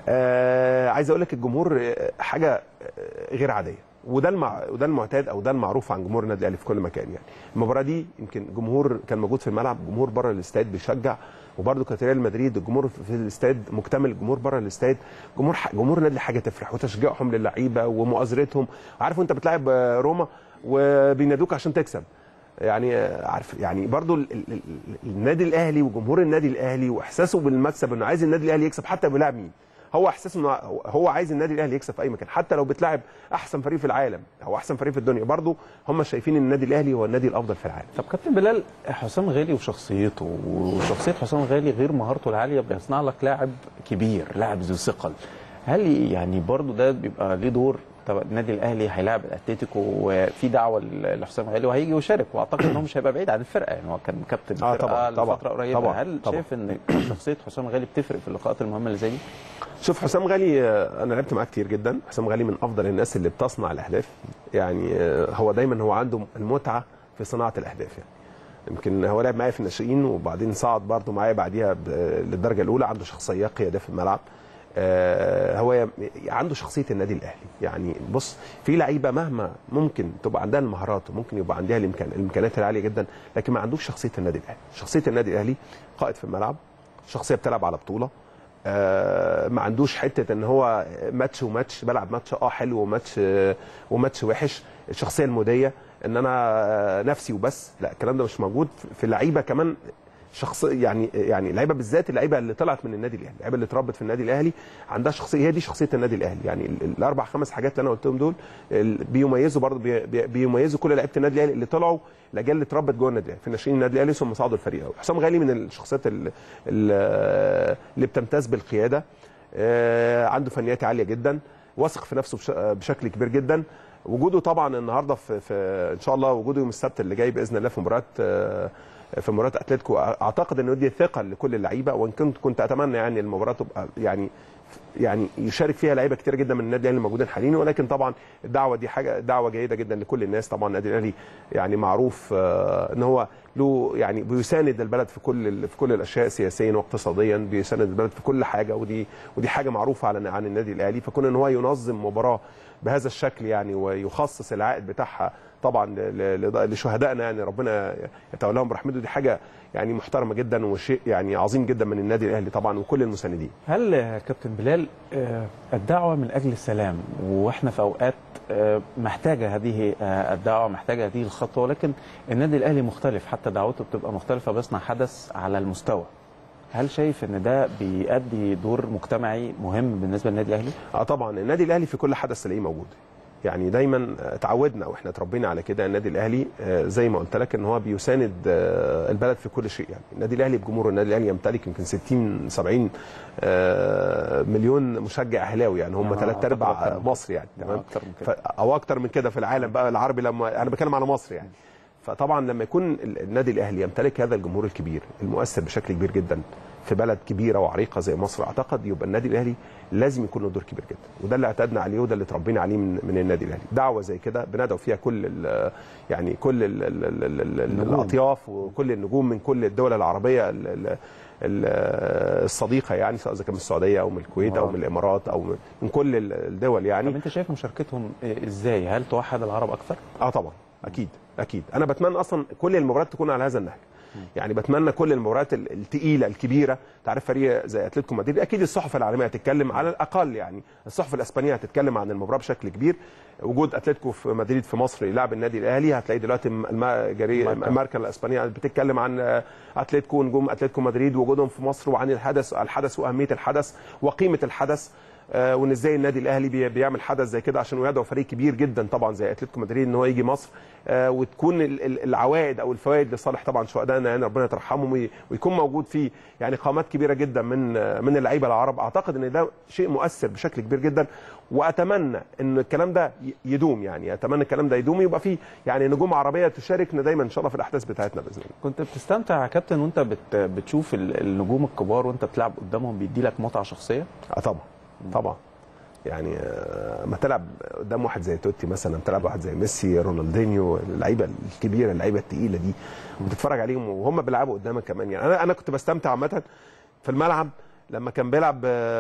آه عايز اقول لك الجمهور آه، حاجه آه، غير عاديه وده المع... وده المعتاد او ده المعروف عن جمهور النادي الاهلي في كل مكان يعني المباراه دي يمكن جمهور كان موجود في الملعب جمهور بره الاستاد بيشجع وبرده كانت ريال مدريد الجمهور في الاستاد مكتمل الجمهور بره الاستاد جمهور ح... جمهور النادي حاجه تفرح وتشجيعهم للعيبه ومؤازرتهم عارف انت بتلاعب آه، روما وبينادوك عشان تكسب يعني آه، عارف يعني برضو ال- ال- ال- النادي الاهلي وجمهور النادي الاهلي واحساسه بالمكسب انه عايز النادي الاهلي يكسب حتى بيلعب مين هو احساسه انه هو عايز النادي الاهلي يكسب في اي مكان حتى لو بتلاعب احسن فريق في العالم او احسن فريق في الدنيا برضو هم شايفين ان النادي الاهلي هو النادي الافضل في العالم طب كابتن بلال حسام غالي وشخصيته وشخصيه حسام غالي غير مهارته العاليه بيصنع لك لاعب كبير لاعب ذو ثقل هل يعني برضو ده بيبقى ليه دور طب النادي الاهلي هيلاعب الاتليتيكو وفي دعوه ل- لحسام غالي وهيجي يشارك واعتقد ان هو مش هيبقى بعيد عن الفرقه يعني هو كان كابتن آه الفرقه طبعاً، طبعاً، لفتره قريبه طبعاً، هل طبعاً. شايف ان شخصيه حسام غالي بتفرق في اللقاءات المهمه اللي زي دي؟ شوف حسام غالي آه، انا لعبت معاه كتير جدا حسام غالي من افضل الناس اللي بتصنع الاهداف يعني آه، هو دايما هو عنده المتعه في صناعه الاهداف يعني يمكن هو لعب معايا في الناشئين وبعدين صعد برضه معايا بعديها ب- للدرجه الاولى عنده شخصيه قياده في الملعب آه، هو ي- عنده شخصيه النادي الاهلي يعني بص في لعيبه مهما ممكن تبقى عندها المهارات وممكن يبقى عندها الامكان الامكانيات العاليه جدا لكن ما عندوش شخصيه النادي الاهلي شخصيه النادي الاهلي قائد في الملعب شخصيه بتلعب على بطوله آه، ما عندوش حته ان هو ماتش وماتش بلعب ماتش اه حلو وماتش آه، وماتش وحش الشخصيه الموديه ان انا آه، نفسي وبس لا الكلام ده مش موجود في اللعيبه كمان شخص يعني يعني اللعيبه بالذات اللعيبه اللي طلعت من النادي الاهلي اللعيبه اللي اتربت في النادي الاهلي عندها شخصيه هي دي شخصيه النادي الاهلي يعني ال- الاربع خمس حاجات اللي انا قلتهم دول ال- بيميزوا برضه بي- بي- بيميزوا كل لعيبه النادي الاهلي اللي طلعوا الاجيال اللي اتربت جوه النادي الاهلي في ناشئين النادي الاهلي ثم صعدوا الفريق حسام غالي من الشخصيات ال- ال- اللي بتمتاز بالقياده آه، عنده فنيات عاليه جدا واثق في نفسه بش- بشكل كبير جدا وجوده طبعا النهارده في, في ان شاء الله وجوده يوم السبت اللي جاي باذن الله في مباراه آه، في مباراه اتلتيكو اعتقد انه يدي ثقه لكل اللعيبه وان كنت كنت اتمنى يعني المباراه تبقى يعني يعني يشارك فيها لعيبه كتير جدا من النادي الاهلي الموجودين حاليا ولكن طبعا الدعوه دي حاجه دعوه جيده جدا لكل الناس طبعا النادي الاهلي يعني معروف آه، ان هو له يعني بيساند البلد في كل ال- في كل الاشياء سياسيا واقتصاديا بيساند البلد في كل حاجه ودي ودي حاجه معروفه عن عن النادي الاهلي فكون ان هو ينظم مباراه بهذا الشكل يعني ويخصص العائد بتاعها طبعا ل- ل- لشهدائنا يعني ربنا يتولاهم برحمته دي حاجه يعني محترمه جدا وشيء يعني عظيم جدا من النادي الاهلي طبعا وكل المساندين هل يا كابتن بلال آه، الدعوة من أجل السلام وإحنا في أوقات آه، محتاجة هذه آه، الدعوة محتاجة هذه الخطوة ولكن النادي الأهلي مختلف حتى دعوته بتبقى مختلفة بيصنع حدث على المستوى هل شايف ان ده بيؤدي دور مجتمعي مهم بالنسبه للنادي الاهلي؟ اه طبعا النادي الاهلي في كل حدث تلاقيه موجود يعني دايما اتعودنا واحنا اتربينا على كده النادي الاهلي آه، زي ما قلت لك ان هو بيساند آه، البلد في كل شيء يعني النادي الاهلي بجمهوره النادي الاهلي يمتلك يمكن 60 70 آه، مليون مشجع اهلاوي يعني هم يعني ثلاث أعتقد أكتر ارباع من مصر يعني يعني تمام أكتر من ف- او اكتر من كده في العالم بقى العربي لما انا بتكلم على مصر يعني فطبعا لما يكون ال- النادي الاهلي يمتلك هذا الجمهور الكبير المؤثر بشكل كبير جدا في بلد كبيره وعريقه زي مصر اعتقد يبقى النادي الاهلي لازم يكون له دور كبير جدا وده اللي اعتدنا عليه وده اللي اتربينا عليه من, من النادي الاهلي دعوه زي كده بندعو فيها كل ال- يعني كل ال ال ال ال ال النجوم. الاطياف وكل النجوم من كل الدول العربيه ال- ال- ال- الصديقه يعني سواء اذا كان من السعوديه او من الكويت او من الامارات او من- من كل ال- الدول يعني طب انت شايف مشاركتهم إيه- ازاي؟ هل توحد العرب اكثر؟ اه طبعا اكيد اكيد انا بتمنى اصلا كل المباريات تكون على هذا النهج يعني بتمنى كل المباريات ال- التقيله الكبيره تعرف فريق زي اتلتيكو مدريد اكيد الصحف العالميه هتتكلم على الاقل يعني الصحف الاسبانيه هتتكلم عن المباراه بشكل كبير وجود اتلتيكو في مدريد في مصر يلعب النادي الاهلي هتلاقي دلوقتي الم- الم- جري- ماركا. الماركه الاسبانيه بتتكلم عن آه، اتلتيكو نجوم اتلتيكو مدريد وجودهم في مصر وعن الحدث الحدث واهميه الحدث وقيمه الحدث آه، وان ازاي النادي الاهلي بي- بيعمل حدث زي كده عشان يدعو فريق كبير جدا طبعا زي اتلتيكو مدريد ان هو يجي مصر آه، وتكون ال- ال- العوائد او الفوائد لصالح طبعا شهدائنا يعني ربنا يترحمهم وي- ويكون موجود فيه يعني قامات كبيره جدا من آه، من اللعيبه العرب اعتقد ان ده شيء مؤثر بشكل كبير جدا واتمنى ان الكلام ده ي- يدوم يعني اتمنى الكلام ده يدوم يبقى فيه يعني نجوم عربيه تشاركنا دايما ان شاء الله في الاحداث بتاعتنا باذن الله كنت بتستمتع يا كابتن وانت بت بتشوف ال- النجوم الكبار وانت بتلعب قدامهم بيدي لك متعه شخصيه اه طبعا طبعا يعني آه، ما تلعب قدام واحد زي توتي مثلا تلعب واحد زي ميسي رونالدينيو اللعيبه الكبيره اللعيبه الثقيله دي وتتفرج عليهم وهم بيلعبوا قدامك كمان يعني انا انا كنت بستمتع عامه في الملعب لما كان بيلعب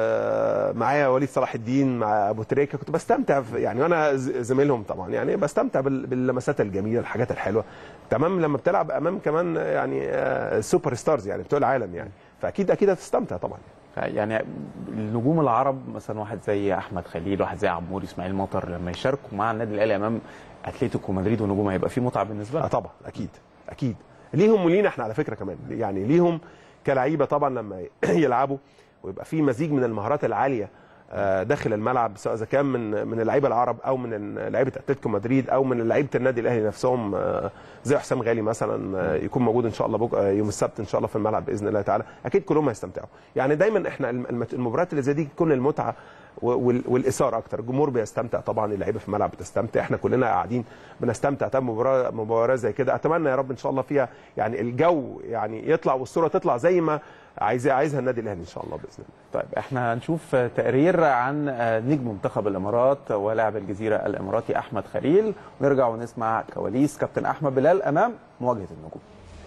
آه، معايا وليد صلاح الدين مع ابو تريكه كنت بستمتع في- يعني وانا ز- زميلهم طبعا يعني بستمتع بال- باللمسات الجميله الحاجات الحلوه تمام لما بتلعب امام كمان يعني آه، سوبر ستارز يعني بتوع العالم يعني فاكيد اكيد هتستمتع طبعا يعني النجوم العرب مثلا واحد زي احمد خليل واحد زي عمور اسماعيل مطر لما يشاركوا مع النادي الاهلي امام اتلتيكو مدريد ونجوم هيبقى في متعه بالنسبه لهم اه طبعا اكيد اكيد ليهم ولينا احنا على فكره كمان يعني ليهم كلعيبه طبعا لما يلعبوا ويبقى في مزيج من المهارات العاليه آه، داخل الملعب سواء اذا كان من من اللعيبه العرب او من لعيبه اتلتيكو مدريد او من لعيبه النادي الاهلي نفسهم آه، زي حسام غالي مثلا آه، يكون موجود ان شاء الله بكره يوم السبت ان شاء الله في الملعب باذن الله تعالى اكيد كلهم هيستمتعوا يعني دايما احنا الم- الم- المباريات اللي زي دي تكون المتعه و- وال- والاثاره اكتر الجمهور بيستمتع طبعا اللعيبه في الملعب بتستمتع احنا كلنا قاعدين بنستمتع طب مباراه مباراه زي كده اتمنى يا رب ان شاء الله فيها يعني الجو يعني يطلع والصوره تطلع زي ما عايز عايزها النادي الاهلي ان شاء الله باذن الله طيب احنا هنشوف تقرير عن نجم منتخب الامارات ولاعب الجزيره الاماراتي احمد خليل ونرجع ونسمع كواليس كابتن احمد بلال امام مواجهه النجوم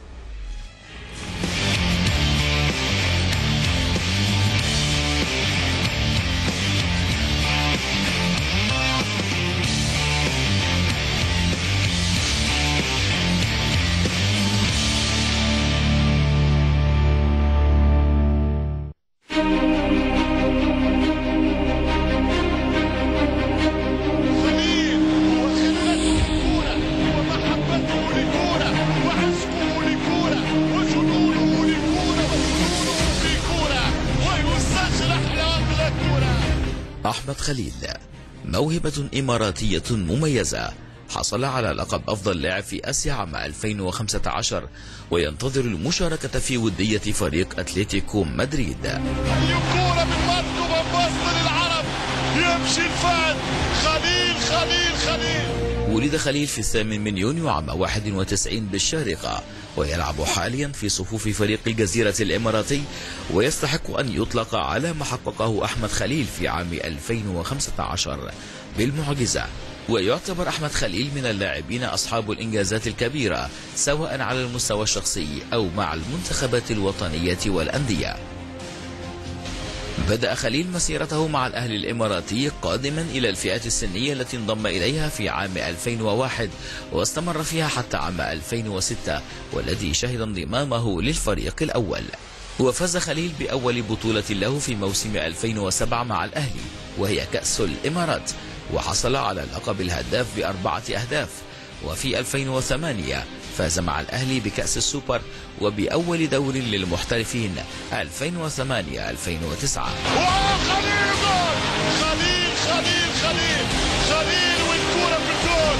أحمد خليل موهبة إماراتية مميزة حصل على لقب أفضل لاعب في آسيا عام 2015 وينتظر المشاركة في ودية فريق أتلتيكو مدريد كورة من ماركو بمباستر للعرب يمشي الفهد خليل خليل خليل ولد خليل في الثامن من يونيو عام 91 بالشارقة ويلعب حاليا في صفوف فريق الجزيرة الإماراتي ويستحق أن يطلق على ما حققه أحمد خليل في عام 2015 بالمعجزة ويعتبر أحمد خليل من اللاعبين أصحاب الإنجازات الكبيرة سواء على المستوى الشخصي أو مع المنتخبات الوطنية والأندية بدأ خليل مسيرته مع الأهلي الإماراتي قادما إلى الفئات السنية التي انضم إليها في عام 2001 واستمر فيها حتى عام 2006 والذي شهد انضمامه للفريق الأول وفاز خليل بأول بطولة له في موسم 2007 مع الأهلي وهي كأس الإمارات وحصل على لقب الهداف بأربعة أهداف وفي 2008 فاز مع الأهلي بكأس السوبر وبأول دور للمحترفين 2008-2009 خليل جول خليل خليل خليل خليل والكورة في الجول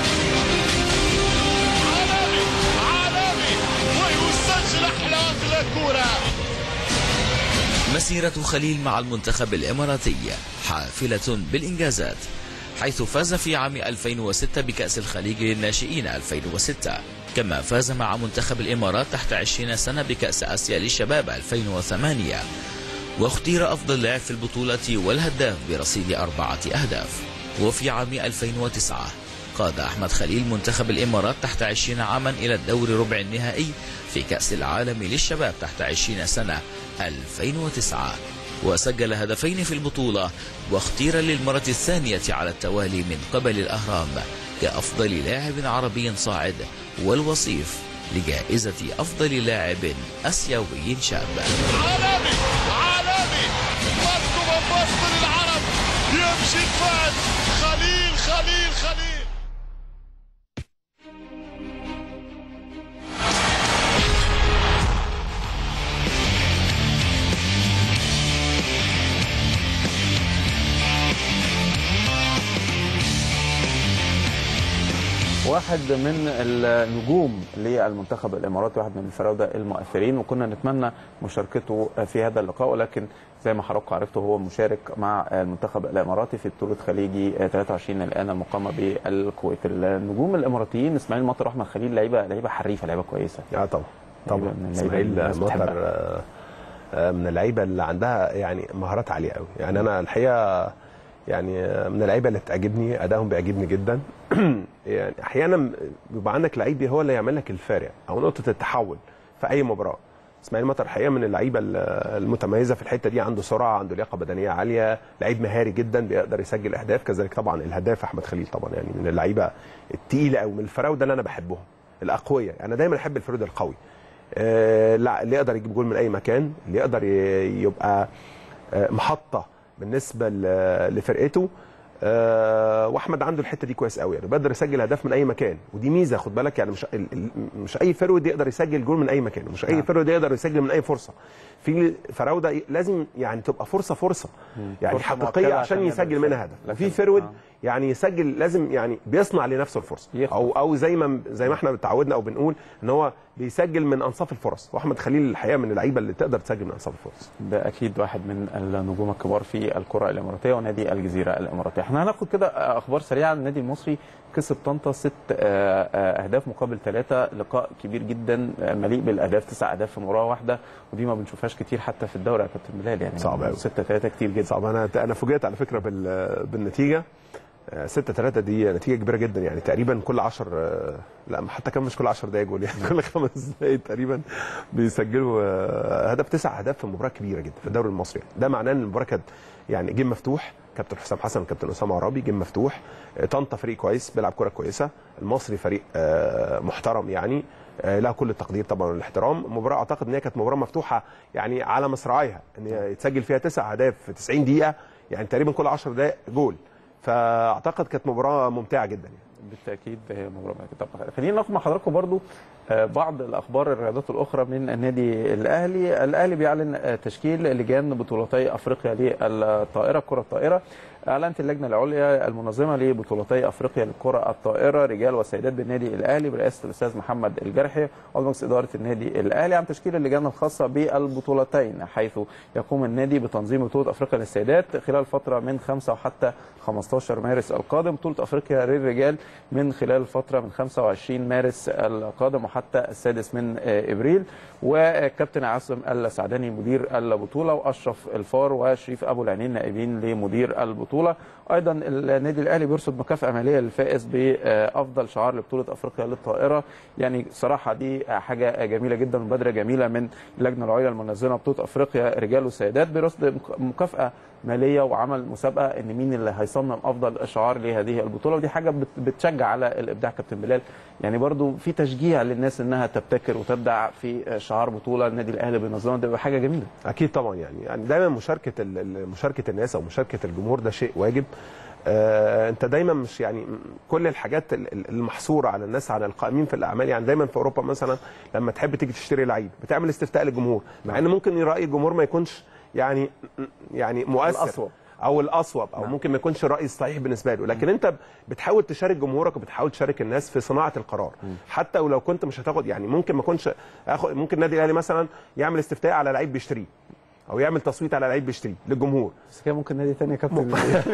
عالمي عالمي ويسجل أحلى أغلى كورة مسيرة خليل مع المنتخب الإماراتي حافلة بالإنجازات حيث فاز في عام 2006 بكأس الخليج للناشئين 2006 كما فاز مع منتخب الإمارات تحت 20 سنة بكأس آسيا للشباب 2008 واختير أفضل لاعب في البطولة والهداف برصيد أربعة أهداف وفي عام 2009 قاد أحمد خليل منتخب الإمارات تحت 20 عاما إلى الدور ربع النهائي في كأس العالم للشباب تحت 20 سنة 2009 وسجل هدفين في البطولة واختير للمرة الثانية على التوالي من قبل الأهرام كأفضل لاعب عربي صاعد والوصيف لجائزة أفضل لاعب آسيوي شاب عالمي عالمي مصر ومصر للعرب يمشي الفهد خليل خليل خليل واحد من النجوم للمنتخب الاماراتي واحد من الفراوده المؤثرين وكنا نتمنى مشاركته في هذا اللقاء ولكن زي ما حضراتكم عرفتوا هو مشارك مع المنتخب الاماراتي في بطوله خليجي 23 الان المقامه بالكويت النجوم الاماراتيين اسماعيل مطر واحمد خليل لعيبه لعيبه حريفه لعيبه كويسه اه طبعا طبعا من اللعيبة اللي اسماعيل الناس مطر بتحبها. آه، آه، من اللعيبه اللي عندها يعني مهارات عاليه قوي يعني انا الحقيقه يعني آه، من اللعيبه اللي بتعجبني ادائهم بيعجبني جدا يعني احيانا بيبقى عندك لعيب هو اللي يعمل لك الفارق او نقطه التحول في اي مباراه اسماعيل مطر الحقيقه من اللعيبه ال- المتميزه في الحته دي عنده سرعه عنده لياقه بدنيه عاليه لعيب مهاري جدا بيقدر يسجل اهداف كذلك طبعا الهداف احمد خليل طبعا يعني من اللعيبه التقيله قوي من الفراوده اللي انا بحبهم الاقوياء انا دايما احب الفرود القوي آه، لا اللي يقدر يجيب جول من اي مكان اللي يقدر ي- يبقى آه، محطه بالنسبه ل- لفرقته آه، واحمد عنده الحته دي كويس قوي يعني بيقدر يسجل اهداف من اي مكان ودي ميزه خد بالك يعني مش ال- ال- مش اي فرود يقدر يسجل جول من اي مكان مش اي نعم. فرود يقدر يسجل من اي فرصه في فراوده لازم يعني تبقى فرصه فرصه يعني فرصة حقيقيه مؤكدة عشان عشان يسجل يقدر منها يسجل. هدف وفي فرود يعني يسجل لازم يعني بيصنع لنفسه الفرصه او او زي ما زي ما احنا اتعودنا او بنقول ان هو بيسجل من انصاف الفرص واحمد خليل الحقيقه من اللعيبه اللي تقدر تسجل من انصاف الفرص ده اكيد واحد من النجوم الكبار في الكره الاماراتيه ونادي الجزيره الاماراتيه احنا هناخد كده اخبار سريعه عن النادي المصري كسب طنطا ست آه، آه، اهداف مقابل ثلاثه لقاء كبير جدا آه، مليء بالاهداف تسع اهداف في مباراه واحده ودي ما بنشوفهاش كتير حتى في الدوري يا كابتن بلال يعني صعب أوي. 6 3 كتير جدا صعب انا انا فوجئت على فكره بال- بالنتيجه 6 3 دي نتيجه كبيره جدا يعني تقريبا كل 10 لا حتى كان مش كل 10 دقايق جول يعني كل خمس دقايق تقريبا بيسجلوا آه، هدف تسع اهداف في مباراه كبيره جدا في الدوري المصري ده معناه ان المباراه كانت يعني جيم مفتوح كابتن حسام حسن وكابتن اسامه عرابي جيم مفتوح آه، طنطا فريق كويس بيلعب كره كويسه المصري فريق آه، محترم يعني آه، له كل التقدير طبعا والاحترام مباراه اعتقد ان هي كانت مباراه مفتوحه يعني على مصراعيها ان يتسجل فيها تسع اهداف في 90 دقيقه يعني تقريبا كل 10 دقائق جول فاعتقد كانت مباراه ممتعه جدا يعني. بالتاكيد هي مباراه طب خلينا ناخد مع حضراتكم برضو آه، بعض الاخبار الرياضات الاخرى من النادي الاهلي الاهلي بيعلن آه، تشكيل لجان بطولتي افريقيا للطائره كره الطائره اعلنت اللجنه العليا المنظمه لبطولتي افريقيا للكره الطائره رجال وسيدات بالنادي الاهلي برئاسه الاستاذ محمد الجرحي عضو مجلس اداره النادي الاهلي عن تشكيل اللجان الخاصه بالبطولتين حيث يقوم النادي بتنظيم بطوله افريقيا للسيدات خلال فتره من 5 وحتى 15 مارس القادم بطوله افريقيا للرجال من خلال الفتره من 25 مارس القادم وحتى السادس من آه، ابريل وكابتن عاصم السعداني مدير البطوله واشرف الفار وشريف ابو العينين نائبين لمدير البطوله ايضا النادي الاهلي بيرصد مكافاه ماليه للفائز بافضل شعار لبطوله افريقيا للطائره يعني صراحه دي حاجه جميله جدا ومبادره جميله من اللجنه العليا المنظمه بطوله افريقيا رجال وسيدات برصد مكافاه ماليه وعمل مسابقه ان مين اللي هيصمم افضل شعار لهذه البطوله ودي حاجه بت- بتشجع على الابداع كابتن بلال يعني برضو في تشجيع للناس انها تبتكر وتبدع في شعار بطوله النادي الاهلي بينظمها ده بيبقى حاجه جميله اكيد طبعا يعني يعني دايما مشاركه ال- ال- مشاركه الناس او مشاركه الجمهور ده شيء واجب آه انت دايما مش يعني م- كل الحاجات ال- ال- المحصوره على الناس على القائمين في الاعمال يعني دايما في اوروبا مثلا لما تحب تيجي تشتري لعيب بتعمل استفتاء للجمهور مع ان ممكن راي الجمهور ما يكونش يعني يعني مؤثر الأصوب. او الاصوب او نعم. ممكن ما يكونش الراي الصحيح بالنسبه له لكن انت بتحاول تشارك جمهورك وبتحاول تشارك الناس في صناعه القرار حتى ولو كنت مش هتاخد يعني ممكن ما اكونش اخد ممكن النادي الاهلي مثلا يعمل استفتاء على لعيب بيشتريه او يعمل تصويت على لعيب بيشتريه للجمهور بس كده ممكن نادي تاني يا كابتن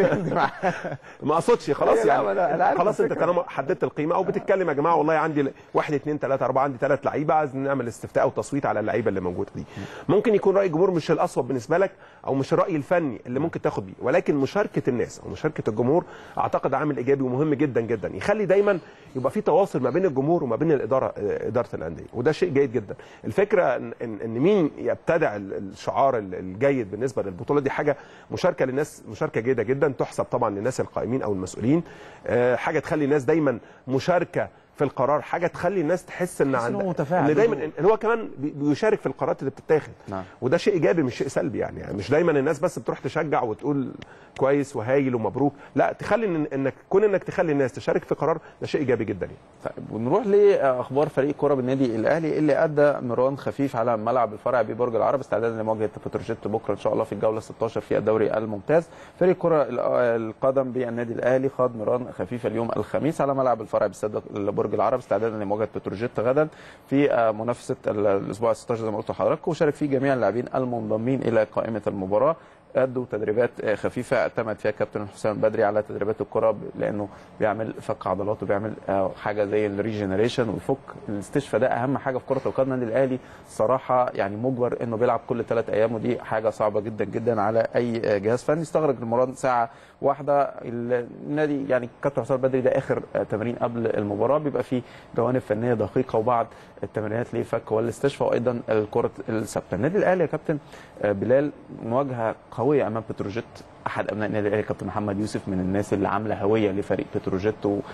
ما اقصدش خلاص لا، يعني ما أنا- أنا عارف خلاص انت الفكرة. طالما حددت القيمه او بتتكلم يا جماعه والله عندي ل- واحد اثنين ثلاثه اربعه عندي ثلاث لعيبه عايز نعمل استفتاء او تصويت على اللعيبه اللي موجوده دي ممكن يكون راي الجمهور مش الاصوب بالنسبه لك او مش الراي الفني اللي ممكن تاخد بيه ولكن مشاركه الناس او مشاركه الجمهور اعتقد عامل ايجابي ومهم جدا جدا يخلي دايما يبقى في تواصل ما بين الجمهور وما بين الاداره آه، اداره الانديه وده شيء جيد جدا الفكره ان ان إن مين يبتدع ال- الشعار ال- الجيد بالنسبه للبطوله دي حاجه مشاركه للناس مشاركه جيده جدا تحسب طبعا للناس القائمين او المسؤولين آه، حاجه تخلي الناس دايما مشاركه في القرار حاجه تخلي الناس تحس ان تحس إن هو عند متفاعل ان دايما بدور. ان هو كمان بي- بيشارك في القرارات اللي بتتاخد نعم. وده شيء ايجابي مش شيء سلبي يعني, يعني مش دايما الناس بس بتروح تشجع وتقول كويس وهايل ومبروك لا تخلي إن انك كون انك تخلي الناس تشارك في قرار ده شيء ايجابي جدا يعني. طيب ونروح لاخبار فريق كره بالنادي الاهلي اللي ادى مران خفيف على ملعب الفرع ببرج العرب استعدادا لمواجهه بتروجيت بكره ان شاء الله في الجوله 16 في الدوري الممتاز فريق كره ال- القدم بالنادي الاهلي خاض مران خفيف اليوم الخميس على ملعب الفرع باستاد برج العرب استعدادا لمواجهه بتروجيت غدا في آه، منافسه ال- الاسبوع 16 زي ما قلت لحضراتكم وشارك فيه جميع اللاعبين المنضمين الى قائمه المباراه ادوا تدريبات آه، خفيفه اعتمد فيها كابتن حسام بدري على تدريبات الكره ب- لانه بيعمل فك عضلات وبيعمل آه، حاجه زي الريجنريشن ويفك الاستشفاء ده اهم حاجه في كره القدم النادي الاهلي الصراحه يعني مجبر انه بيلعب كل ثلاث ايام ودي حاجه صعبه جدا جدا على اي آه، جهاز فني استغرق المران ساعه واحده النادي يعني كابتن حسام بدري ده اخر آه، تمرين قبل المباراه بيبقى فيه جوانب فنيه دقيقه وبعض التمرينات لفك والاستشفاء وايضا الكره الثابته النادي الاهلي يا كابتن آه، بلال مواجهه قويه امام بتروجيت احد ابناء النادي الاهلي كابتن محمد يوسف من الناس اللي عامله هويه لفريق بتروجيت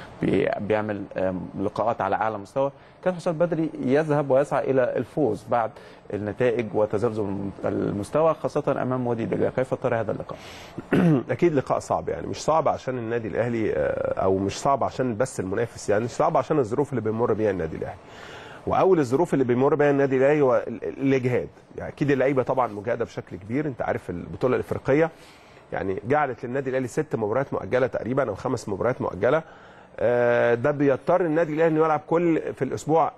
وبيعمل لقاءات على اعلى مستوى كان حسام بدري يذهب ويسعى الى الفوز بعد النتائج وتذبذب المستوى خاصه امام وادي دجله كيف ترى هذا اللقاء اكيد لقاء صعب يعني مش صعب عشان النادي الاهلي آه، او مش صعب عشان بس المنافس يعني مش صعب عشان الظروف اللي بيمر بيها النادي الاهلي واول الظروف اللي بيمر بيها النادي الاهلي هو ال- ال- الاجهاد يعني اكيد اللعيبه طبعا مجهده بشكل كبير انت عارف البطوله الافريقيه يعني جعلت للنادي الاهلي ست مباريات مؤجله تقريبا او خمس مباريات مؤجله آه، ده بيضطر النادي الاهلي انه يلعب كل في الاسبوع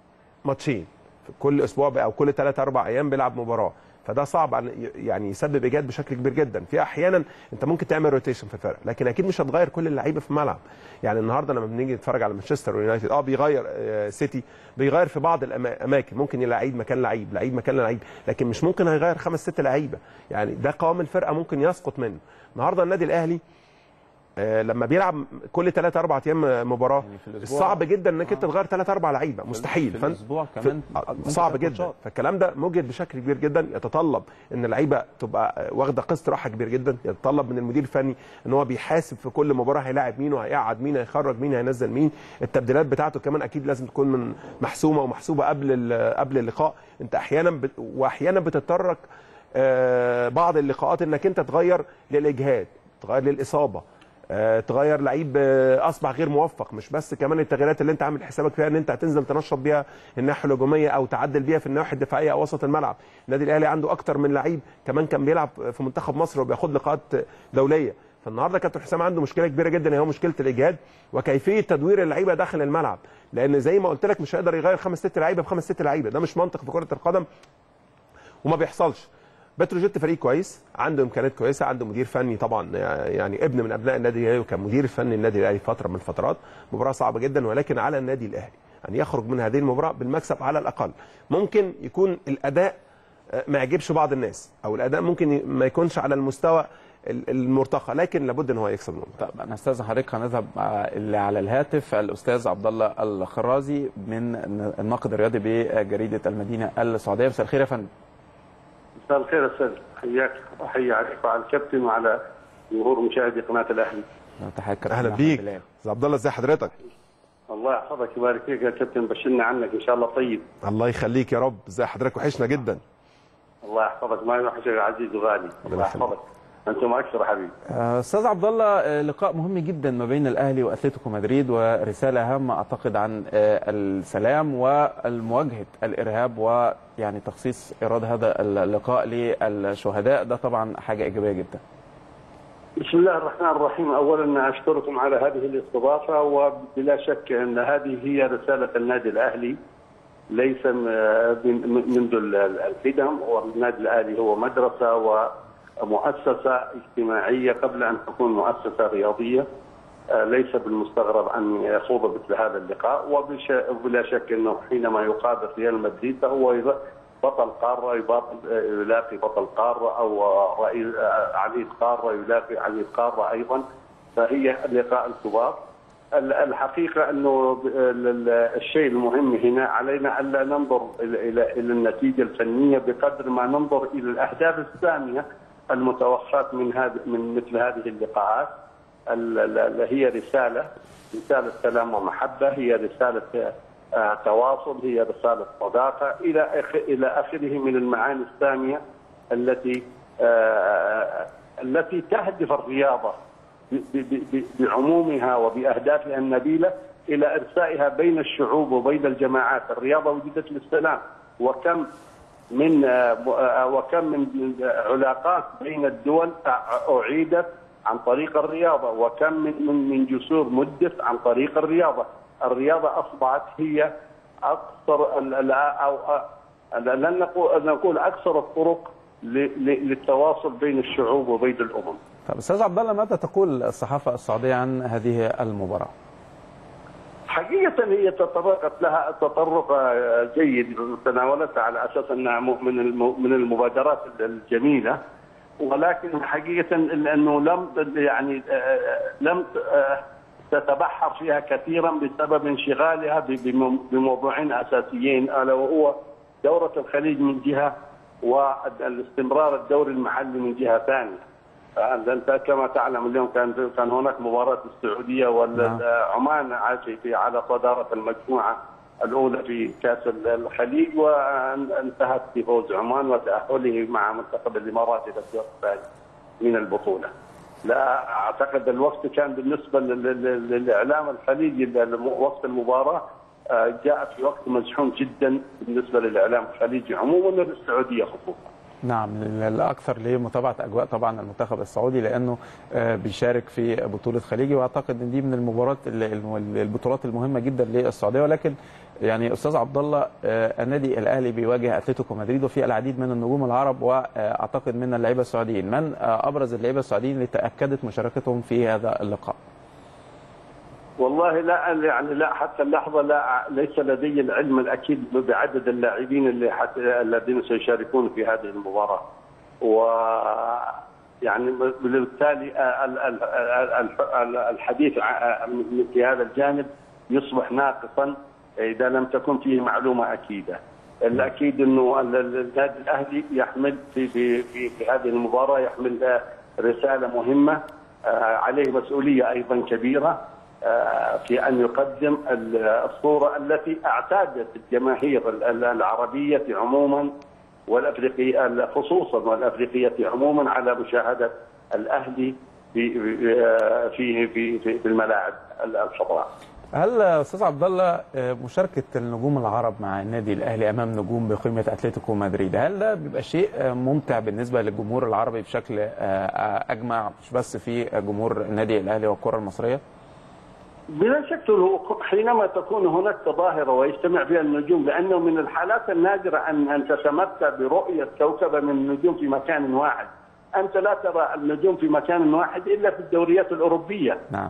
ماتشين في كل اسبوع بقى او كل ثلاث اربع ايام بيلعب مباراه فده صعب عن- يعني يسبب ايجاد بشكل كبير جدا في احيانا انت ممكن تعمل روتيشن في الفرق لكن اكيد مش هتغير كل اللعيبه في الملعب يعني النهارده لما بنيجي نتفرج على مانشستر يونايتد اه بيغير آه، سيتي بيغير في بعض الاماكن ممكن يلعيب مكان لعيب لعيب مكان لعيب لكن مش ممكن هيغير خمس ست لعيبه يعني ده قوام الفرقه ممكن يسقط منه النهارده النادي الاهلي آه، لما بيلعب كل ثلاث اربع ايام مباراه الأسبوع- صعب جدا انك انت تغير ثلاث اربع لعيبه مستحيل في فأنت- الأسبوع في- كمان آه، ممكن صعب تاخد جدا شوط. فالكلام ده مجهد بشكل كبير جدا يتطلب ان اللعيبه تبقى واخده قسط راحه كبير جدا يتطلب من المدير الفني ان هو بيحاسب في كل مباراه هيلاعب مين وهيقعد مين هيخرج مين هينزل مين التبديلات بتاعته كمان اكيد لازم تكون من محسومه ومحسوبه قبل ال- قبل اللقاء انت احيانا بت واحيانا بتتطرق آه، بعض اللقاءات انك انت تغير للاجهاد تغير للاصابه آه، تغير لعيب آه، اصبح غير موفق مش بس كمان التغييرات اللي انت عامل حسابك فيها ان انت هتنزل تنشط بيها الناحيه الهجوميه او تعدل بيها في الناحيه الدفاعيه او وسط الملعب النادي الاهلي عنده اكتر من لعيب كمان كان بيلعب في منتخب مصر وبياخد لقاءات دوليه فالنهارده كابتن حسام عنده مشكله كبيره جدا هي مشكله الاجهاد وكيفيه تدوير اللعيبه داخل الملعب لان زي ما قلت لك مش هيقدر يغير خمس ست لعيبه بخمس ست لعيبه ده مش منطق في كره القدم وما بيحصلش بتروجيت فريق كويس عنده امكانيات كويسه عنده مدير فني طبعا يعني ابن من ابناء النادي الاهلي وكان مدير فني النادي الاهلي فتره من الفترات مباراه صعبه جدا ولكن على النادي الاهلي ان يخرج من هذه المباراه بالمكسب على الاقل ممكن يكون الاداء آه، ما يعجبش بعض الناس او الاداء ممكن ي- ما يكونش على المستوى ال- المرتقى لكن لابد ان هو يكسب المباراه طب انا استاذ حضرتك هنذهب مع اللي على الهاتف الاستاذ عبد الله الخرازي من الناقد الرياضي بجريده المدينه السعوديه مساء الخير يا فندم مساء الخير استاذ حياك احيي عليك وعلى الكابتن وعلى جمهور مشاهدي قناه الاهلي تحياتك اهلا بيك استاذ عبد الله ازي حضرتك الله يحفظك ويبارك فيك يا كابتن بشرنا عنك ان شاء الله طيب الله يخليك يا رب ازي حضرتك وحشنا جدا الله يحفظك ما يوحشك عزيز وغالي الله يحفظك انتم اكثر حبيبي آه، استاذ عبد الله آه، لقاء مهم جدا ما بين الاهلي واتلتيكو مدريد ورساله هامه اعتقد عن آه، السلام ومواجهه الارهاب ويعني تخصيص ايراد هذا اللقاء للشهداء ده طبعا حاجه ايجابيه جدا بسم الله الرحمن الرحيم اولا اشكركم على هذه الاستضافه وبلا شك ان هذه هي رساله النادي الاهلي ليس م- من- منذ ال- ال- القدم والنادي الاهلي هو مدرسه ومؤسسه اجتماعيه قبل ان تكون مؤسسه رياضيه آه، ليس بالمستغرب ان يخوض مثل هذا اللقاء وبش- وبلا شك انه حينما يقابل ريال مدريد فهو يظ- بطل قاره يباطل- يلاقي بطل قاره او رئيس آه، عميد قاره يلاقي عميد قاره ايضا فهي لقاء الكبار ال- الحقيقه انه ب- ال- ال- الشيء المهم هنا علينا الا ننظر الى الى إلى النتيجه الفنيه بقدر ما ننظر الى الاهداف الساميه المتوخاه من هذه من مثل هذه اللقاءات ال- ال- ال- هي رساله رساله سلام ومحبه هي رساله آه، تواصل هي رساله صداقه الى آخ- الى اخره من المعاني الساميه التي آه، التي تهدف الرياضه ب- ب- ب- بعمومها وباهدافها النبيله الى ارسائها بين الشعوب وبين الجماعات، الرياضه وجدت للسلام وكم من آه، م- آه، وكم من علاقات بين الدول أع- اعيدت عن طريق الرياضه وكم من من من جسور مدت عن طريق الرياضه، الرياضه اصبحت هي اكثر ال- ال- او أ- لن نقول نقول اكثر الطرق ل- ل- للتواصل بين الشعوب وبين الامم. طب استاذ عبد الله ماذا تقول الصحافه السعوديه عن هذه المباراه؟ حقيقة هي تطرقت لها تطرق آه، جيد تناولتها على أساس أنها م- من الم- من المبادرات الجميلة ولكن حقيقة لأنه لم يعني آه، لم آه، تتبحر فيها كثيرا بسبب انشغالها ب- بم- بموضوعين أساسيين ألا وهو دورة الخليج من جهة والاستمرار الدوري المحلي من جهة ثانية انت كما تعلم اليوم كان كان هناك مباراه السعوديه والعمان عاشي في على صداره المجموعه الاولى في كاس الخليج وانتهت بفوز عمان وتاهله مع منتخب الامارات الى الدور الثاني من البطوله. لا اعتقد الوقت كان بالنسبه لل- لل- للاعلام الخليجي الم- وقت المباراه آه، جاء في وقت مزحوم جدا بالنسبه للاعلام الخليجي عموما وللسعوديه خصوصا. نعم الاكثر لمتابعه اجواء طبعا المنتخب السعودي لانه آه، بيشارك في بطوله خليجي واعتقد ان دي من المباريات ال- البطولات المهمه جدا للسعوديه ولكن يعني استاذ عبد الله آه، النادي الاهلي بيواجه اتلتيكو مدريد وفي العديد من النجوم العرب واعتقد من اللعيبه السعوديين من آه، ابرز اللعيبه السعوديين اللي تاكدت مشاركتهم في هذا اللقاء والله لا يعني لا حتى اللحظه لا ليس لدي العلم الاكيد بعدد اللاعبين اللي حت الذين سيشاركون في هذه المباراه و يعني بالتالي ال- ال- ال- ال- الحديث ع- في هذا الجانب يصبح ناقصا اذا لم تكن فيه معلومه اكيده. الاكيد انه ال- ال- النادي الاهلي يحمل في في في, في هذه المباراه يحمل آه، رساله مهمه آه، عليه مسؤوليه ايضا كبيره آه، في ان يقدم ال- الصوره التي اعتادت الجماهير ال- ال- العربيه عموما والافريقيه خصوصا والافريقيه عموما على مشاهده الاهلي في في في في, في الملاعب الخضراء. هل استاذ عبد الله آه، مشاركه النجوم العرب مع النادي الاهلي امام نجوم بقيمه اتلتيكو مدريد هل ده بيبقى شيء آه، ممتع بالنسبه للجمهور العربي بشكل آه، آه، اجمع مش بس في جمهور النادي الاهلي والكره المصريه؟ بلا شك هو حينما تكون هناك تظاهرة ويجتمع فيها النجوم لأنه من الحالات النادرة أن أن تتمتع برؤية كوكبة من النجوم في مكان واحد أنت لا ترى النجوم في مكان واحد إلا في الدوريات الأوروبية نعم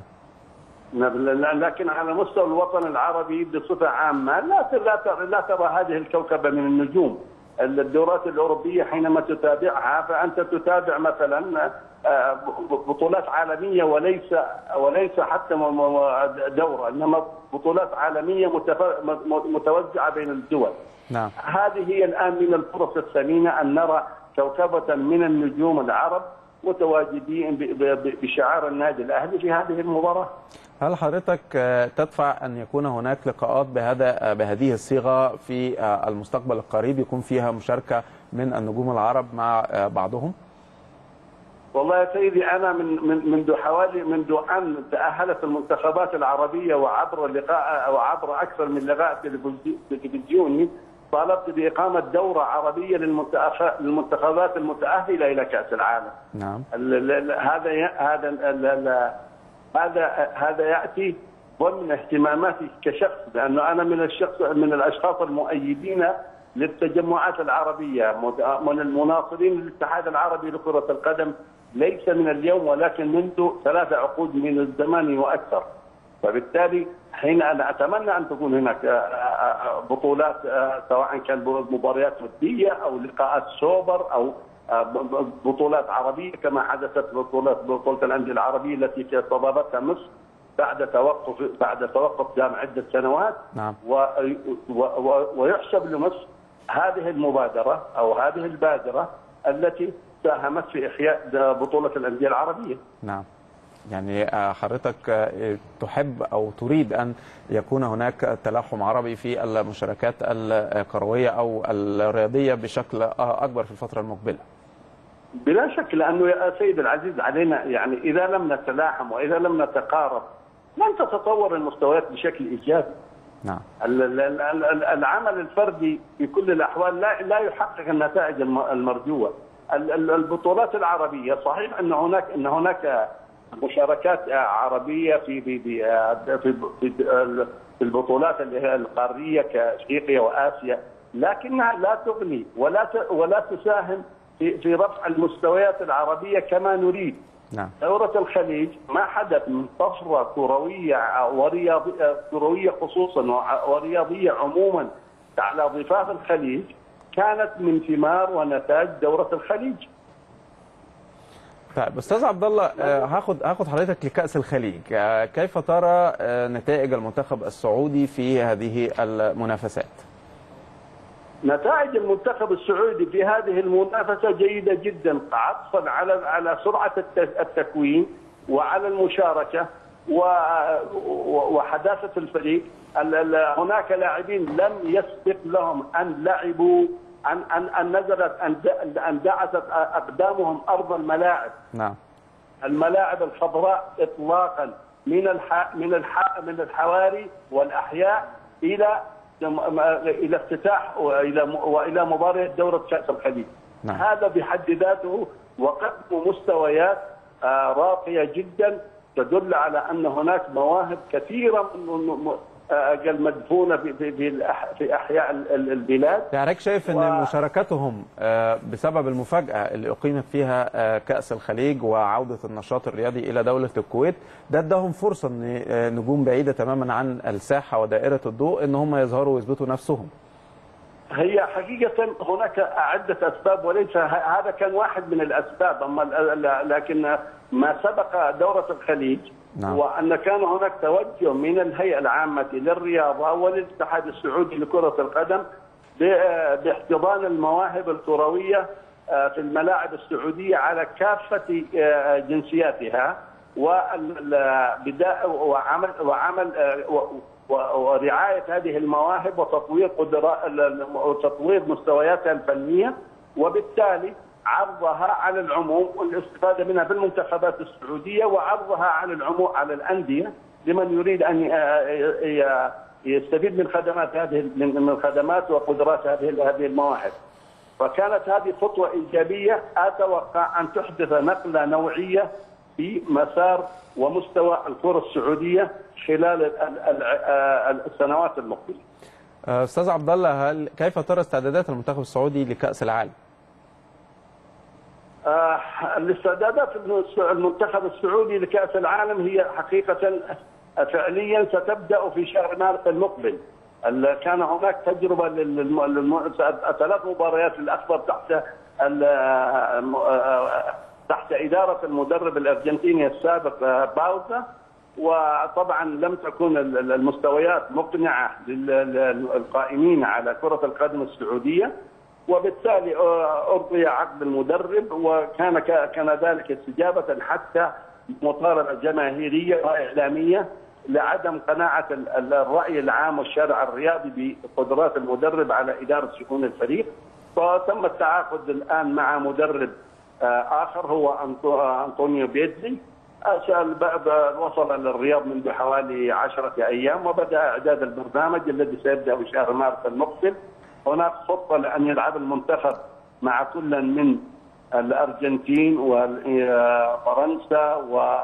لكن على مستوى الوطن العربي بصفة عامة لا ت- لا ترى, لا ترى هذه الكوكبة من النجوم الدورات الأوروبية حينما تتابعها فأنت تتابع مثلا آه، بطولات عالمية وليس وليس حتى م- م- دورة إنما بطولات عالمية متف- م- متوزعة بين الدول نعم هذه هي الآن من الفرص الثمينة أن نرى كوكبة من النجوم العرب متواجدين ب- ب- بشعار النادي الأهلي في هذه المباراة هل حضرتك آه، تدفع ان يكون هناك لقاءات بهذا آه، بهذه الصيغه في آه، المستقبل القريب يكون فيها مشاركه من النجوم العرب مع آه، بعضهم؟ والله يا سيدي انا من من منذ حوالي منذ ان تاهلت المنتخبات العربيه وعبر لقاء وعبر اكثر من لقاء تلفزي- تلفزيوني طالبت باقامه دوره عربيه للمنتخ- للمنتخبات المتاهله الى كاس العالم. نعم ال- ال- هذا ي- هذا ال- ال- هذا هذا ياتي ضمن اهتماماتي كشخص لانه انا من الشخص من الاشخاص المؤيدين للتجمعات العربيه مد- من المناصرين للاتحاد العربي لكره القدم ليس من اليوم ولكن منذ ثلاث عقود من الزمان واكثر فبالتالي حين انا اتمنى ان تكون هناك آه، آه، بطولات آه، سواء كان مباريات وديه او لقاءات سوبر او آه، ب- ب- بطولات عربيه كما حدثت بطولات بطوله الانديه العربيه التي استضافتها مصر بعد توقف بعد توقف دام عده سنوات نعم و و و ويحسب لمصر هذه المبادره او هذه البادره التي ساهمت في احياء بطوله الانديه العربيه. نعم يعني آه، حضرتك آه، تحب او تريد ان يكون هناك تلاحم عربي في المشاركات الكرويه او الرياضيه بشكل آه، اكبر في الفتره المقبله بلا شك لانه يا سيد العزيز علينا يعني اذا لم نتلاحم واذا لم نتقارب لن تتطور المستويات بشكل ايجابي. نعم ال- ال- ال- ال- العمل الفردي في كل الاحوال لا لا يحقق النتائج الم- المرجوه. ال- ال- البطولات العربيه صحيح ان هناك ان هناك مشاركات عربيه في في في في, في, في البطولات اللي هي القاريه كافريقيا واسيا لكنها لا تغني ولا ت- ولا تساهم في في رفع المستويات العربيه كما نريد. نعم دورة الخليج ما حدث من طفرة كروية ورياضية كروية خصوصا وع- ورياضية عموما على ضفاف الخليج كانت من ثمار ونتاج دورة الخليج طيب استاذ عبد الله آه، هاخد هاخد حضرتك لكاس الخليج آه، كيف ترى آه، نتائج المنتخب السعودي في هذه المنافسات نتائج المنتخب السعودي في هذه المنافسة جيدة جدا عطفا على على سرعة الت- التكوين وعلى المشاركة و- و- وحداثة الفريق ال- ال- هناك لاعبين لم يسبق لهم أن لعبوا أن أن أن نزلت أن د- أن دعست أقدامهم أرض الملاعب نعم الملاعب الخضراء اطلاقا من الح... من الح... من الحواري والاحياء الى الى افتتاح والى والى مباراه دوره كاس الخليج. نعم. هذا بحد ذاته وقدم مستويات آه، راقيه جدا تدل على ان هناك مواهب كثيره من- من- آه، مدفونه في في في الأح- في احياء ال- ال- البلاد. يعني حضرتك شايف ان و- مشاركتهم آه، بسبب المفاجاه اللي اقيمت فيها آه، كاس الخليج وعوده النشاط الرياضي الى دوله الكويت ده اداهم فرصه ان آه، نجوم بعيده تماما عن الساحه ودائره الضوء ان هم يظهروا ويثبتوا نفسهم هي حقيقة هناك عدة أسباب وليس ه- هذا كان واحد من الأسباب أما ال- ال- لكن ما سبق دورة الخليج نعم. وأن كان هناك توجه من الهيئة العامة للرياضة وللاتحاد السعودي لكرة القدم ب- باحتضان المواهب الكروية آه، في الملاعب السعودية على كافة آه، جنسياتها وبداء وعمل وعمل آه، و- و- ورعايه هذه المواهب وتطوير قدرات وتطوير مستوياتها الفنيه وبالتالي عرضها على العموم والاستفاده منها في المنتخبات السعوديه وعرضها على العموم على الانديه لمن يريد ان ي- ي- يستفيد من خدمات هذه من من خدمات وقدرات هذه هذه المواهب. فكانت هذه خطوه ايجابيه اتوقع ان تحدث نقله نوعيه في مسار ومستوى الكره السعوديه خلال ال- ال- ال- السنوات المقبله. آه، استاذ عبد الله هل كيف ترى استعدادات المنتخب السعودي لكاس العالم آه، الاستعدادات المنتخب السعودي لكأس العالم هي حقيقة فعليا ستبدأ في شهر مارس المقبل ال- كان هناك تجربة للم- للم- ثلاث مباريات الأكبر تحت ال- آه، تحت إدارة المدرب الأرجنتيني السابق آه، باوزا وطبعا لم تكن ال- ال- المستويات مقنعة للقائمين على كرة القدم السعودية وبالتالي آه، أرضي عقد المدرب وكان ك- كان ذلك استجابة حتى مطالبة جماهيرية وإعلامية لعدم قناعة ال- ال- الرأي العام والشارع الرياضي بقدرات المدرب على إدارة شؤون الفريق فتم التعاقد الآن مع مدرب آه، آخر هو أنطو- آه، أنطونيو بيتزي أسأل ب- ب- وصل للرياض منذ حوالي عشرة أيام وبدأ إعداد البرنامج الذي سيبدأ في شهر مارس المقبل هناك خطة لأن يلعب المنتخب مع كل من الأرجنتين وفرنسا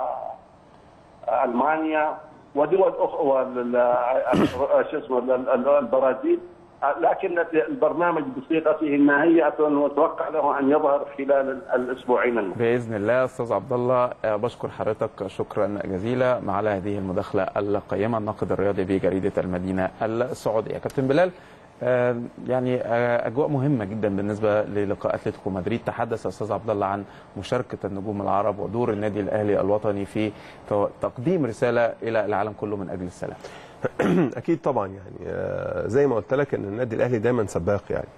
وألمانيا ودول أخرى شو اسمه ال- ال- البرازيل لكن البرنامج بصيغته النهائية نتوقع له أن يظهر خلال الأسبوعين المقبلين باذن الله استاذ عبد الله آه، بشكر حضرتك شكرا جزيلا على هذه المداخله القيمه الناقد الرياضي بجريده المدينه السعوديه كابتن بلال آه، يعني آه، اجواء مهمه جدا بالنسبه للقاء اتلتيكو مدريد تحدث استاذ عبد الله عن مشاركه النجوم العرب ودور النادي الاهلي الوطني في تو- تقديم رساله الى العالم كله من اجل السلام اكيد طبعا يعني آه، زي ما قلت لك ان النادي الاهلي دايما سباق يعني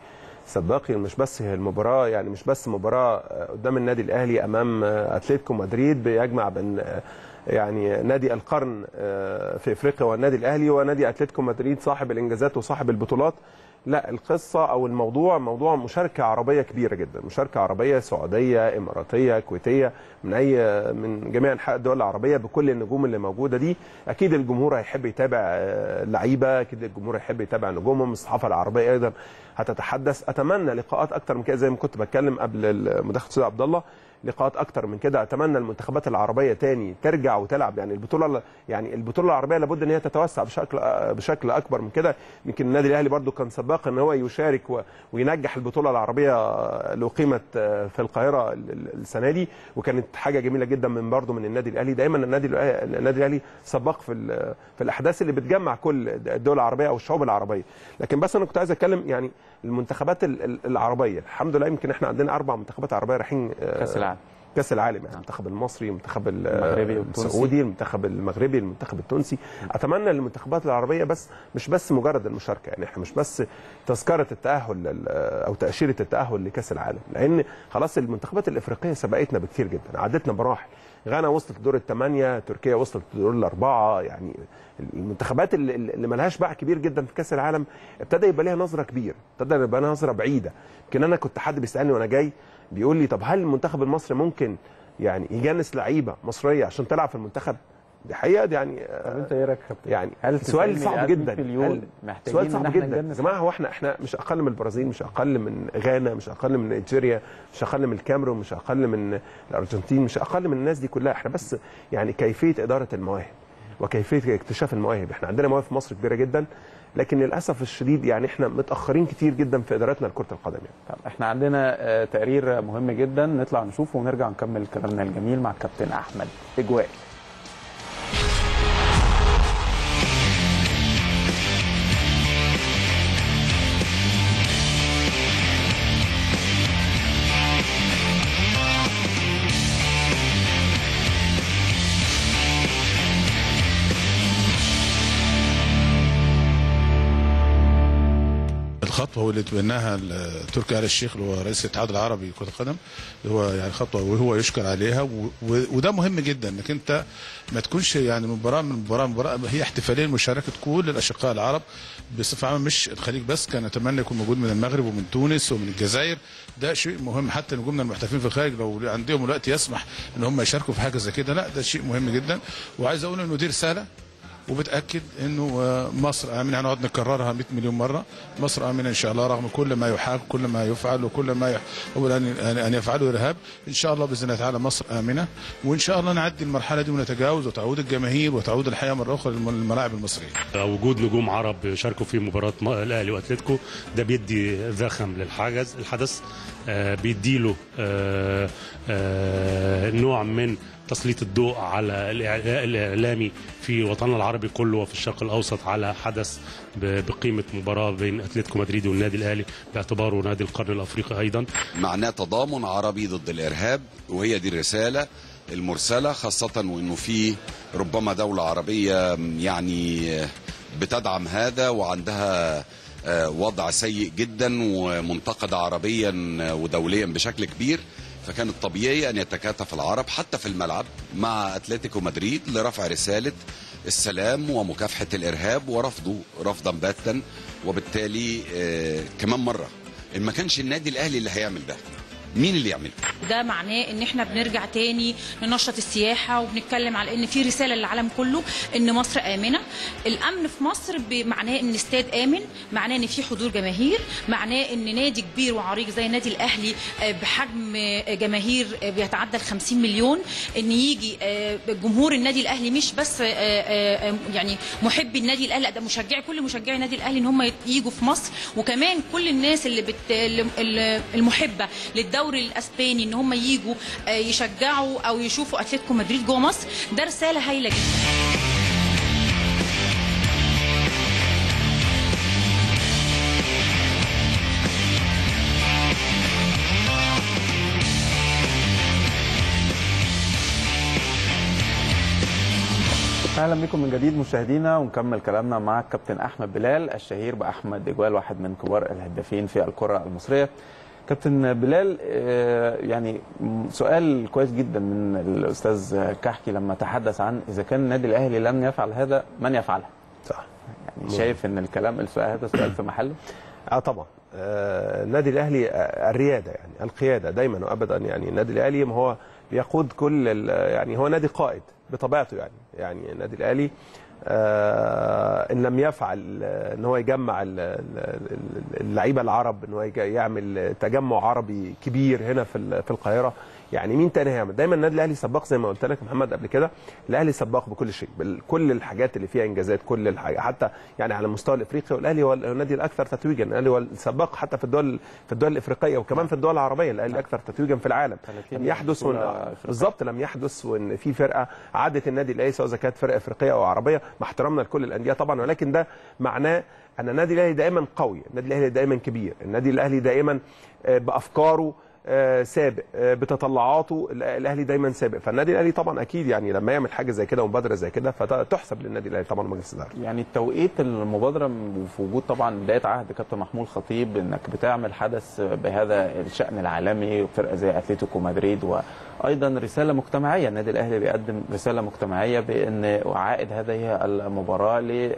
سباقي مش بس هي المباراه يعني مش بس مباراه آه، قدام النادي الاهلي امام آه، اتلتيكو مدريد بيجمع بين آه، يعني نادي القرن آه، في افريقيا والنادي الاهلي ونادي اتلتيكو مدريد صاحب الانجازات وصاحب البطولات لا القصه او الموضوع موضوع مشاركه عربيه كبيره جدا مشاركه عربيه سعوديه اماراتيه كويتيه من اي من جميع انحاء الدول العربيه بكل النجوم اللي موجوده دي اكيد الجمهور هيحب يتابع آه، اللعيبه اكيد الجمهور هيحب يتابع نجومهم الصحافه العربيه ايضا هتتحدث اتمنى لقاءات اكتر من كده زي ما كنت بتكلم قبل المداخله استاذ عبد الله لقاءات اكتر من كده اتمنى المنتخبات العربيه تاني ترجع وتلعب يعني البطوله يعني البطوله العربيه لابد ان هي تتوسع بشكل بشكل اكبر من كده يمكن النادي الاهلي برضو كان سباق ان هو يشارك و- وينجح البطوله العربيه اللي اقيمت في القاهره ال- ال- السنه دي وكانت حاجه جميله جدا من برضو من النادي الاهلي دايما النادي الأه- النادي الاهلي سباق في ال- في الاحداث اللي بتجمع كل الدول العربيه او الشعوب العربيه لكن بس انا كنت عايز اتكلم يعني المنتخبات ال- ال- العربيه الحمد لله يمكن احنا عندنا اربع منتخبات عربيه رايحين آه، كأس العالم. كاس العالم يعني المنتخب المصري المنتخب ال- المغربي والتونسي. السعودي المنتخب المغربي المنتخب التونسي اتمنى للمنتخبات العربيه بس مش بس مجرد المشاركه يعني احنا مش بس تذكره التاهل لل- او تاشيره التاهل لكاس العالم لان خلاص المنتخبات الافريقيه سبقتنا بكتير جدا عدتنا بمراحل غانا وصلت لدور الثمانيه تركيا وصلت لدور الاربعه يعني المنتخبات اللي, اللي ملهاش باع كبير جدا في كاس العالم ابتدى يبقى ليها نظره كبيره ابتدى يبقى لها نظره بعيده يمكن انا كنت حد بيسالني وانا جاي بيقول لي طب هل المنتخب المصري ممكن يعني يجنس لعيبه مصريه عشان تلعب في المنتخب دي حقيقه دي يعني طب انت ايه رايك يا كابتن؟ يعني هل سؤال تسألني صعب 100 جدا مليون هل- محتاجين سؤال إن صعب احنا جدا يا نجنس جماعه هو احنا احنا مش اقل من البرازيل مش اقل من غانا مش اقل من نيجيريا مش اقل من الكاميرون مش اقل من الارجنتين مش اقل من الناس دي كلها احنا بس يعني كيفيه اداره المواهب وكيفيه اكتشاف المواهب احنا عندنا مواهب في مصر كبيره جدا لكن للاسف الشديد يعني احنا متاخرين كتير جدا في ادارتنا لكره القدم يعني طب احنا عندنا آه، تقرير مهم جدا نطلع نشوفه ونرجع نكمل كلامنا الجميل مع الكابتن احمد اجوائي الخطوه واللي تبناها ال- تركي آل الشيخ اللي هو رئيس الاتحاد العربي لكره القدم اللي هو يعني خطوه وهو يشكر عليها و- و- وده مهم جدا انك انت ما تكونش يعني مباراه من مباراه مباراه هي احتفاليه لمشاركه كل الاشقاء العرب بصفه عامه مش الخليج بس كان اتمنى يكون موجود من المغرب ومن تونس ومن الجزائر ده شيء مهم حتى نجومنا المحترفين في الخارج لو عندهم الوقت يسمح ان هم يشاركوا في حاجه زي كده لا ده شيء مهم جدا وعايز اقول انه دي رساله وبتاكد انه آه، مصر امنه هنقعد نكررها 100 مليون مره مصر امنه ان شاء الله رغم كل ما يحاك كل ما يفعل وكل ما يحاول ان ان أن يفعله الارهاب ان شاء الله باذن الله تعالى مصر امنه وان شاء الله نعدي المرحله دي ونتجاوز وتعود الجماهير وتعود الحياه مره اخرى للملاعب المصريه وجود نجوم عرب شاركوا في مباراه م- الاهلي واتلتيكو ده بيدي ذخم للحدث الحدث آه، بيديله آه، آه، نوع من تسليط الضوء على الإعلاء الإعلامي في وطننا العربي كله وفي الشرق الأوسط على حدث ب- بقيمة مباراة بين أتلتيكو مدريد والنادي الأهلي باعتباره نادي القرن الأفريقي أيضا معناه تضامن عربي ضد الارهاب وهي دي الرساله المرسله خاصه وانه في ربما دوله عربيه يعني بتدعم هذا وعندها آه، وضع سيء جدا ومنتقده عربيا ودوليا بشكل كبير فكان الطبيعي ان يتكاتف العرب حتى في الملعب مع اتلتيكو مدريد لرفع رساله السلام ومكافحه الارهاب ورفضه رفضا باتا وبالتالي آه، كمان مره ان ما كانش النادي الاهلي اللي هيعمل ده مين اللي يعمله ده معناه ان احنا بنرجع تاني ننشط السياحه وبنتكلم على ان في رساله للعالم كله ان مصر امنه الامن في مصر ب- معناه ان استاد امن معناه ان في حضور جماهير معناه ان نادي كبير وعريق زي النادي الاهلي آه، بحجم آه، جماهير آه، بيتعدى ال 50 مليون ان يجي آه، جمهور النادي الاهلي مش بس آه، آه، آه، يعني محبي النادي الاهلي لا ده مشجعي كل مشجعي النادي الاهلي ان هم يجوا في مصر وكمان كل الناس اللي بت... اللي- المحبه للدوري الاسباني ان هم يجوا آه، يشجعوا او يشوفوا اتلتيكو مدريد جوه مصر ده رساله هايله جدا هل اهلا بكم من جديد مشاهدينا ونكمل كلامنا مع الكابتن احمد بلال الشهير باحمد اجوال واحد من كبار الهدافين في الكره المصريه كابتن بلال آه، يعني م- سؤال كويس جدا من الاستاذ كحكي لما تحدث عن اذا كان النادي الاهلي لم يفعل هذا من يفعله صح يعني شايف ان الكلام السؤال هذا سؤال في محله اه طبعا آه، النادي الاهلي آه، الرياده يعني القياده دايما وابدا يعني النادي الاهلي ما هو بيقود كل ال- يعني هو نادي قائد بطبيعته يعني يعني النادي الاهلي آه ان لم يفعل آه، ان هو يجمع ال- ال- ال- اللعيبه العرب ان هو يج- يعمل تجمع عربي كبير هنا في ال- في القاهره يعني مين تاني هيعمل دايما النادي الاهلي سباق زي ما قلت لك يا محمد قبل كده الاهلي سباق بكل شيء بكل الحاجات اللي فيها انجازات كل الحاجة حتى يعني على المستوى الافريقي والاهلي هو النادي الاكثر تتويجا الاهلي هو السباق حتى في الدول في الدول الافريقيه وكمان في الدول العربيه الاهلي الاكثر تتويجا في العالم لم يحدث بطولة وإن- أفريقية. بالظبط لم يحدث وان في فرقه عادت النادي الاهلي سواء اذا كانت فرقه افريقيه او عربيه مع احترامنا لكل الانديه طبعا ولكن ده معناه ان النادي الاهلي دائما قوي النادي الاهلي دائما كبير النادي الاهلي دائما آه، بافكاره آه، سابق آه، بتطلعاته ال- الاهلي دايما سابق فالنادي الاهلي طبعا اكيد يعني لما يعمل حاجه زي كده ومبادره زي كده فتحسب للنادي الاهلي طبعا ومجلس الاداره يعني التوقيت المبادره وفي وجود طبعا بدايه عهد كابتن محمود خطيب انك بتعمل حدث بهذا الشان العالمي فرقه زي اتلتيكو مدريد وايضا رساله مجتمعيه النادي الاهلي بيقدم رساله مجتمعيه بان عائد هذه المباراه ل-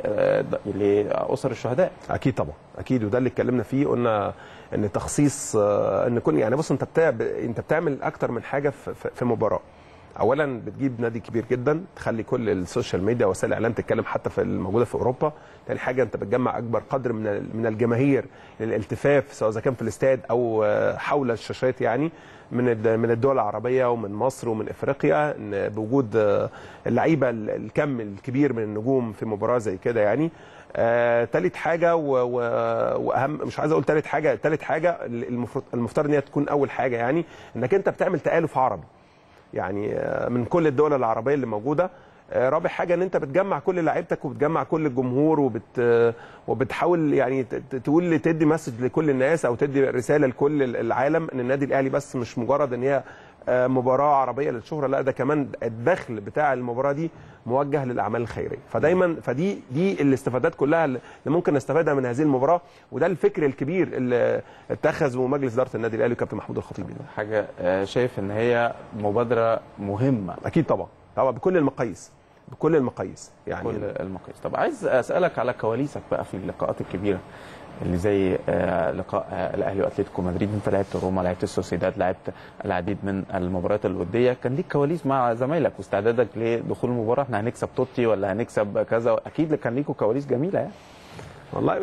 لاسر الشهداء اكيد طبعا اكيد وده اللي اتكلمنا فيه قلنا ان تخصيص آه، ان كل يعني بص انت بتاع انت بتعمل اكتر من حاجه في, في- في مباراه اولا بتجيب نادي كبير جدا تخلي كل السوشيال ميديا وسائل الاعلام تتكلم حتى في الموجوده في اوروبا تاني حاجه انت بتجمع اكبر قدر من ال- من الجماهير للالتفاف سواء اذا كان في الاستاد او آه، حول الشاشات يعني من الد- من الدول العربيه ومن مصر ومن افريقيا إن بوجود آه، اللعيبه ال- الكم الكبير من النجوم في مباراه زي كده يعني آه، تالت حاجه و... و... واهم مش عايز اقول تالت حاجه تالت حاجه المفروض المفترض ان هي تكون اول حاجه يعني انك انت بتعمل تالف عربي يعني آه، من كل الدول العربيه اللي موجوده آه، رابع حاجه ان انت بتجمع كل لعيبتك وبتجمع كل الجمهور وبت آه، وبتحاول يعني ت- ت- تقول تدي مسج لكل الناس او تدي رساله لكل العالم ان النادي الاهلي بس مش مجرد ان هي آه، مباراه عربيه للشهره لا ده كمان الدخل بتاع المباراه دي موجه للاعمال الخيريه فدايما فدي دي الاستفادات كلها اللي ممكن نستفادها من هذه المباراه وده الفكر الكبير اللي اتخذه مجلس اداره النادي الاهلي وكابتن محمود الخطيب حاجه آه، شايف ان هي مبادره مهمه اكيد طبعا طبعا بكل المقاييس بكل المقاييس يعني كل المقاييس طب عايز اسالك على كواليسك بقى في اللقاءات الكبيره اللي زي آه، لقاء آه، الاهلي واتلتيكو مدريد انت لعبت روما لعبت السوسيداد لعبت العديد من المباريات الوديه كان ليك كواليس مع زمايلك واستعدادك لدخول المباراه احنا هنكسب توتي ولا هنكسب كذا اكيد كان ليكوا كواليس جميله يعني والله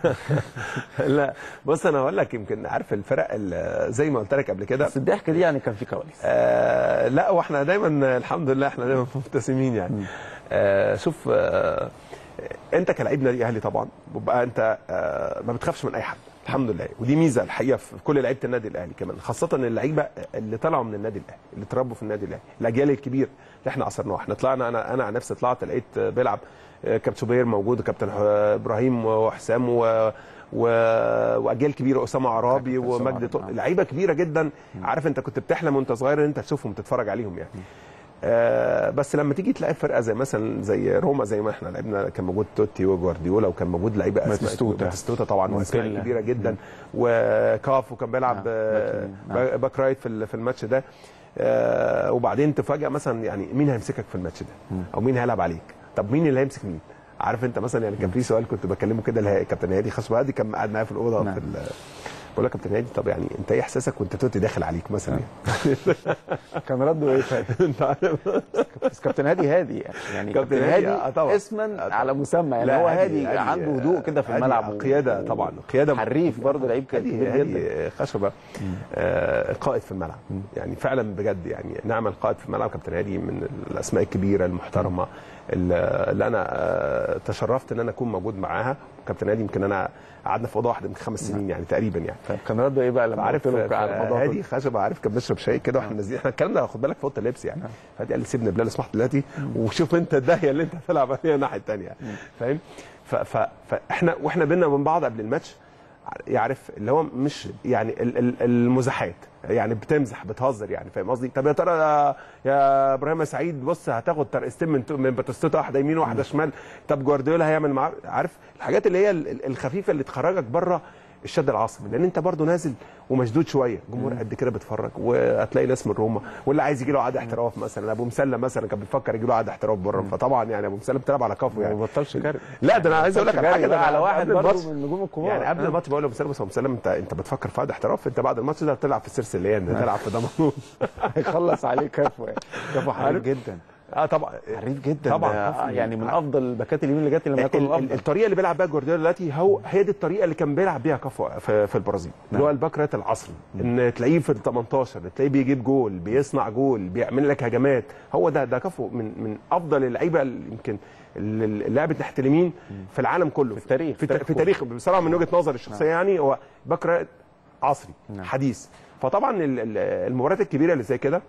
لا بص انا هقول لك يمكن عارف الفرق ال- زي ما قلت لك قبل كده بس الضحكه دي يعني كان في كواليس آه لا واحنا دايما الحمد لله احنا دايما مبتسمين يعني آه شوف آه انت كلاعب نادي اهلي طبعا بيبقى انت آه ما بتخافش من اي حد الحمد لله ودي ميزه الحقيقه في كل لعيبه النادي الاهلي كمان خاصه اللعيبه اللي طلعوا من النادي الاهلي اللي اتربوا في النادي الاهلي الاجيال الكبير اللي احنا عصرناها احنا طلعنا انا انا عن نفسي طلعت لقيت آه، بيلعب آه، كابتن شوبير موجود وكابتن ح- ابراهيم وحسام و و... واجيال كبيره اسامه عرابي ومجدي طارق لعيبه كبيره جدا عارف انت كنت بتحلم وانت صغير ان انت تشوفهم تتفرج عليهم يعني آه بس لما تيجي تلاقي فرقه زي مثلا زي روما زي ما احنا لعبنا كان موجود توتي وجوارديولا وكان موجود لعيبه اسماء باتيستوتا. باتيستوتا طبعا واسماء مونتيلا. كبيره جدا وكاف وكان بيلعب آه، باك باك رايت في ال- في الماتش ده آه وبعدين تفاجئ مثلا يعني مين هيمسكك في الماتش ده او مين هيلعب عليك طب مين اللي هيمسك مين عارف انت مثلا يعني كان في سؤال كنت بكلمه كده اللي هي كابتن هادي خشبه هادي كان قاعد معايا في الاوضه نعم. في ال- بقول له يا كابتن هادي طب يعني انت ايه احساسك وانت توتي داخل عليك مثلا كان رده ايه طيب؟ انت عارف بس كابتن هادي هادي يعني يعني كابتن كابتن هادي، هادي آه طبعا. اسما على مسمى يعني لا، هو هادي- هادي, هادي- عنده هدوء كده في هادي الملعب قياده طبعا قياده حريف برضه لعيب كبير هادي جدا هادي خشبه آه قائد في الملعب يعني فعلا بجد يعني نعم القائد في الملعب كابتن هادي من الاسماء الكبيره المحترمه اللي اللي انا آه تشرفت ان انا اكون موجود معاها كابتن هادي يمكن انا قعدنا في اوضه واحده من خمس سنين يعني تقريبا يعني كان رده ايه بقى لما عارف قلت له على الموضوع هادي خشبه عارف كان بيشرب شاي كده واحنا نازلين احنا الكلام ده خد بالك في اوضه اللبس يعني فادي قال لي سيبني بلال اسمح دلوقتي وشوف انت الداهيه اللي انت هتلعب عليها الناحيه الثانيه فاهم ف- ف- فاحنا واحنا بينا وبين بعض قبل الماتش يعرف اللي هو مش يعني ال- ال- المزاحات يعني بتمزح بتهزر يعني فاهم قصدي طب يا ترى يا- يا ابراهيم يا سعيد بص هتاخد ترقستين من من باتيستوتا واحده يمين وواحده شمال طب جوارديولا هيعمل معاه عارف الحاجات اللي هي ال- ال- الخفيفه اللي تخرجك بره الشد العصبي لان انت برضو نازل ومشدود شويه جمهور قد كده بيتفرج وهتلاقي ناس من روما واللي عايز يجي له عقد احتراف مثلا ابو مسلم مثلا كان بيفكر يجي له عقد احتراف بره فطبعا يعني ابو مسلم بتلعب على كفه يعني ما بطلش جري لا ده انا عايز اقول لك على حاجه جري ده بقى على أنا واحد قبل برضه الماتش- من النجوم الكبار. يعني قبل آه. الماتش بقول لابو مسلم بس ابو مسلم انت انت بتفكر في عقد احتراف انت بعد الماتش ده هتلعب في السرسليان ده تلعب في دمنهور هيخلص عليه كفو يعني كفو حريف عارف؟ جدا اه طبعا حريف جدا طبعا ده يعني من افضل الباكات اليمين اللي جت اللي لم يكن ال- ال- الافضل الطريقه اللي بيلعب بيها جوارديولا دلوقتي هو هي دي الطريقه اللي كان بيلعب بيها كفو في, في البرازيل اللي هو الباك رايت العصري ان تلاقيه في ال 18 تلاقيه بيجيب جول بيصنع جول بيعمل لك هجمات هو ده ده كفو من من افضل اللعيبه اللي يمكن اللي اللي لعبت ناحيه اليمين في العالم كله في التاريخ في, في تاريخ بصراحه من وجهه نظري الشخصيه يعني هو باك رايت عصري حديث فطبعا ال- ال- المباريات الكبيره اللي زي كده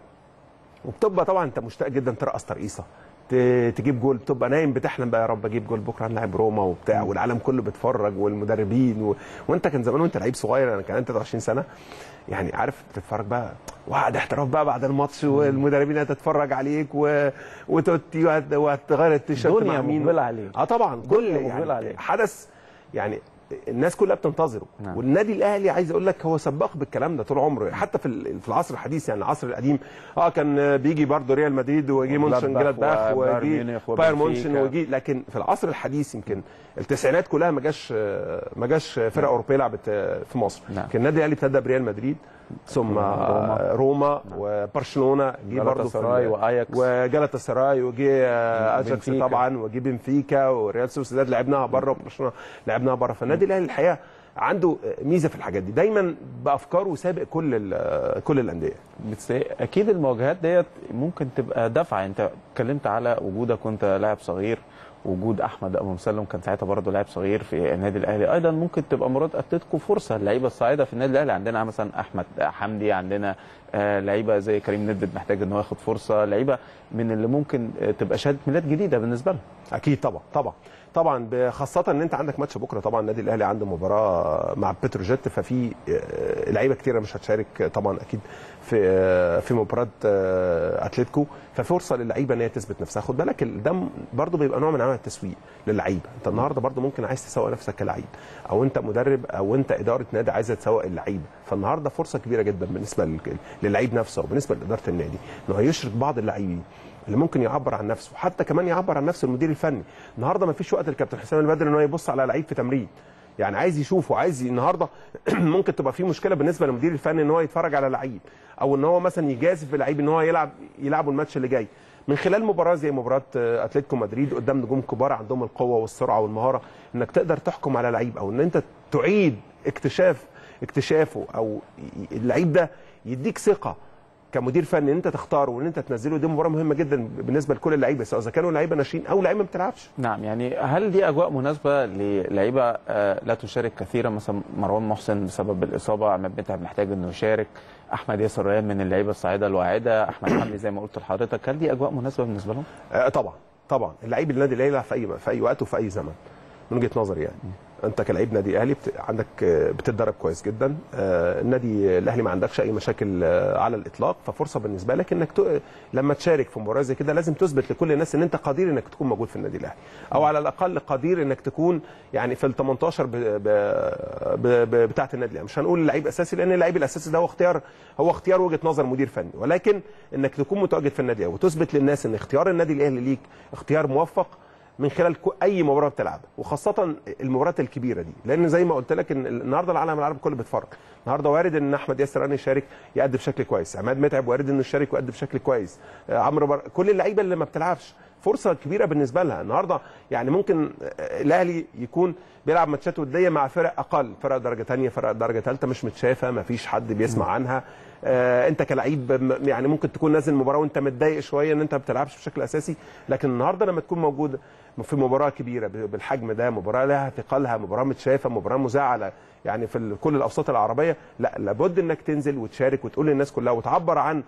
وبتبقى طبعا انت مشتاق جدا ترقص ترقيصه ت- تجيب جول بتبقى نايم بتحلم بقى يا رب اجيب جول بكره هنلعب روما وبتاع والعالم كله بيتفرج والمدربين و... وانت كان زمان وانت لعيب صغير انا كان انت 23 سنه يعني عارف تتفرج بقى وقعد احتراف بقى بعد الماتش والمدربين هتتفرج عليك و... وتوتي وهت- وهتغير التيشيرت دنيا مع مين مقبلة عليه. اه طبعا كل دنيا يعني مقبلة عليه. حدث يعني الناس كلها بتنتظره نعم. والنادي الاهلي عايز اقول لك هو سباق بالكلام ده طول عمره حتى في ال- في العصر الحديث يعني العصر القديم اه كان بيجي برضه ريال مدريد ويجي مونشن جلادباخ وبايرن ويجي ميونخ بايرن وبنفيكا. مونشن ويجي لكن في العصر الحديث يمكن التسعينات كلها ما جاش ما جاش فرق اوروبيه لعبت في مصر نعم. كان النادي الاهلي ابتدى بريال مدريد ثم روما. روما وبرشلونه جه برضه في جالاتا سراي ال- وأياكس. وجالاتا سراي وجه اجاكس بنفيكا. طبعا وجه بنفيكا وريال سوسيداد لعبناها بره وبرشلونه لعبناها بره فالنادي الاهلي الحقيقه عنده ميزه في الحاجات دي دايما بافكاره سابق كل ال- كل الانديه بس اكيد المواجهات ديت ممكن تبقى دفعه انت اتكلمت على وجودك وانت لاعب صغير وجود احمد ابو مسلم كان ساعتها برضه لاعب صغير في النادي الاهلي ايضا ممكن تبقى مراد اتلتيكو فرصه اللعيبه الصاعده في النادي الاهلي عندنا مثلا احمد حمدي عندنا آه، لعيبه زي كريم ندد محتاج ان هو ياخد فرصه لعيبه من اللي ممكن آه، تبقى شهاده ميلاد جديده بالنسبه لهم اكيد طبعا طبعا طبعا ب- خاصه ان انت عندك ماتش بكره طبعا النادي الاهلي عنده مباراه مع بتروجيت ففي آه، لعيبه كتيره مش هتشارك طبعا اكيد في آه، في مباراه آه، اتلتيكو ففرصه للعيبه ان هي تثبت نفسها خد بالك ال- ده برضه بيبقى نوع من انواع التسويق للعيبه انت النهارده برضه ممكن عايز تسوق نفسك كلعيب او انت مدرب او انت اداره نادي عايزه تسوق اللعيبه فالنهارده فرصه كبيره جدا بالنسبه لل- للعيب نفسه وبالنسبه لاداره النادي انه هيشرك بعض اللاعبين اللي ممكن يعبر عن نفسه حتى كمان يعبر عن نفسه المدير الفني النهارده ما فيش وقت للكابتن حسام البدري ان هو يبص على لعيب في تمرين يعني عايز يشوفه عايز النهارده ممكن تبقى في مشكله بالنسبه للمدير الفني ان هو يتفرج على لعيب او ان هو مثلا يجازف بلعيب ان هو يلعب يلعبه الماتش اللي جاي من خلال مباراه زي مباراه آه، اتلتيكو مدريد قدام نجوم كبار عندهم القوه والسرعه والمهاره انك تقدر تحكم على لعيب او ان انت تعيد اكتشاف اكتشافه او ي- اللعيب ده يديك ثقه كمدير فني ان انت تختاره وان انت تنزله دي مباراه مهمه جدا بالنسبه لكل اللعيبه سواء اذا كانوا لعيبه ناشئين او لعيبه ما بتلعبش نعم يعني هل دي اجواء مناسبه للعيبه آه، لا تشارك كثيرا مثلا مروان محسن بسبب الاصابه عماد متعب محتاج انه يشارك احمد ياسر ريان من اللعيبه الصاعده الواعده احمد حمدي زي ما قلت لحضرتك هل دي اجواء مناسبه بالنسبه لهم؟ آه طبعا طبعا اللعيب النادي الاهلي يلعب في اي في اي وقت وفي اي زمن من وجهه نظري يعني انت كلاعب نادي اهلي بت... عندك آه، بتتدرب كويس جدا آه، النادي الاهلي ما عندكش اي مشاكل آه، على الاطلاق ففرصه بالنسبه لك انك ت... لما تشارك في مباراه زي كده لازم تثبت لكل الناس ان انت قدير انك تكون موجود في النادي الاهلي او على الاقل قدير انك تكون يعني في ال 18 ب... ب... ب... ب... بتاعه النادي الاهلي مش هنقول لعيب اساسي لان اللعيب الاساسي ده هو اختيار هو اختيار وجهه نظر مدير فني ولكن انك تكون متواجد في النادي الاهلي وتثبت للناس ان اختيار النادي الاهلي ليك اختيار موفق من خلال كو- اي مباراه بتلعبها وخاصه المباريات الكبيره دي لان زي ما قلت لك ان النهارده العالم العربي كله بيتفرج النهارده وارد ان احمد ياسر راني يشارك يأدي بشكل كويس عماد متعب وارد انه يشارك ويأدي بشكل كويس آه، عمرو بر... كل اللعيبه اللي ما بتلعبش فرصه كبيره بالنسبه لها النهارده يعني ممكن آه، الاهلي يكون بيلعب ماتشات وديه مع فرق اقل فرق درجه ثانيه فرق درجه ثالثه مش متشافه ما فيش حد بيسمع عنها آه، انت كلعيب م- يعني ممكن تكون نازل مباراه وانت متضايق شويه ان انت ما بتلعبش بشكل اساسي لكن النهارده لما تكون موجود في مباراه كبيره ب- بالحجم ده مباراه لها ثقلها مباراه متشافه مباراه مذاعه يعني في ال- كل الاوساط العربيه لا لابد انك تنزل وتشارك وتقول للناس كلها وتعبر عن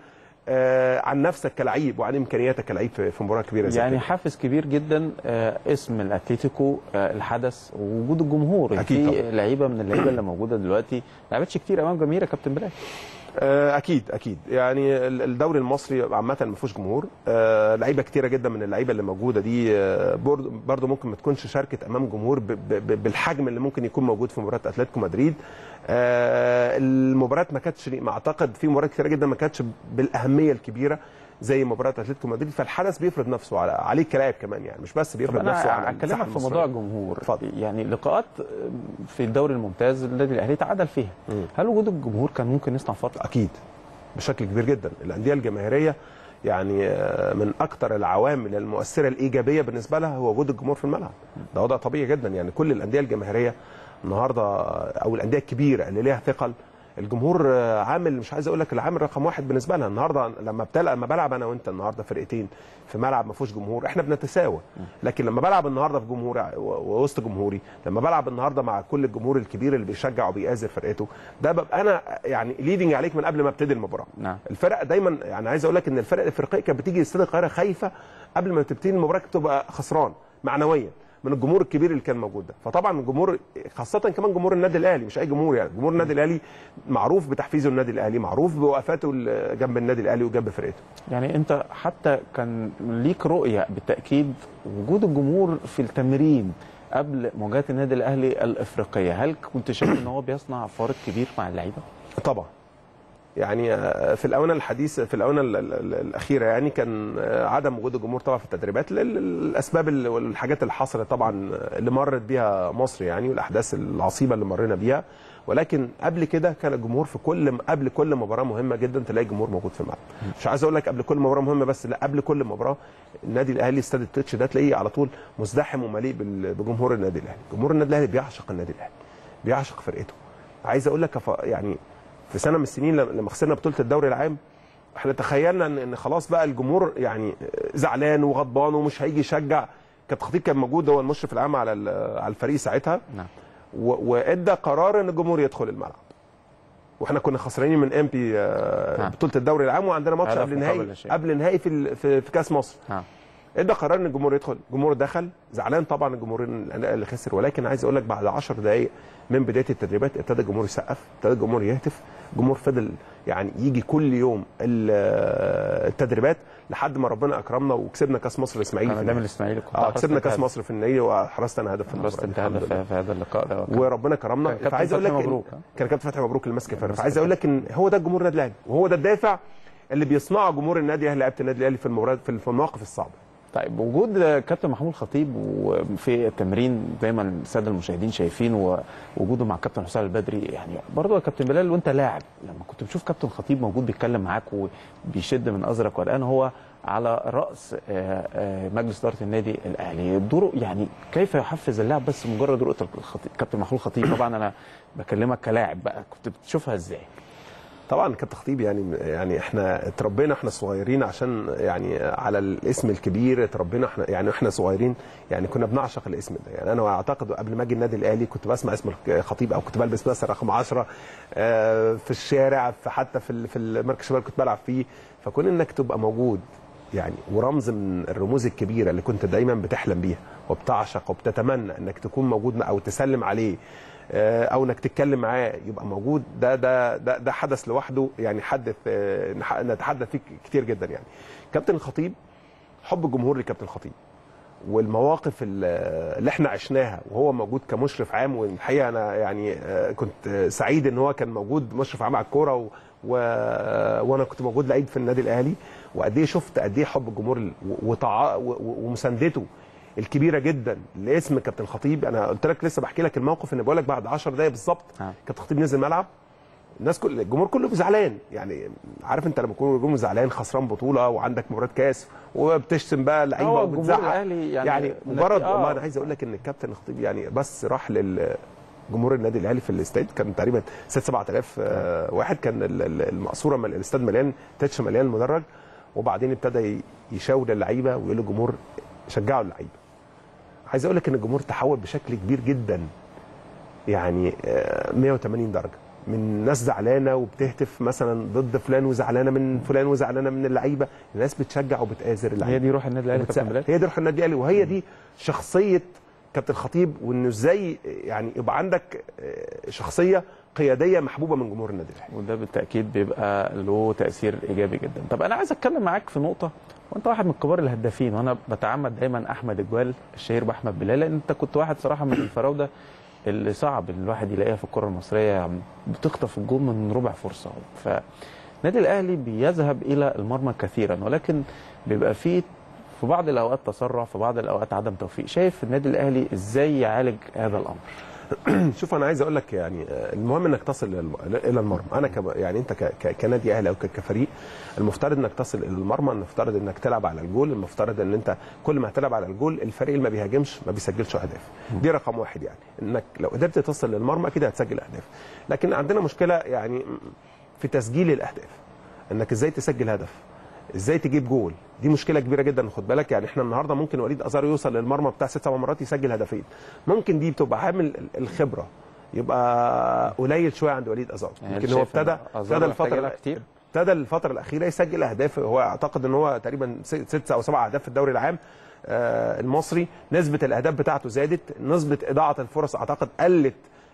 آه، عن نفسك كلعيب وعن امكانياتك كلعيب في في مباراه كبيره زي يعني كده. حافز كبير جدا آه، اسم الاتليتيكو آه، الحدث ووجود الجمهور يعني أكيد في طبعاً. لعيبه من اللعيبه اللي موجوده دلوقتي ما لعبتش كتير امام جماهير يا كابتن بلال آه، اكيد اكيد يعني ال- الدوري المصري عامه ما فيهوش جمهور آه، لعيبه كتيره جدا من اللعيبه اللي موجوده دي آه، برضو برضو ممكن ما تكونش شاركت امام جمهور ب- ب- ب- بالحجم اللي ممكن يكون موجود في مباراه اتلتيكو مدريد آه، المباراه ما كانتش ما اعتقد في مباريات كتيره جدا ما كانتش بالاهميه الكبيره زي مباراه اتلتيكو مدريد فالحدث بيفرض نفسه على عليك كلاعب كمان يعني مش بس طب بيفرض نفسه انا على اكلمك الساحة في المصرية. موضوع الجمهور يعني لقاءات في الدوري الممتاز النادي الاهلي تعادل فيها هل وجود الجمهور كان ممكن يصنع فرق اكيد بشكل كبير جدا الانديه الجماهيريه يعني آه، من اكثر العوامل المؤثره الايجابيه بالنسبه لها هو وجود الجمهور في الملعب ده وضع طبيعي جدا يعني كل الانديه الجماهيريه النهارده او الانديه الكبيره اللي ليها ثقل الجمهور آه، عامل مش عايز اقول لك العامل رقم واحد بالنسبه لها النهارده لما بتلعب لما بلعب انا وانت النهارده فرقتين في ملعب ما فيهوش جمهور احنا بنتساوى لكن لما بلعب النهارده في جمهور ووسط جمهوري لما بلعب النهارده مع كل الجمهور الكبير اللي بيشجع وبيآزر فرقته ده ببقى انا يعني ليدنج عليك من قبل ما ابتدي المباراه نعم الفرق دايما يعني عايز اقول لك ان الفرق الافريقيه كانت بتيجي استاد القاهره خايفه قبل ما تبتدي المباراه تبقى خسران معنويا من الجمهور الكبير اللي كان موجود ده فطبعا الجمهور خاصه كمان جمهور النادي الاهلي مش اي جمهور يعني جمهور النادي الاهلي معروف بتحفيزه النادي الاهلي معروف بوقفاته ال- جنب النادي الاهلي وجنب فرقته يعني انت حتى كان ليك رؤيه بالتاكيد وجود الجمهور في التمرين قبل مواجهه النادي الاهلي الافريقيه هل كنت شايف ان هو بيصنع فارق كبير مع اللعيبه طبعا يعني آه، في الاونه الحديثه في الاونه ال- ال- ال- الاخيره يعني كان آه، عدم وجود الجمهور طبعا في التدريبات لل- الاسباب ال- والحاجات اللي حصلت طبعا آه، اللي مرت بيها مصر يعني والاحداث العصيبه اللي مرينا بيها ولكن قبل كده كان الجمهور في كل قبل كل مباراه مهمه جدا تلاقي الجمهور موجود في الملعب مش عايز اقول لك قبل كل مباراه مهمه بس لا قبل كل مباراه النادي الاهلي استاد التتش ده تلاقيه على طول مزدحم ومليء بال- بجمهور النادي الاهلي جمهور النادي الاهلي بيعشق النادي الاهلي بيعشق فرقته عايز اقول لك ف- يعني في سنه من السنين لما لما خسرنا بطوله الدوري العام احنا تخيلنا ان ان خلاص بقى الجمهور يعني زعلان وغضبان ومش هيجي يشجع كابتن خطيب كان موجود هو المشرف العام على ال- على الفريق ساعتها نعم و- وادى قرار ان الجمهور يدخل الملعب واحنا كنا خسرانين من ام بي نعم. بطوله الدوري العام وعندنا ماتش هدف قبل مقابل نهائي لا شيء. قبل نهائي في ال- في, في كاس مصر نعم ادى قرار ان الجمهور يدخل الجمهور دخل زعلان طبعا الجمهور اللي خسر ولكن عايز اقول لك بعد 10 دقائق من بدايه التدريبات ابتدى الجمهور يسقف ابتدى الجمهور يهتف الجمهور فضل يعني يجي كل يوم ال- التدريبات لحد ما ربنا اكرمنا وكسبنا كاس مصر الاسماعيلي كان في قدام النهائي. الاسماعيلي كنت اه حرصت كسبنا انت كاس هدف. مصر في النهائي وحرزت انا هدف في حرصت المباراة. انت الحمد هدف لله. في هذا اللقاء ده وربنا كرمنا كابتن فعايز اقول لك فتحي إن- مبروك، ها؟ كان كابتن فتحي مبروك اللي ماسك الفرقه فعايز اقول لك ان هو ده الجمهور النادي الاهلي وهو ده الدافع اللي بيصنعه جمهور النادي الاهلي لعيبه النادي الاهلي في المباريات في في المواقف الصعبه طيب وجود كابتن محمود خطيب في التمرين زي ما الساده المشاهدين شايفين ووجوده مع كابتن حسام البدري يعني برضه يا كابتن بلال وانت لاعب لما كنت بتشوف كابتن خطيب موجود بيتكلم معاك وبيشد من ازرك والان هو على راس آه، آه، مجلس اداره النادي الاهلي دوره يعني كيف يحفز اللاعب بس مجرد رؤيه الخطيب كابتن محمود خطيب طبعا انا بكلمك كلاعب بقى كنت بتشوفها ازاي؟ طبعا كابتن خطيب يعني يعني احنا اتربينا احنا صغيرين عشان يعني على الاسم الكبير اتربينا احنا يعني احنا صغيرين يعني كنا بنعشق الاسم ده يعني انا اعتقد قبل ما اجي النادي الاهلي كنت بسمع اسم الخطيب او كنت بلبس مثلا رقم 10 آه، في الشارع في حتى في ال- في المركز الشباب كنت بلعب فيه فكون انك تبقى موجود يعني ورمز من الرموز الكبيره اللي كنت دايما بتحلم بيها وبتعشق وبتتمنى انك تكون موجود او تسلم عليه آه، او انك تتكلم معاه يبقى موجود ده ده ده, ده حدث لوحده يعني حدث آه، نح- نتحدث فيه كتير جدا يعني كابتن الخطيب حب الجمهور لكابتن الخطيب والمواقف ال- اللي احنا عشناها وهو موجود كمشرف عام والحقيقه انا يعني آه، كنت آه، سعيد ان هو كان موجود مشرف عام على الكوره و... و... وانا كنت موجود لعيب في النادي الاهلي وقد ايه شفت قد ايه حب الجمهور ال- وطع... و... و- ومساندته الكبيره جدا لاسم كابتن الخطيب انا قلت لك لسه بحكي لك الموقف ان بقول لك بعد 10 دقائق بالظبط كابتن الخطيب نزل الملعب الناس كل الجمهور كله زعلان يعني عارف انت لما يكون الجمهور زعلان خسران بطوله وعندك مباراه كاس وبتشتم بقى لعيبه هو الجمهور وبتزعق الأهلي يعني يعني من- مجرد آه. والله انا عايز اقول لك ان الكابتن الخطيب يعني بس راح لل جمهور النادي الاهلي في الاستاد كان تقريبا 6 7000 آه، واحد كان ال- ال- المقصوره مل- الاستاد مليان تتش مليان مدرج وبعدين ابتدى ي- يشاور اللعيبه ويقول للجمهور شجعوا اللعيبه عايز اقول لك ان الجمهور تحول بشكل كبير جدا يعني آه، 180 درجه من ناس زعلانه وبتهتف مثلا ضد فلان وزعلانه من فلان وزعلانه من اللعيبه الناس بتشجع وبتآزر اللعيبه هي دي روح النادي الاهلي يا كابتن بلال هي دي روح النادي الاهلي وهي دي شخصيه كابتن خطيب وانه ازاي يعني يبقى عندك آه، شخصيه قياديه محبوبه من جمهور النادي الاهلي وده بالتاكيد بيبقى له تاثير ايجابي جدا طب انا عايز اتكلم معاك في نقطه وانت واحد من كبار الهدافين وانا بتعمد دايما احمد اجوال الشهير باحمد بلال لان انت كنت واحد صراحه من الفراوده اللي صعب الواحد يلاقيها في الكره المصريه بتخطف الجول من ربع فرصه فالنادي الاهلي بيذهب الى المرمى كثيرا ولكن بيبقى فيه في بعض الاوقات تسرع في بعض الاوقات عدم توفيق شايف النادي الاهلي ازاي يعالج هذا الامر شوف انا عايز اقول لك يعني آه، المهم انك تصل للم- الى المرمى انا كب... يعني انت ك... ك- كنادي اهلي او ك- كفريق المفترض انك تصل الى المرمى المفترض انك تلعب على الجول المفترض ان انت كل ما هتلعب على الجول الفريق اللي ما بيهاجمش ما بيسجلش اهداف دي رقم واحد يعني انك لو قدرت تصل للمرمى كده هتسجل اهداف لكن عندنا مشكله يعني في تسجيل الاهداف انك ازاي تسجل هدف ازاي تجيب جول دي مشكله كبيره جدا خد بالك يعني احنا النهارده ممكن وليد ازارو يوصل للمرمى بتاع ست سبع مرات يسجل هدفين ممكن دي بتبقى عامل الخبره يبقى قليل شويه عند وليد ازارو يعني يمكن أنت هو شايف إن ابتدى أزارو ابتدى محتاج الفتره لها كتير؟ ابتدى الفتره الاخيره يسجل اهداف هو اعتقد ان هو تقريبا س- ست او سبع اهداف في الدوري العام آه، المصري نسبه الاهداف بتاعته زادت نسبه اضاعه الفرص اعتقد قلت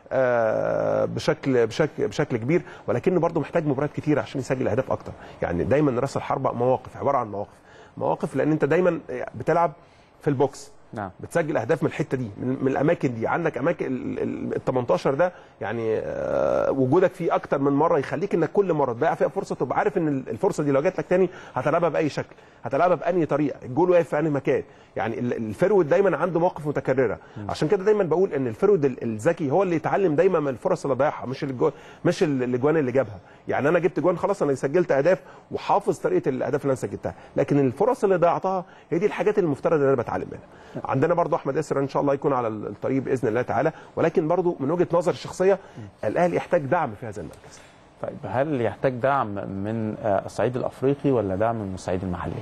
آه، بشكل بشكل بشكل كبير ولكنه برضه محتاج مباريات كتير عشان يسجل اهداف اكتر يعني دايما راس الحربه مواقف عباره عن مواقف مواقف لان انت دايما بتلعب في البوكس نعم بتسجل اهداف من الحته دي من, من الاماكن دي عندك اماكن ال 18 ده يعني آه، وجودك فيه اكتر من مره يخليك انك كل مره تضيع فيها فرصه تبقى عارف ان ال- الفرصه دي لو جات لك تاني هتلعبها باي شكل هتلعبها بانهي طريقه الجول واقف في انهي مكان يعني ال- الفرود دايما عنده مواقف متكرره عشان كده دايما بقول ان الفرود ال- الذكي هو اللي يتعلم دايما من الفرص اللي ضيعها مش الجو مش ال- الاجوان اللي جابها يعني انا جبت جوان خلاص انا سجلت اهداف وحافظ طريقه الاهداف اللي انا سجلتها لكن الفرص اللي ضيعتها هي دي الحاجات اللي المفترض ان انا بتعلم منها عندنا برضو احمد ياسر ان شاء الله يكون على الطريق باذن الله تعالى ولكن برضو من وجهه نظر الشخصيه الاهلي يحتاج دعم في هذا المركز طيب هل يحتاج دعم من آه، الصعيد الافريقي ولا دعم من الصعيد المحلي؟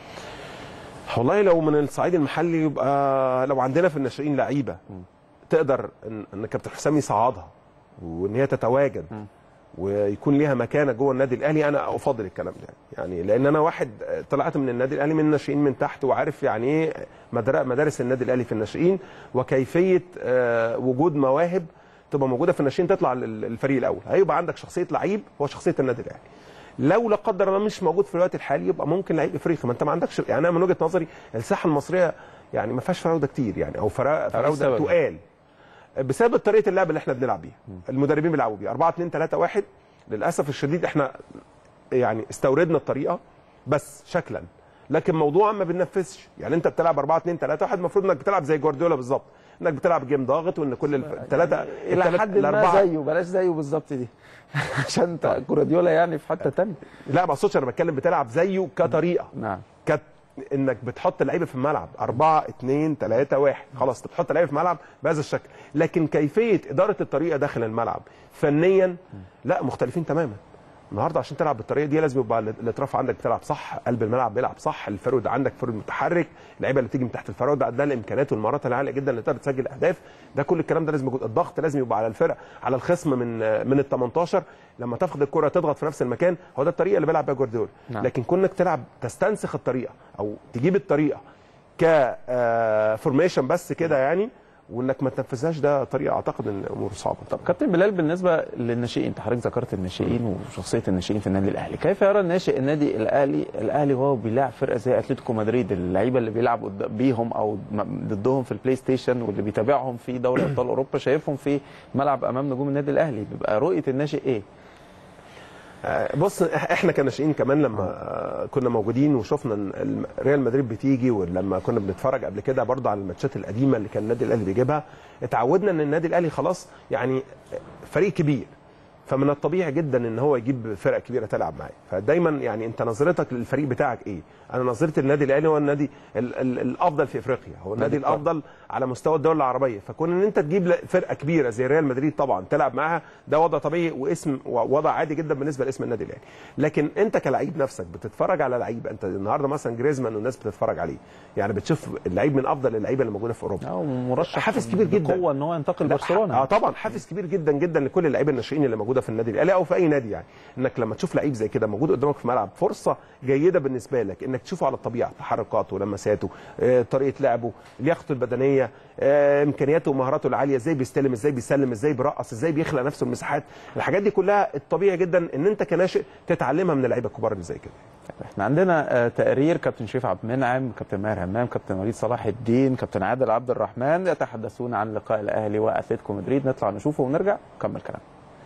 والله لو من الصعيد المحلي يبقى لو عندنا في الناشئين لعيبه تقدر ان ان كابتن حسام يصعدها وان هي تتواجد ويكون ليها مكانه جوه النادي الاهلي انا افضل الكلام ده يعني لان انا واحد طلعت من النادي الاهلي من الناشئين من تحت وعارف يعني ايه مدر- مدارس النادي الاهلي في الناشئين وكيفيه آه، وجود مواهب تبقى موجوده في الناشئين تطلع لل- للفريق الاول هيبقى عندك شخصيه لعيب هو شخصيه النادي الاهلي لو لا قدر الله مش موجود في الوقت الحالي يبقى ممكن لعيب افريقي ما انت ما عندكش يعني انا من وجهه نظري الساحه المصريه يعني ما فيهاش فراوده كتير يعني او فرا- فراوده السبب؟ تقال بسبب طريقه اللعب اللي احنا بنلعب بيها المدربين بيلعبوا بيها 4 2 3 1 للاسف الشديد احنا يعني استوردنا الطريقه بس شكلا لكن موضوعا ما بننفذش يعني انت بتلعب 4 2 3 1 المفروض انك بتلعب زي جوارديولا بالظبط انك بتلعب جيم ضاغط وان كل الثلاثه الى حد ما زيه بلاش زيه بالظبط دي عشان انت جوارديولا يعني في حته ثانيه لا ما اقصدش انا بتكلم بتلعب زيه كطريقه نعم كت انك بتحط لعيبه في الملعب 4 2 3 1 خلاص انت بتحط لعيبه في الملعب بهذا الشكل لكن كيفيه اداره الطريقه داخل الملعب فنيا لا مختلفين تماما النهارده عشان تلعب بالطريقه دي لازم يبقى الاطراف عندك بتلعب صح قلب الملعب بيلعب صح الفرود عندك فرود متحرك اللعيبه اللي تيجي من تحت الفرود عندها الامكانيات والمهارات العاليه جدا اللي تقدر تسجل اهداف ده كل الكلام ده لازم يكون الضغط لازم يبقى على الفرق على الخصم من من ال 18 لما تاخد الكره تضغط في نفس المكان هو ده الطريقه اللي بيلعب بيها جوارديولا نعم. لكن كونك تلعب تستنسخ الطريقه او تجيب الطريقه كفورميشن بس كده يعني وانك ما تنفذهاش ده طريقه اعتقد ان امور صعبه طب كابتن بلال بالنسبه للناشئين انت حضرتك ذكرت الناشئين وشخصيه الناشئين في النادي الاهلي كيف يرى الناشئ النادي الاهلي الاهلي وهو بيلاعب فرقه زي اتلتيكو مدريد اللعيبه اللي بيلعب قد- بيهم او م- ضدهم في البلاي ستيشن واللي بيتابعهم في دوري ابطال اوروبا شايفهم في ملعب امام نجوم النادي الاهلي بيبقى رؤيه الناشئ ايه آه، بص إح- احنا كناشئين كمان لما آه، كنا موجودين وشفنا إن الم- ريال مدريد بتيجي ولما كنا بنتفرج قبل كده برضه على الماتشات القديمه اللي كان النادي الاهلي بيجيبها اتعودنا ان النادي الاهلي خلاص يعني فريق كبير فمن الطبيعي جدا ان هو يجيب فرق كبيره تلعب معاه فدايما يعني انت نظرتك للفريق بتاعك ايه انا نظرتي للنادي الاهلي هو النادي ال ال الافضل في افريقيا هو النادي نادي القرن. الافضل على مستوى الدول العربيه فكون ان انت تجيب ل- فرقه كبيره زي ريال مدريد طبعا تلعب معاها ده وضع طبيعي واسم وضع عادي جدا بالنسبه لاسم النادي الاهلي لكن انت كلعيب نفسك بتتفرج على لعيب انت النهارده مثلا جريزمان والناس بتتفرج عليه يعني بتشوف اللعيب من افضل اللعيبه اللي موجوده في اوروبا مرشح حافز كبير جدا بقوه ان هو ينتقل لا، برشلونه اه طبعا حافز كبير جدا جدا لكل اللعيبه الناشئين اللي موجوده موجوده في النادي الاهلي او في اي نادي يعني انك لما تشوف لعيب زي كده موجود قدامك في الملعب فرصه جيده بالنسبه لك انك تشوفه على الطبيعه تحركاته لمساته آه، طريقه لعبه لياقته البدنيه آه، امكانياته ومهاراته العاليه ازاي بيستلم ازاي بيسلم ازاي بيرقص ازاي بيخلق نفسه المساحات الحاجات دي كلها الطبيعي جدا ان انت كناشئ تتعلمها من اللعيبه الكبار اللي زي كده احنا عندنا آه، تقرير كابتن شريف عبد المنعم كابتن ماهر همام كابتن وليد صلاح الدين كابتن عادل عبد الرحمن يتحدثون عن لقاء الاهلي واتلتيكو مدريد نطلع نشوفه ونرجع نكمل كلام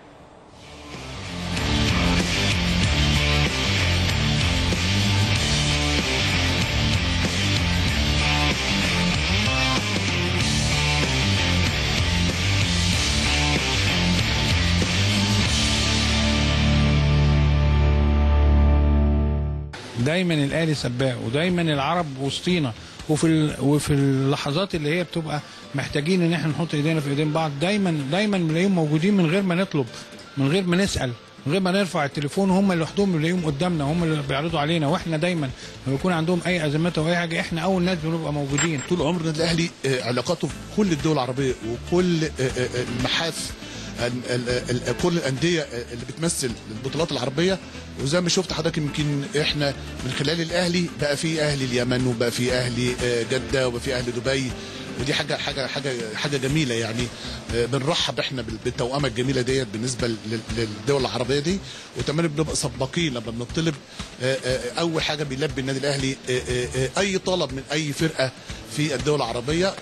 دايما الاهلي سباق ودايما العرب وسطينا وفي ال... وفي اللحظات اللي هي بتبقى محتاجين ان احنا نحط ايدينا في ايدين بعض دايما دايما بنلاقيهم موجودين من غير ما نطلب من غير ما نسال من غير ما نرفع التليفون هم لوحدهم بنلاقيهم قدامنا هم اللي بيعرضوا علينا واحنا دايما لما يكون عندهم اي ازمات او اي حاجه احنا اول ناس بنبقى موجودين طول عمر النادي الاهلي آه، علاقاته في كل الدول العربيه وكل آه، آه، المحاف ال- ال- ال- كل الانديه اللي بتمثل البطولات العربيه وزي ما شفت حضرتك يمكن احنا من خلال الاهلي بقى في اهلي اليمن وبقى في اهلي آه، جده وبقى في اهلي دبي ودي حاجه حاجه حاجه حاجه جميله يعني آه، بنرحب احنا بال- بالتوأمه الجميله ديت بالنسبه لل- للدول العربيه دي وكمان بنبقى سباقين لما بنطلب آه، آه، اول حاجه بيلبي النادي الاهلي آه، آه، آه، اي طلب من اي فرقه في الدول العربيه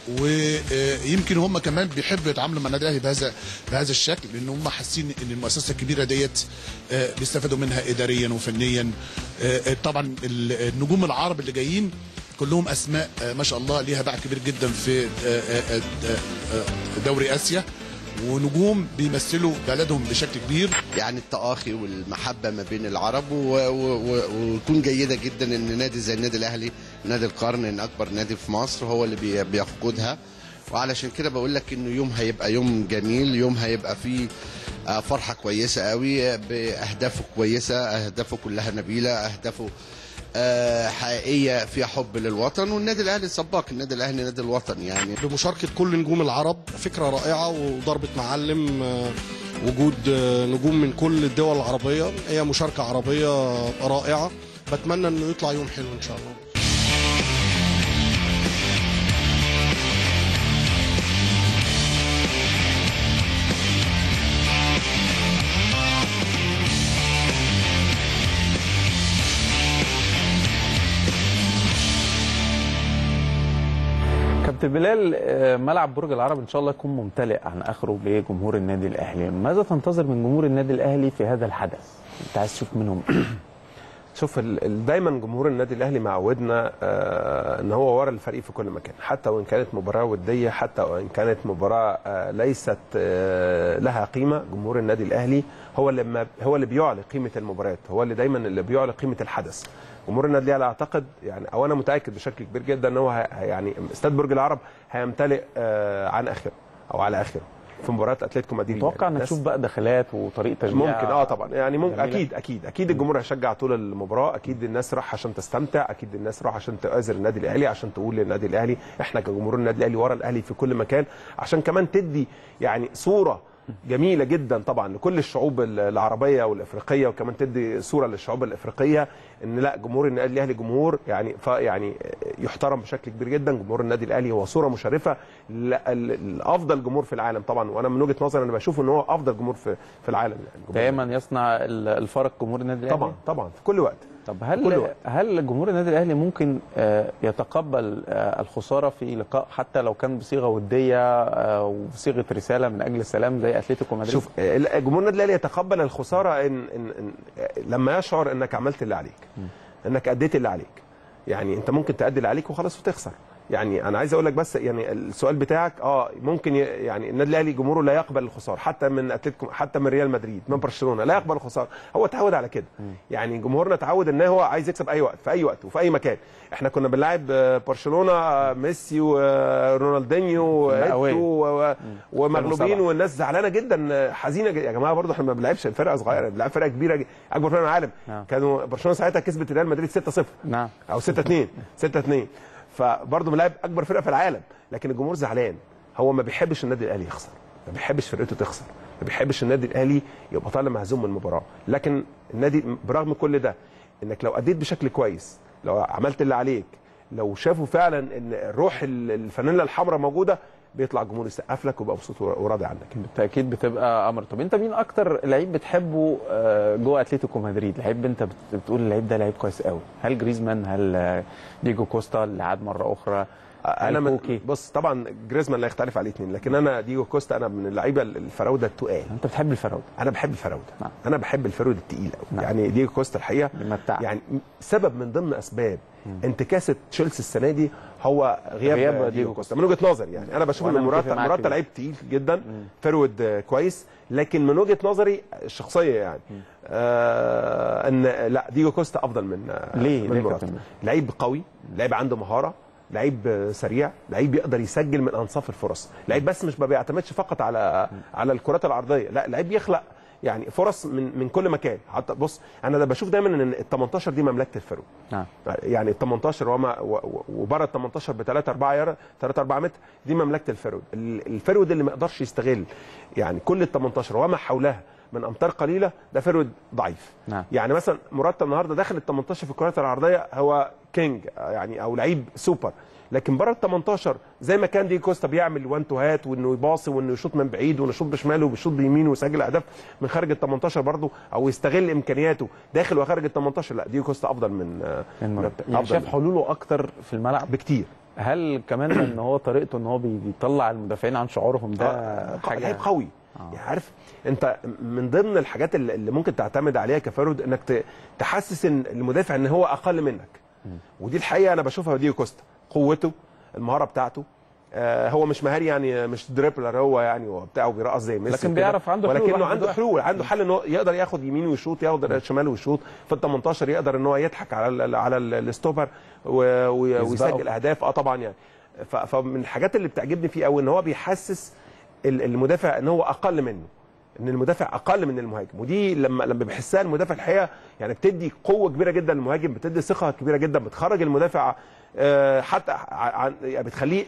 ويمكن هم كمان بيحبوا يتعاملوا مع النادي الاهلي بهذا بهذا الشكل لان هم حاسين ان المؤسسه الكبيره ديت آه، بيستفادوا منها اداريا وفنيا آه، آه، طبعا ال- النجوم العرب اللي جايين كلهم اسماء آه، ما شاء الله ليها باع كبير جدا في آه، آه، آه، آه، دوري اسيا ونجوم بيمثلوا بلدهم بشكل كبير يعني التآخي والمحبة ما بين العرب و- و- و- ويكون جيدة جدا ان نادي زي النادي الاهلي نادي القرن ان اكبر نادي في مصر هو اللي بي- بيقودها وعلشان كده بقول لك انه يوم هيبقى يوم جميل يوم هيبقى فيه آه، فرحة كويسة قوي آه، باهدافه كويسة اهدافه كلها نبيلة اهدافه آه، حقيقية فيها حب للوطن والنادي الاهلي سباق النادي الاهلي نادي الوطن يعني بمشاركة كل نجوم العرب فكرة رائعة وضربة معلم آه، وجود آه، نجوم من كل الدول العربية هي مشاركة عربية رائعة بتمنى انه يطلع يوم حلو ان شاء الله كابتن بلال آه، ملعب برج العرب ان شاء الله يكون ممتلئ عن اخره بجمهور النادي الاهلي ماذا تنتظر من جمهور النادي الاهلي في هذا الحدث انت عايز تشوف منهم إيه؟ شوف ال- ال- دايما جمهور النادي الاهلي معودنا آه، ان هو ورا الفريق في كل مكان حتى وان كانت مباراه وديه حتى وان كانت مباراه آه، ليست آه، لها قيمه جمهور النادي الاهلي هو اللي ما هو اللي بيعلي قيمه المباريات هو اللي دايما اللي بيعلي قيمه الحدث جمهور النادي الاهلي اعتقد يعني او انا متاكد بشكل كبير جدا ان هو ه- ه- يعني استاد برج العرب هيمتلئ آه، عن اخره او على اخره في مباراه اتلتيكو مدريد متوقع انك الناس- تشوف بقى دخلات وطريقه تشجيع ممكن اه طبعا يعني ممكن جميلة. اكيد اكيد اكيد الجمهور هيشجع طول المباراه اكيد الناس راح عشان تستمتع اكيد الناس راح عشان تؤازر النادي الاهلي عشان تقول للنادي الاهلي احنا كجمهور النادي الاهلي ورا الاهلي في كل مكان عشان كمان تدي يعني صوره جميله جدا طبعا لكل الشعوب العربيه والافريقيه وكمان تدي صوره للشعوب الافريقيه ان لا جمهور النادي الاهلي جمهور يعني ف يعني يحترم بشكل كبير جدا جمهور النادي الاهلي هو صوره مشرفه لافضل جمهور في العالم طبعا وانا من وجهه نظري انا بشوف ان هو افضل جمهور في في العالم يعني جمهور دايما يصنع ال- الفرق جمهور النادي الاهلي طبعا طبعا في كل وقت طب كل هل وقت. هل جمهور النادي الاهلي ممكن آه، يتقبل آه، الخساره في لقاء حتى لو كان بصيغه وديه آه، وبصيغه رساله من اجل السلام زي اتلتيكو مدريد شوف آه، جمهور النادي الاهلي يتقبل الخساره إن, إن, إن لما يشعر انك عملت اللي عليك انك اديت اللي عليك يعني انت ممكن تأدي اللي عليك وخلاص وتخسر يعني انا عايز اقول لك بس يعني السؤال بتاعك اه ممكن ي- يعني النادي الاهلي جمهوره لا يقبل الخساره حتى من اتلتيكو حتى من ريال مدريد من برشلونه لا يقبل الخساره هو اتعود على كده يعني جمهورنا اتعود ان هو عايز يكسب اي وقت في اي وقت وفي اي مكان احنا كنا بنلاعب آه، برشلونه آه، ميسي ورونالدينيو مأوية. وإيتو و- و- ومغلوبين 2007. والناس زعلانه جدا آه، حزينه جدا. يا جماعه برضه احنا ما بنلعبش فرقه صغيره بنلعب فرقه كبيره ج- اكبر فرقه في العالم نعم. كانوا برشلونه ساعتها كسبت ريال مدريد 6-0 نعم او 6 2 6 2 فبرضه ملاعب اكبر فرقه في العالم لكن الجمهور زعلان هو ما بيحبش النادي الاهلي يخسر ما بيحبش فرقته تخسر ما بيحبش النادي الاهلي يبقى طالع مهزوم من المباراه لكن النادي برغم كل ده انك لو اديت بشكل كويس لو عملت اللي عليك لو شافوا فعلا ان روح ال- الفانيلا الحمراء موجوده بيطلع الجمهور يسقف لك ويبقى مبسوط وراضي عنك بالتاكيد بتبقى امر طب انت مين اكتر لعيب بتحبه آه، جوه اتلتيكو مدريد لعيب انت بت- بتقول اللعيب ده لعيب كويس قوي هل جريزمان هل آه، ديجو كوستا اللي عاد مره اخرى انا هل من كوكي بص طبعا جريزمان لا يختلف عليه اثنين لكن انا ديجو كوستا انا من اللعيبه الفراوده التقال انت بتحب الفراوده انا بحب الفراوده نعم. انا بحب الفراوده التقيل قوي يعني ديجو كوستا الحقيقه يعني سبب من ضمن اسباب انتكاسه تشيلسي السنه دي هو غياب, غياب غياب ديجو ديجو كوستا من وجهه نظري يعني انا بشوف وأنا ان متفق مراتا معاك مراتا في لعيب تقيل جدا فرود آه، كويس لكن من وجهه نظري الشخصيه يعني آه ان لا ديجو كوستا افضل من آه، ليه؟ من ليه مراتا كابتن؟ لعيب قوي لعيب عنده مهاره لعيب آه، سريع لعيب يقدر يسجل من انصاف الفرص لعيب بس مش ما بيعتمدش فقط على على الكرات العرضيه لا لعيب بيخلق يعني فرص من من كل مكان حتى بص انا ده بشوف دايما ان ال 18 دي مملكه الفرو نعم يعني ال 18 وما و- و- وبره ال 18 ب 3 4 يارد 3 4 متر دي مملكه الفرود ال- الفرود اللي ما يقدرش يستغل يعني كل ال 18 وما حولها من امتار قليله ده فرود ضعيف نعم يعني مثلا مرتب النهارده داخل ال 18 في الكرات العرضيه هو كينج يعني او لعيب سوبر لكن بره ال 18 زي ما كان دي كوستا بيعمل وان تو هات وانه يباصي وانه يشوط من بعيد وانه يشوط بشماله وبيشوط بيمينه ويسجل اهداف من خارج ال 18 برضه او يستغل امكانياته داخل وخارج ال 18 لا دي كوستا افضل من من مرتب أفضل يعني شايف من- حلوله اكتر في الملعب بكتير هل كمان ان هو طريقته ان هو بي- بيطلع المدافعين عن شعورهم ده آه، حاجه لعيب قوي يعني عارف انت من ضمن الحاجات اللي اللي ممكن تعتمد عليها كفرد انك ت- تحسس ان المدافع ان هو اقل منك ودي الحقيقه انا بشوفها في ديجو كوستا قوته المهاره بتاعته آه هو مش مهاري يعني مش دريبلر هو يعني هو بتاعه بيرقص زي ميسي لكن وكده. بيعرف عنده حلول ولكنه واحد عنده واحد. حلول عنده حل انه يقدر ياخد يمين ويشوط يقدر شمال ويشوط في ال 18 يقدر ان هو يضحك على ال على ال- الستوبر و- و- يسبقه. ويسجل اهداف اه طبعا يعني ف- فمن الحاجات اللي بتعجبني فيه قوي ان هو بيحسس ال- المدافع ان هو اقل منه ان المدافع اقل من المهاجم ودي لما لما بيحسها المدافع الحقيقه يعني بتدي قوه كبيره جدا للمهاجم بتدي ثقه كبيره جدا بتخرج المدافع آه، حتى ع- عن يعني بتخليه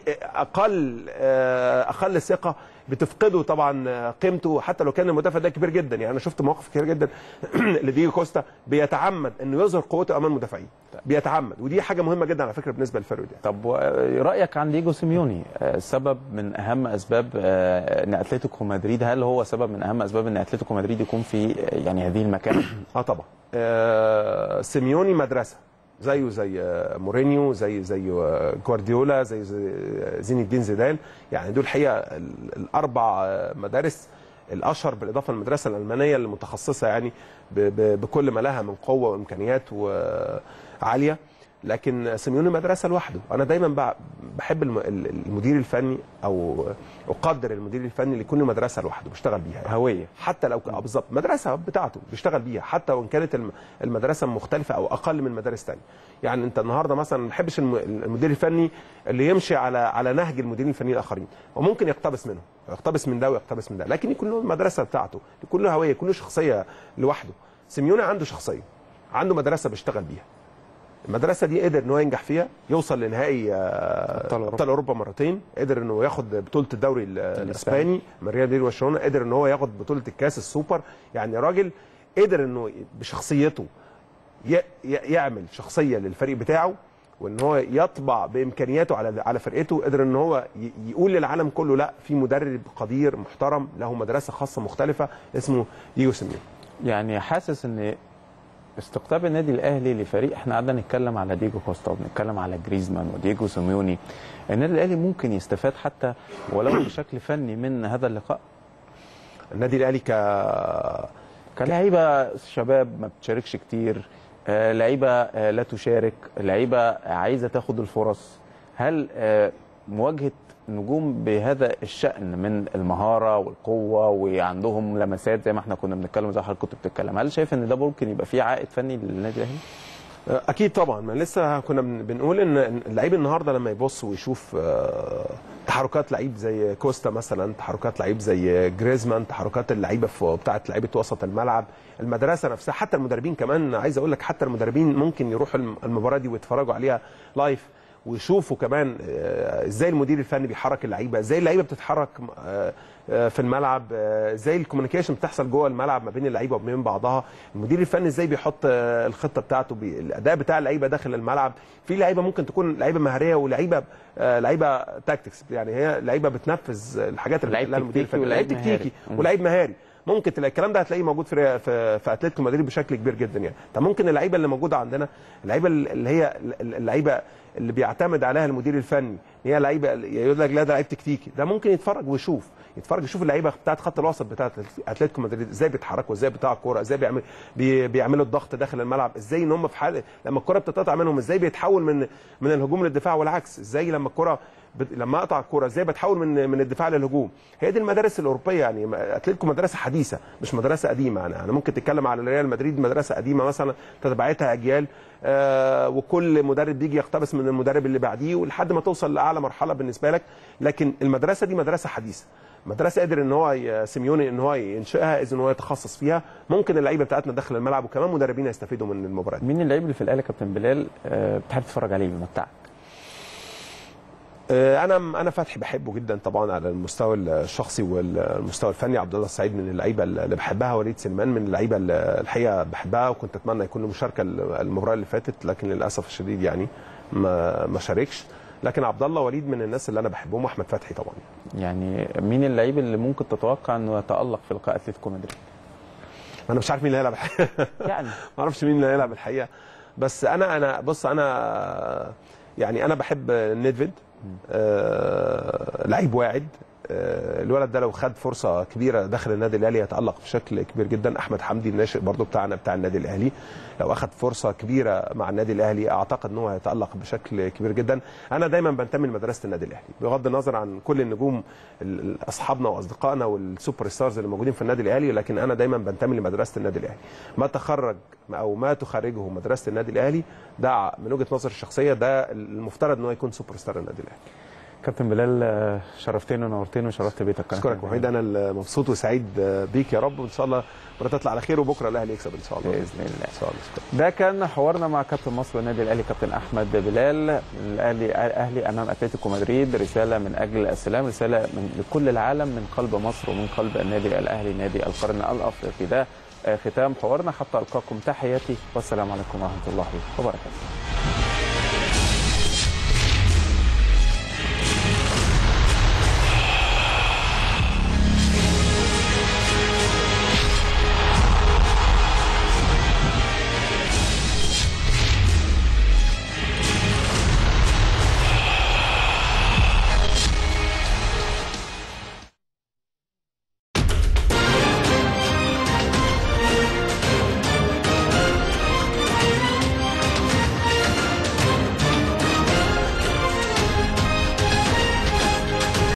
اقل آه، اقل ثقه بتفقده طبعا آه، قيمته حتى لو كان المدافع ده كبير جدا يعني انا شفت مواقف كتير جدا لديجو كوستا بيتعمد انه يظهر قوته امام المدافعين بيتعمد ودي حاجه مهمه جدا على فكره بالنسبه للفرود يعني. طب و- رايك عن دييجو سيميوني آه، سبب من اهم اسباب آه، ان اتلتيكو مدريد هل هو سبب من اهم اسباب ان اتلتيكو مدريد يكون في آه، يعني هذه المكانه اه طبعا آه سيميوني مدرسه زيه زي آه، مورينيو زي زي آه، جوارديولا زي زي آه، زين الدين زيدان يعني دول الحقيقه ال- الاربع آه، مدارس الاشهر بالاضافه للمدرسه الالمانيه المتخصصه يعني ب- ب- بكل ما لها من قوه وامكانيات وعاليه لكن سيميوني مدرسه لوحده انا دايما بع- بحب الم- ال- المدير الفني او اقدر المدير الفني لكل مدرسه لوحده بيشتغل بيها يعني. هويه حتى لو ك- آه بالظبط مدرسه بتاعته بيشتغل بيها حتى وان كانت الم- المدرسه مختلفه او اقل من مدارس تانية يعني انت النهارده مثلا ما بحبش الم- المدير الفني اللي يمشي على على نهج المديرين الفنيين الاخرين وممكن يقتبس منهم يقتبس من ده ويقتبس من ده لكن يكون له المدرسه بتاعته يكون له هويه يكون له شخصيه لوحده سيميوني عنده شخصيه عنده مدرسه بيشتغل بيها المدرسه دي قدر ان هو ينجح فيها يوصل لنهائي آه، ابطال اوروبا مرتين قدر انه ياخد بطوله الدوري ال- الاسباني من ريال مدريد وبرشلونه قدر ان هو ياخد بطوله الكاس السوبر يعني راجل قدر انه بشخصيته ي- ي- يعمل شخصيه للفريق بتاعه وان هو يطبع بامكانياته على على فرقته قدر ان هو ي- يقول للعالم كله لا في مدرب قدير محترم له مدرسه خاصه مختلفه اسمه ديجو سيميوني يعني حاسس ان استقطاب النادي الاهلي لفريق احنا قعدنا نتكلم على ديجو كوستا وبنتكلم على جريزمان وديجو سيميوني النادي الاهلي ممكن يستفاد حتى ولو بشكل فني من هذا اللقاء النادي الاهلي ك كلاعيبه شباب ما بتشاركش كتير آه، لعيبه آه، لا تشارك لعيبه عايزه تاخد الفرص هل آه، مواجهه نجوم بهذا الشأن من المهارة والقوة وعندهم لمسات زي ما احنا كنا بنتكلم زي ما حضرتك كنت بتتكلم هل شايف ان ده ممكن يبقى فيه عائد فني للنادي الاهلي؟ اكيد طبعا ما لسه كنا بن- بنقول ان إن اللعيب النهارده لما يبص ويشوف آه، تحركات لعيب زي كوستا مثلا تحركات لعيب زي جريزمان تحركات اللعيبه في بتاعه لعيبه وسط الملعب المدرسه نفسها حتى المدربين كمان عايز اقول لك حتى المدربين ممكن يروحوا الم- المباراه دي ويتفرجوا عليها لايف ويشوفوا كمان آه، ازاي المدير الفني بيحرك اللعيبه ازاي اللعيبه بتتحرك آه، آه، في الملعب آه، ازاي الكوميونيكيشن بتحصل جوه الملعب ما بين اللعيبه وما بين بعضها المدير الفني ازاي بيحط آه، الخطه بتاعته بي... الاداء بتاع اللعيبه داخل الملعب في لعيبه ممكن تكون لعيبه مهاريه ولعيبه آه، لعيبه تاكتكس يعني هي لعيبه بتنفذ الحاجات اللي لعيب بيقولها المدير تكتيكي الفني ولعيب لعيب تكتيكي مهاري. ولعيب مهاري ممكن تلاقي الكلام ده هتلاقيه موجود في في, في اتلتيكو مدريد بشكل كبير جدا يعني طب ممكن اللعيبه اللي موجوده عندنا اللعيبه اللي هي اللعيبه اللي بيعتمد عليها المدير الفني هي لعيبه يقول لك لا ده لعيب تكتيكي ده ممكن يتفرج ويشوف يتفرج يشوف اللعيبه بتاعت خط الوسط بتاعت اتلتيكو مدريد ازاي بيتحركوا ازاي بتاع الكوره ازاي بيعمل بي بيعملوا الضغط داخل الملعب ازاي ان هم في حال لما الكوره بتتقطع منهم ازاي بيتحول من من الهجوم للدفاع والعكس ازاي لما الكوره بت... لما اقطع الكوره ازاي بتحول من من الدفاع للهجوم هي دي المدارس الاوروبيه يعني اتلتيكو مدرسه حديثه مش مدرسه قديمه يعني, يعني ممكن تتكلم على ريال مدريد مدرسه قديمه مثلا تتبعتها اجيال آه وكل مدرب بيجي يقتبس من المدرب اللي بعديه ولحد ما توصل لاعلى مرحله بالنسبه لك لكن المدرسه دي مدرسه حديثه مدرسه قادر ان هو ي- سيميوني ان هو ينشئها اذا ان هو يتخصص فيها ممكن اللعيبه بتاعتنا داخل الملعب وكمان مدربين يستفيدوا من المباراه مين اللعيب اللي في الاهلي يا كابتن بلال آه، بتحب تتفرج عليه بيمتعك آه، انا انا فتحي بحبه جدا طبعا على المستوى الشخصي والمستوى الفني عبد الله السعيد من اللعيبه اللي بحبها وليد سليمان من اللعيبه اللي الحقيقه بحبها وكنت اتمنى يكون له مشاركه المباراه اللي فاتت لكن للاسف الشديد يعني ما ما شاركش لكن عبد الله وليد من الناس اللي انا بحبهم واحمد فتحي طبعا يعني مين اللعيب اللي ممكن تتوقع انه يتالق في لقاء اتلتيكو مدريد انا مش عارف مين اللي هيلعب الحقيقه يعني ما اعرفش مين اللي هيلعب الحقيقه بس انا انا بص انا يعني انا بحب نيدفيد آه لعيب واعد آه الولد ده لو خد فرصه كبيره داخل النادي الاهلي يتالق بشكل كبير جدا احمد حمدي الناشئ برضو بتاعنا بتاع النادي الاهلي لو اخد فرصه كبيره مع النادي الاهلي اعتقد ان هو هيتالق بشكل كبير جدا انا دايما بنتمي لمدرسه النادي الاهلي بغض النظر عن كل النجوم ال- ال- اصحابنا واصدقائنا والسوبر ستارز اللي موجودين في النادي الاهلي لكن انا دايما بنتمي لمدرسه النادي الاهلي ما تخرج او ما تخرجه مدرسه النادي الاهلي ده من وجهه نظري الشخصيه ده المفترض ان هو يكون سوبر ستار النادي الاهلي كابتن بلال آه، شرفتني ونورتني وشرفت بيتك اشكرك وحيد انا المبسوط وسعيد بيك يا رب وان شاء الله المباراه تطلع على خير وبكره الاهلي يكسب ان شاء الله باذن الله ان شاء الله ده كان حوارنا مع كابتن مصر والنادي الاهلي كابتن احمد بلال الاهلي الاهلي امام اتلتيكو مدريد رساله من اجل السلام رساله من لكل العالم من قلب مصر ومن قلب النادي الاهلي نادي القرن الافريقي ده آه، ختام حوارنا حتى القاكم تحياتي والسلام عليكم ورحمه الله وبركاته